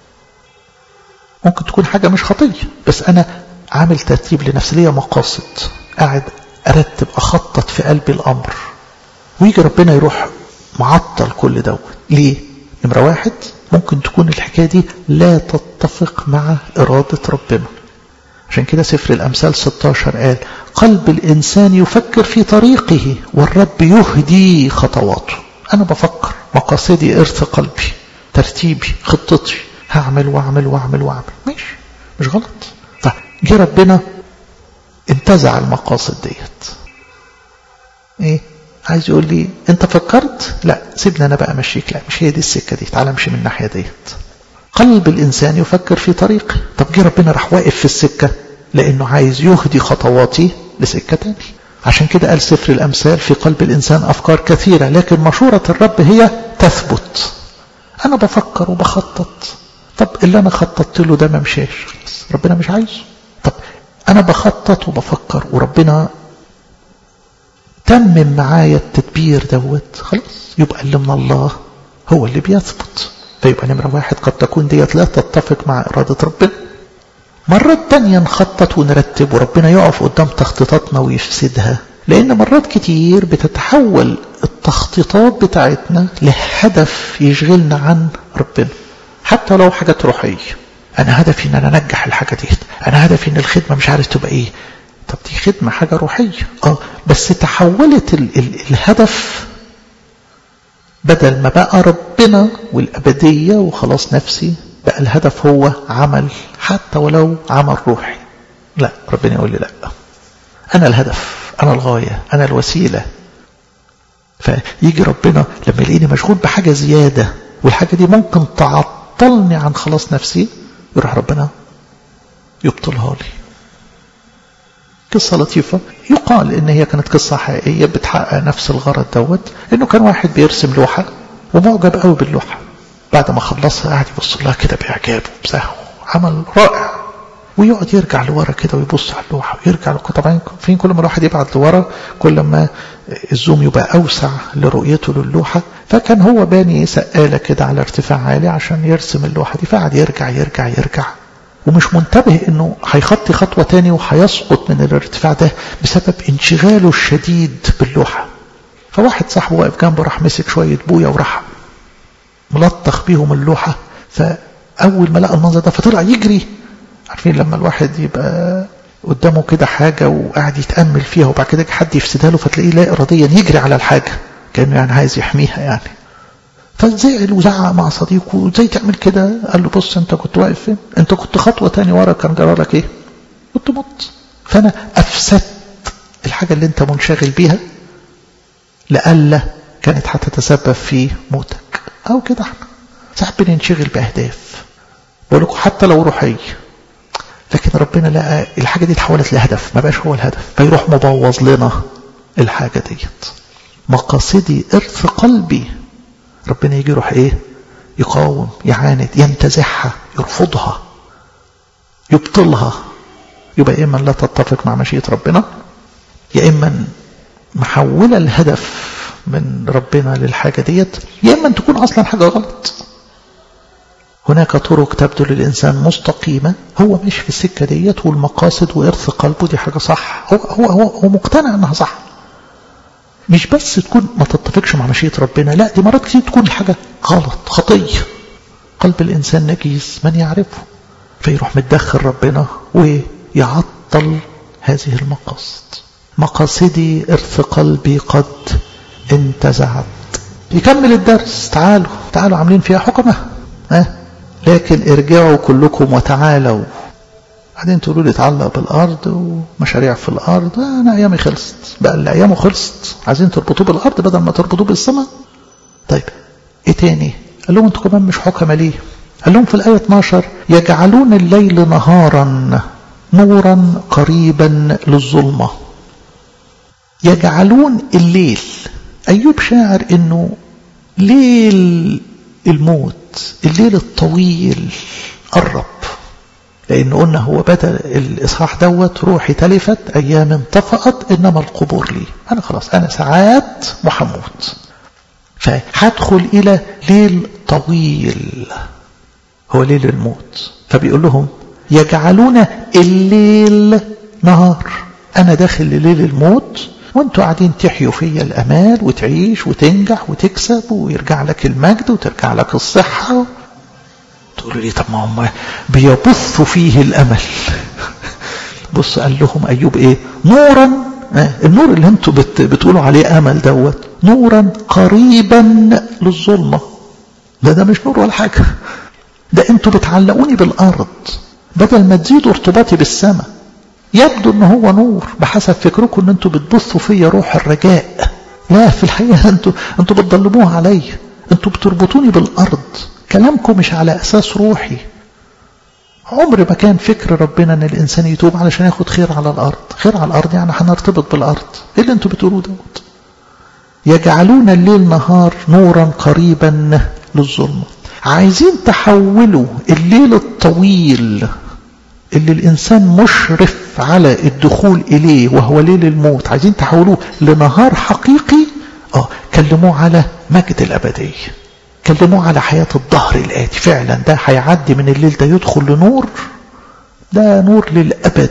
ممكن تكون حاجة مش خطية بس أنا عامل ترتيب لنفسي ليا مقاصد قاعد أرتب أخطط في قلبي الأمر ويجي ربنا يروح معطل كل دوت ليه؟ نمرة واحد ممكن تكون الحكاية دي لا تتفق مع إرادة ربنا عشان كده سفر الأمثال 16 قال قلب الإنسان يفكر في طريقه والرب يهدي خطواته أنا بفكر مقاصدي إرث قلبي ترتيبي خطتي هعمل واعمل واعمل واعمل ماشي مش غلط فجي ربنا انتزع المقاصد ديت ايه عايز يقول لي انت فكرت لا سيبني انا بقى امشيك لا مش هي دي السكه دي تعال امشي من الناحيه ديت قلب الإنسان يفكر في طريقه طب جه ربنا راح واقف في السكة لأنه عايز يهدي خطواتي لسكة تاني عشان كده قال سفر الأمثال في قلب الإنسان أفكار كثيرة لكن مشورة الرب هي تثبت أنا بفكر وبخطط طب اللي أنا خططت له ده ما مشاش خلاص ربنا مش عايزه طب أنا بخطط وبفكر وربنا تمم معايا التدبير دوت خلاص يبقى اللي من الله هو اللي بيثبت فيبقى نمرة واحد قد تكون ديت لا تتفق مع إرادة ربنا مرات تانية نخطط ونرتب وربنا يقف قدام تخطيطاتنا ويفسدها لأن مرات كتير بتتحول التخطيطات بتاعتنا لهدف يشغلنا عن ربنا حتى لو حاجات روحية أنا هدفي إن أنا أنجح الحاجة ديت أنا هدفي إن الخدمة مش عارف تبقى إيه طب دي خدمة حاجة روحية آه بس تحولت ال ال الهدف بدل ما بقى ربنا والأبدية وخلاص نفسي بقى الهدف هو عمل حتى ولو عمل روحي لا ربنا يقول لي لا أنا الهدف أنا الغاية أنا الوسيلة فيجي ربنا لما يلاقيني مشغول بحاجة زيادة والحاجة دي ممكن تعطلني عن خلاص نفسي يروح ربنا يبطلها لي قصة لطيفة يقال ان هي كانت قصة حقيقية بتحقق نفس الغرض دوت انه كان واحد بيرسم لوحة ومعجب قوي باللوحة بعد ما خلصها قاعد يبص لها كده باعجاب وبسهو عمل رائع ويقعد يرجع لورا كده ويبص على اللوحة ويرجع له طبعا فين كل ما الواحد يبعد لورا كل ما الزوم يبقى أوسع لرؤيته للوحة فكان هو باني سقالة كده على ارتفاع عالي عشان يرسم اللوحة دي فقعد يرجع يرجع يرجع ومش منتبه انه هيخطي خطوة تاني وهيسقط من الارتفاع ده بسبب انشغاله الشديد باللوحة فواحد صاحبه واقف جنبه راح مسك شوية بويا وراح ملطخ بيهم اللوحة فأول ما لقى المنظر ده فطلع يجري عارفين لما الواحد يبقى قدامه كده حاجة وقاعد يتأمل فيها وبعد كده حد يفسدها له فتلاقيه لا إراديا يجري على الحاجة كأنه يعني عايز يحميها يعني فزعل وزعق مع صديقه وازاي تعمل كده قال له بص انت كنت واقف فين انت كنت خطوة تاني ورا كان جرى لك ايه كنت مت فانا افسدت الحاجة اللي انت منشغل بيها لألا كانت هتتسبب في موتك او كده احنا ساعات بننشغل باهداف بقول لكم حتى لو روحيه لكن ربنا لقى الحاجة دي اتحولت لهدف ما بقاش هو الهدف فيروح مبوظ لنا الحاجة ديت مقاصدي إرث قلبي ربنا يجي يروح إيه يقاوم يعاند ينتزعها يرفضها يبطلها يبقى يا إما لا تتفق مع مشيئة ربنا يا إما محولة الهدف من ربنا للحاجة ديت يا إما تكون أصلا حاجة غلط هناك طرق تبدو للإنسان مستقيمة هو مش في السكة ديت والمقاصد وإرث قلبه دي حاجة صح هو, هو, هو, هو مقتنع أنها صح مش بس تكون ما تتفقش مع مشيئة ربنا لا دي مرات كتير تكون حاجة غلط خطية قلب الإنسان نجيس من يعرفه فيروح متدخل ربنا ويعطل هذه المقاصد مقاصدي إرث قلبي قد انتزعت يكمل الدرس تعالوا تعالوا عاملين فيها حكمة ها لكن ارجعوا كلكم وتعالوا بعدين تقولوا لي اتعلق بالارض ومشاريع في الارض انا ايامي خلصت بقى اللي ايامه خلصت عايزين تربطوه بالارض بدل ما تربطوه بالسماء طيب ايه تاني قال لهم انتوا كمان مش حكمة ليه قال لهم في الآية 12 يجعلون الليل نهارا نورا قريبا للظلمة يجعلون الليل أيوب شاعر أنه ليل الموت الليل الطويل قرب لأن قلنا هو بدأ الإصحاح دوت روحي تلفت أيام انطفأت إنما القبور لي أنا خلاص أنا ساعات وحموت فهدخل إلى ليل طويل هو ليل الموت فبيقول لهم يجعلون الليل نهار أنا داخل لليل الموت وانتوا قاعدين تحيوا فيا الأمال وتعيش وتنجح وتكسب ويرجع لك المجد وترجع لك الصحة تقولوا لي طب ما هم بيبثوا فيه الأمل بص قال لهم أيوب إيه نورا النور اللي انتوا بت بتقولوا عليه أمل دوت نورا قريبا للظلمة ده ده مش نور ولا حاجة ده انتوا بتعلقوني بالأرض بدل ما تزيدوا ارتباطي بالسماء يبدو ان هو نور بحسب فكركم ان انتوا بتبثوا فيا روح الرجاء لا في الحقيقة انتوا انتوا بتضلموها عليا انتوا بتربطوني بالأرض كلامكم مش على أساس روحي عمر ما كان فكر ربنا ان الانسان يتوب علشان ياخد خير على الارض خير على الارض يعني هنرتبط بالارض ايه اللي انتوا بتقولوه دوت يجعلون الليل نهار نورا قريبا للظلمه عايزين تحولوا الليل الطويل اللي الانسان مشرف على الدخول اليه وهو ليل الموت عايزين تحولوه لنهار حقيقي اه كلموه على مجد الابديه كلموه على حياة الظهر الآتي فعلا ده هيعدي من الليل ده يدخل لنور ده نور للأبد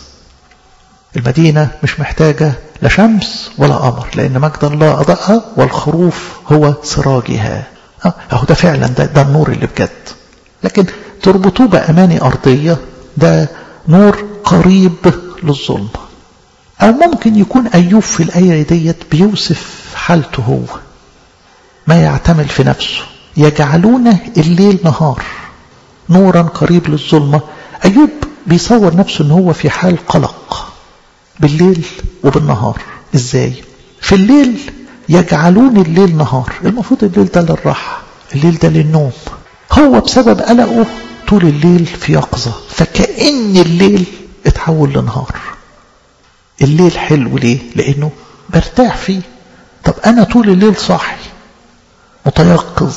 المدينة مش محتاجة لا شمس ولا قمر لأن مجد الله أضاءها والخروف هو سراجها أهو ده فعلا ده, ده النور اللي بجد لكن تربطوه بأماني أرضية ده نور قريب للظلمة أو ممكن يكون أيوب في الآية ديت بيوصف حالته هو ما يعتمل في نفسه يجعلون الليل نهار نورا قريب للظلمة أيوب بيصور نفسه أنه هو في حال قلق بالليل وبالنهار إزاي في الليل يجعلون الليل نهار المفروض الليل ده للراحة الليل ده للنوم هو بسبب قلقه طول الليل في يقظة فكأن الليل اتحول لنهار الليل حلو ليه لأنه برتاح فيه طب أنا طول الليل صاحي متيقظ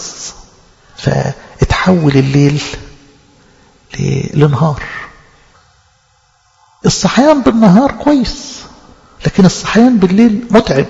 فاتحول الليل لنهار الصحيان بالنهار كويس لكن الصحيان بالليل متعب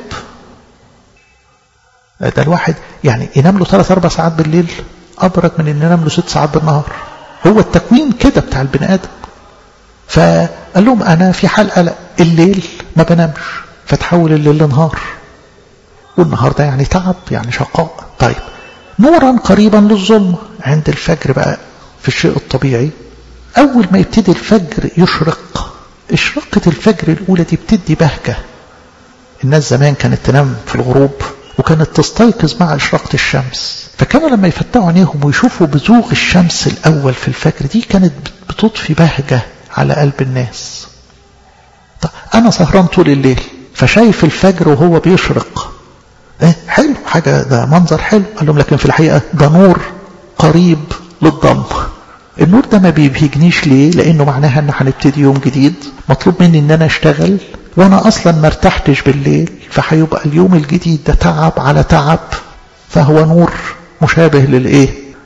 ده الواحد يعني ينام له ثلاث اربع ساعات بالليل ابرك من ان ينام له ست ساعات بالنهار هو التكوين كده بتاع البني ادم فقال لهم انا في حال قلق الليل ما بنامش فتحول الليل لنهار والنهار ده يعني تعب يعني شقاء طيب نورا قريبا للظلمة عند الفجر بقى في الشيء الطبيعي أول ما يبتدي الفجر يشرق إشراقة الفجر الأولى دي بتدي بهجة الناس زمان كانت تنام في الغروب وكانت تستيقظ مع إشراقة الشمس فكانوا لما يفتحوا عينيهم ويشوفوا بزوغ الشمس الأول في الفجر دي كانت بتضفي بهجة على قلب الناس طب أنا سهران طول الليل فشايف الفجر وهو بيشرق إيه حلو حاجة ده منظر حلو قال لهم لكن في الحقيقة ده نور قريب للضم النور ده ما بيبهجنيش ليه لأنه معناها أن هنبتدي يوم جديد مطلوب مني أن أنا أشتغل وأنا أصلا ما ارتحتش بالليل فهيبقى اليوم الجديد ده تعب على تعب فهو نور مشابه للإيه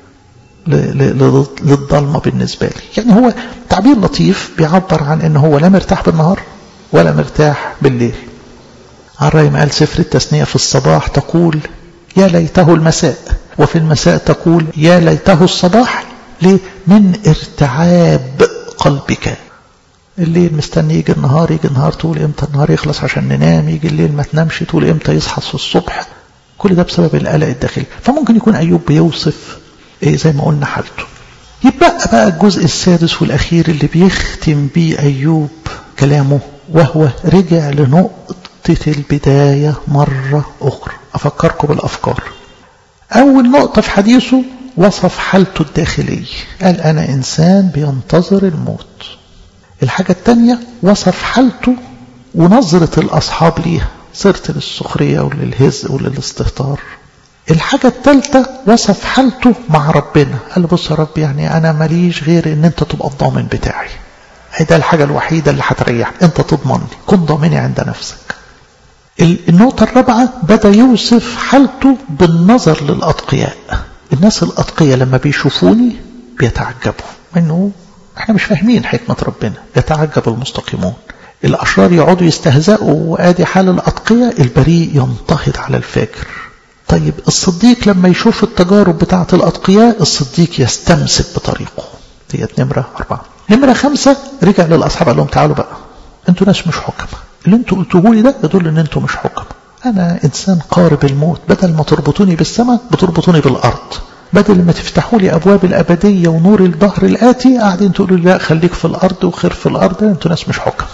للضلمة بالنسبة لي يعني هو تعبير لطيف بيعبر عن أنه هو لا مرتاح بالنهار ولا مرتاح بالليل عن ما قال سفر التثنية في الصباح تقول يا ليته المساء وفي المساء تقول يا ليته الصباح ليه من ارتعاب قلبك الليل مستني يجي النهار يجي النهار طول امتى النهار يخلص عشان ننام يجي الليل ما تنامش طول امتى يصحى الصبح كل ده بسبب القلق الداخلي فممكن يكون ايوب بيوصف إيه زي ما قلنا حالته يبقى بقى الجزء السادس والاخير اللي بيختم بيه ايوب كلامه وهو رجع لنقطة البداية مرة أخرى أفكركم بالأفكار أول نقطة في حديثه وصف حالته الداخلية قال أنا إنسان بينتظر الموت الحاجة الثانية وصف حالته ونظرة الأصحاب ليها صرت للسخرية وللهزء وللاستهتار الحاجة الثالثة وصف حالته مع ربنا قال بص يا رب يعني أنا ماليش غير إن أنت تبقى الضامن بتاعي ده الحاجة الوحيدة اللي هتريحني أنت تضمني كن ضامني عند نفسك النقطة الرابعة بدأ يوصف حالته بالنظر للأتقياء الناس الأتقياء لما بيشوفوني بيتعجبوا إنه احنا مش فاهمين حكمة ربنا يتعجب المستقيمون الأشرار يقعدوا يستهزئوا وآدي حال الأتقياء البريء ينتهض على الفاجر طيب الصديق لما يشوف التجارب بتاعة الأتقياء الصديق يستمسك بطريقه دي نمرة أربعة نمرة خمسة رجع للأصحاب قال لهم تعالوا بقى انتوا ناس مش حكمة اللي انتوا قلتوه لي ده يدل ان انتوا مش حكمة انا انسان قارب الموت بدل ما تربطوني بالسماء بتربطوني بالارض بدل ما تفتحوا لي ابواب الابديه ونور الظهر الاتي قاعدين تقولوا لي لا خليك في الارض وخير في الارض انتوا ناس مش حكمة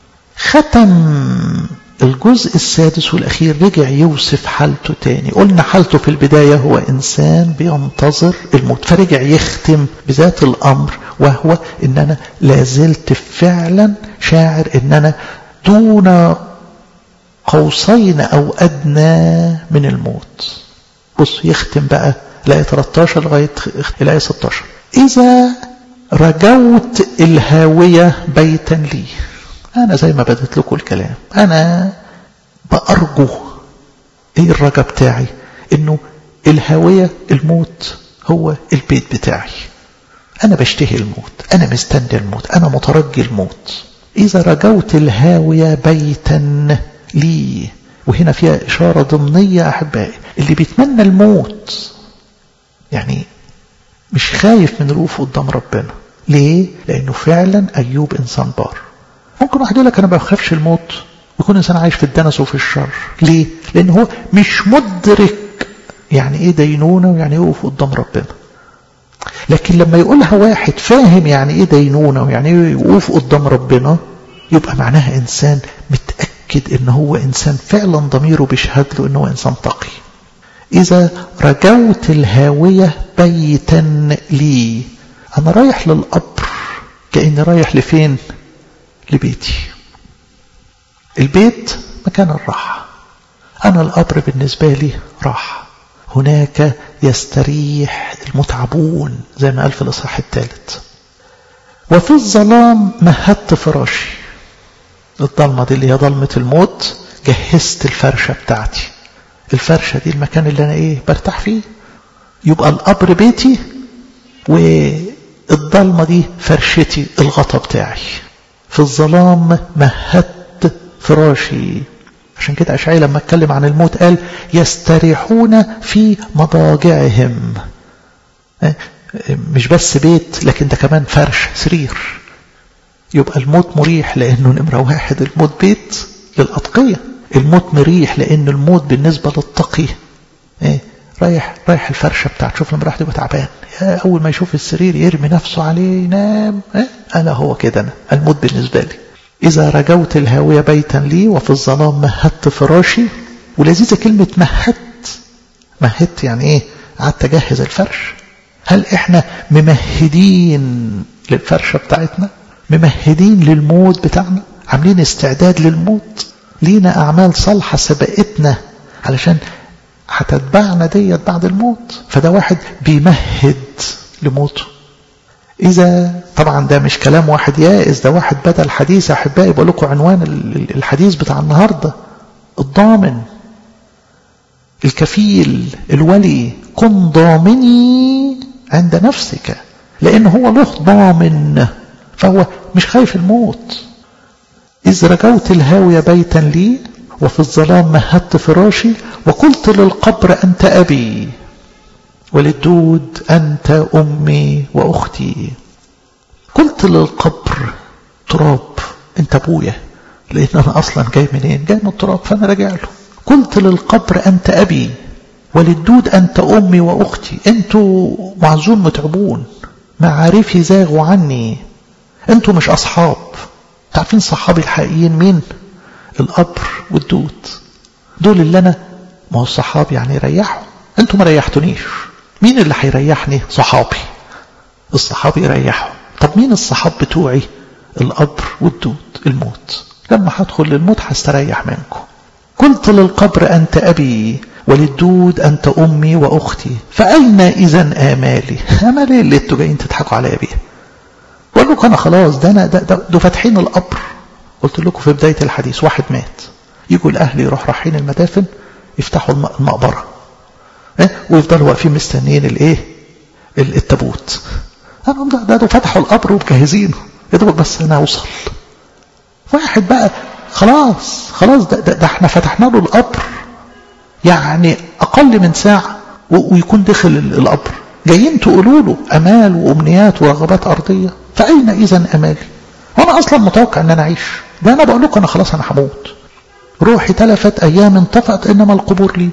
ختم الجزء السادس والاخير رجع يوصف حالته تاني قلنا حالته في البدايه هو انسان بينتظر الموت فرجع يختم بذات الامر وهو ان انا لازلت فعلا شاعر ان انا دون قوسين او ادنى من الموت بص يختم بقى الآية 13 لغاية الآية 16 إذا رجوت الهاوية بيتا لي أنا زي ما بدت لكم الكلام أنا بأرجو إيه الرجا بتاعي إنه الهاوية الموت هو البيت بتاعي أنا بشتهي الموت أنا مستني الموت أنا مترجي الموت إذا رجوت الهاوية بيتا لي وهنا فيها إشارة ضمنية أحبائي اللي بيتمنى الموت يعني مش خايف من الوقوف قدام ربنا ليه؟ لأنه فعلا أيوب إنسان بار ممكن واحد يقول لك أنا ما بخافش الموت ويكون إنسان عايش في الدنس وفي الشر ليه؟ لأنه هو مش مدرك يعني إيه دينونة ويعني إيه وقوف قدام ربنا لكن لما يقولها واحد فاهم يعني إيه دينونة ويعني إيه وقوف قدام ربنا يبقى معناها إنسان متأكد إن هو إنسان فعلا ضميره بيشهد له إن هو إنسان تقي إذا رجوت الهاوية بيتا لي أنا رايح للقبر كأني رايح لفين لبيتي البيت مكان الراحة أنا القبر بالنسبة لي راحة هناك يستريح المتعبون زي ما قال في الإصحاح الثالث وفي الظلام مهدت فراشي الضلمة دي اللي هي ضلمة الموت جهزت الفرشة بتاعتي الفرشة دي المكان اللي أنا إيه برتاح فيه يبقى القبر بيتي والضلمة دي فرشتي الغطا بتاعي في الظلام مهدت فراشي عشان كده أشعي لما اتكلم عن الموت قال يستريحون في مضاجعهم مش بس بيت لكن ده كمان فرش سرير يبقى الموت مريح لأنه نمرة واحد الموت بيت للأتقية الموت مريح لأن الموت بالنسبة للتقي إيه؟ رايح رايح الفرشة بتاعت شوف لما راح يبقى تعبان أول ما يشوف السرير يرمي نفسه عليه ينام إيه؟ أنا هو كده أنا الموت بالنسبة لي إذا رجوت الهاوية بيتا لي وفي الظلام مهدت فراشي ولذيذة كلمة مهدت مهدت يعني ايه قعدت اجهز الفرش هل احنا ممهدين للفرشة بتاعتنا ممهدين للموت بتاعنا عاملين استعداد للموت لينا اعمال صالحة سبقتنا علشان هتتبعنا ديت بعد الموت فده واحد بيمهد لموته إذا طبعا ده مش كلام واحد يائس ده واحد بدأ الحديث أحبائي بقول لكم عنوان الحديث بتاع النهاردة الضامن الكفيل الولي كن ضامني عند نفسك لأن هو له ضامن فهو مش خايف الموت إذ رجوت الهاوية بيتا لي وفي الظلام مهدت فراشي وقلت للقبر أنت أبي وللدود أنت أمي وأختي قلت للقبر تراب أنت أبويا لأن أنا أصلا جاي منين جاي من التراب فأنا راجع له قلت للقبر أنت أبي وللدود أنت أمي وأختي أنتوا معزون متعبون معارفي زاغوا عني أنتوا مش أصحاب تعرفين صحابي الحقيقيين مين القبر والدود دول اللي أنا ما هو الصحاب يعني يريحوا أنتوا ما ريحتونيش مين اللي هيريحني صحابي الصحابي يريحوا طب مين الصحاب بتوعي القبر والدود الموت لما هدخل للموت هستريح منكم قلت للقبر أنت أبي وللدود أنت أمي وأختي فأين إذا آمالي آمالي اللي انتوا جايين تضحكوا عليا بيها بقول لكم أنا خلاص ده أنا ده, ده, ده فاتحين القبر قلت لكم في بداية الحديث واحد مات يجوا الأهل يروح رايحين المدافن يفتحوا المقبرة إيه؟ ويفضلوا واقفين مستنيين الايه التابوت انا ده, ده فتحوا القبر ومجهزينه يا دوبك بس انا اوصل واحد بقى خلاص خلاص ده, ده, ده احنا فتحنا له القبر يعني اقل من ساعه ويكون دخل القبر جايين تقولوا له امال وامنيات ورغبات ارضيه فاين اذا امالي وانا اصلا متوقع ان انا اعيش ده انا بقول لكم انا خلاص انا هموت روحي تلفت ايام انطفأت انما القبور لي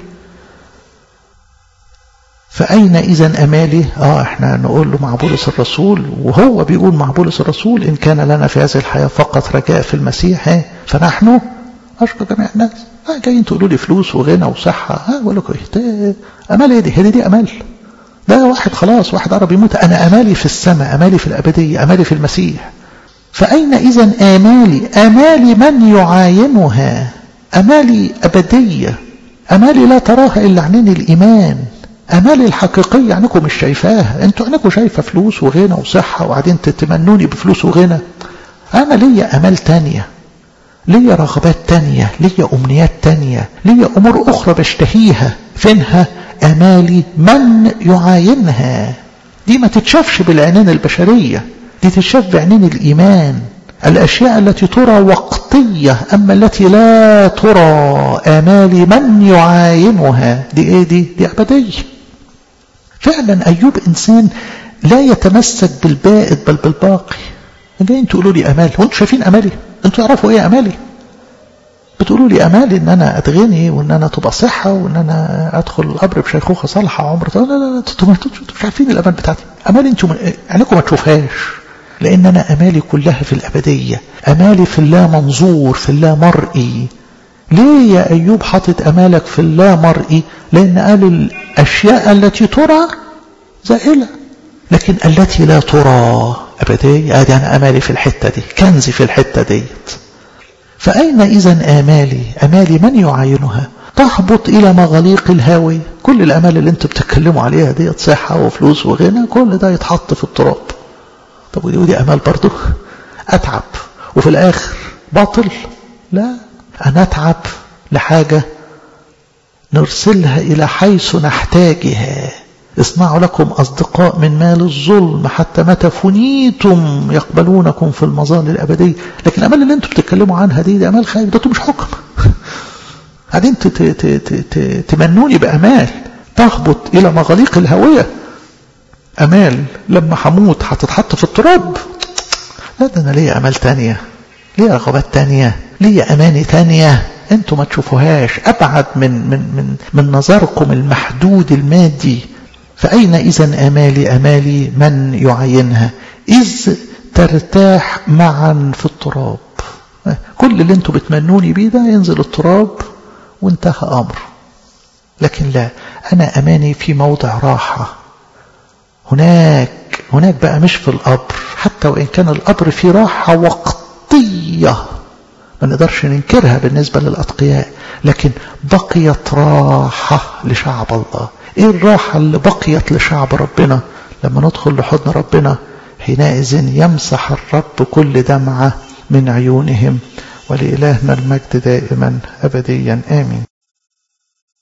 فأين إذا أمالي آه إحنا نقول له مع بولس الرسول وهو بيقول مع بولس الرسول إن كان لنا في هذه الحياة فقط رجاء في المسيح فنحن أشقى جميع الناس آه جايين تقولوا لي فلوس وغنى وصحة آه بقول لكم إيه أمال إيه دي هي دي أمال ده واحد خلاص واحد قرب يموت أنا أمالي في السماء أمالي في الأبدية أمالي في المسيح فأين إذا آمالي آمالي من يعاينها أمالي أبدية أمالي لا تراها إلا عينين الإيمان أمالي الحقيقية عينكم مش شايفاها انتوا عينكم شايفة فلوس وغنى وصحة وبعدين تتمنوني بفلوس وغنى أنا ليا أمال تانية ليا رغبات تانية ليا أمنيات تانية ليا أمور أخرى بشتهيها فينها أمالي من يعاينها دي ما تتشافش بالعينين البشرية دي تتشاف بعينين الإيمان الأشياء التي ترى وقتية أما التي لا ترى آمالي من يعاينها دي إيه دي دي أبدية فعلا أيوب إنسان لا يتمسك بالبائد بل بالباقي جايين تقولوا لي أمال وانتوا شايفين أمالي انتوا تعرفوا إيه أمالي بتقولوا لي أمالي إن أنا أتغني وإن أنا تبقى صحة وإن أنا أدخل القبر بشيخوخة صالحة عمر لا لا لا انتوا مش عارفين الأمال بتاعتي أمالي انتوا عينكم ما تشوفهاش لأن أنا أمالي كلها في الأبدية أمالي في اللا منظور في اللا مرئي ليه يا أيوب حاطط أمالك في اللا مرئي لأن قال الأشياء التي ترى زائلة لكن التي لا ترى أبدية أدي أنا أمالي في الحتة دي كنزي في الحتة ديت فأين إذا آمالي أمالي من يعاينها تهبط إلى مغاليق الهاوية كل الأمال اللي انتوا بتتكلموا عليها ديت صحة وفلوس وغنى كل ده يتحط في التراب طب ودي ودي أمال برضه أتعب وفي الآخر باطل لا أنا أتعب لحاجة نرسلها إلى حيث نحتاجها اصنعوا لكم أصدقاء من مال الظلم حتى متى فنيتم يقبلونكم في المظال الأبدية لكن الأمال اللي انتم بتتكلموا عنها دي دي أمال خايف ده مش حكم قاعدين تمنوني بأمال تهبط إلى مغاليق الهوية أمال لما هموت هتتحط في التراب لا ده أنا ليا أمال تانية ليا رغبات تانية ليا أماني تانية انتوا ما تشوفوهاش أبعد من, من, من, من نظركم المحدود المادي فأين إذا أمالي أمالي من يعينها إذ ترتاح معا في التراب كل اللي انتوا بتمنوني بيه ده ينزل التراب وانتهى أمره لكن لا أنا أماني في موضع راحة هناك هناك بقى مش في القبر حتى وإن كان القبر فيه راحة وقتية ما نقدرش ننكرها بالنسبة للأتقياء لكن بقيت راحة لشعب الله إيه الراحة اللي بقيت لشعب ربنا لما ندخل لحضن ربنا حينئذ يمسح الرب كل دمعة من عيونهم ولإلهنا المجد دائما أبديا آمين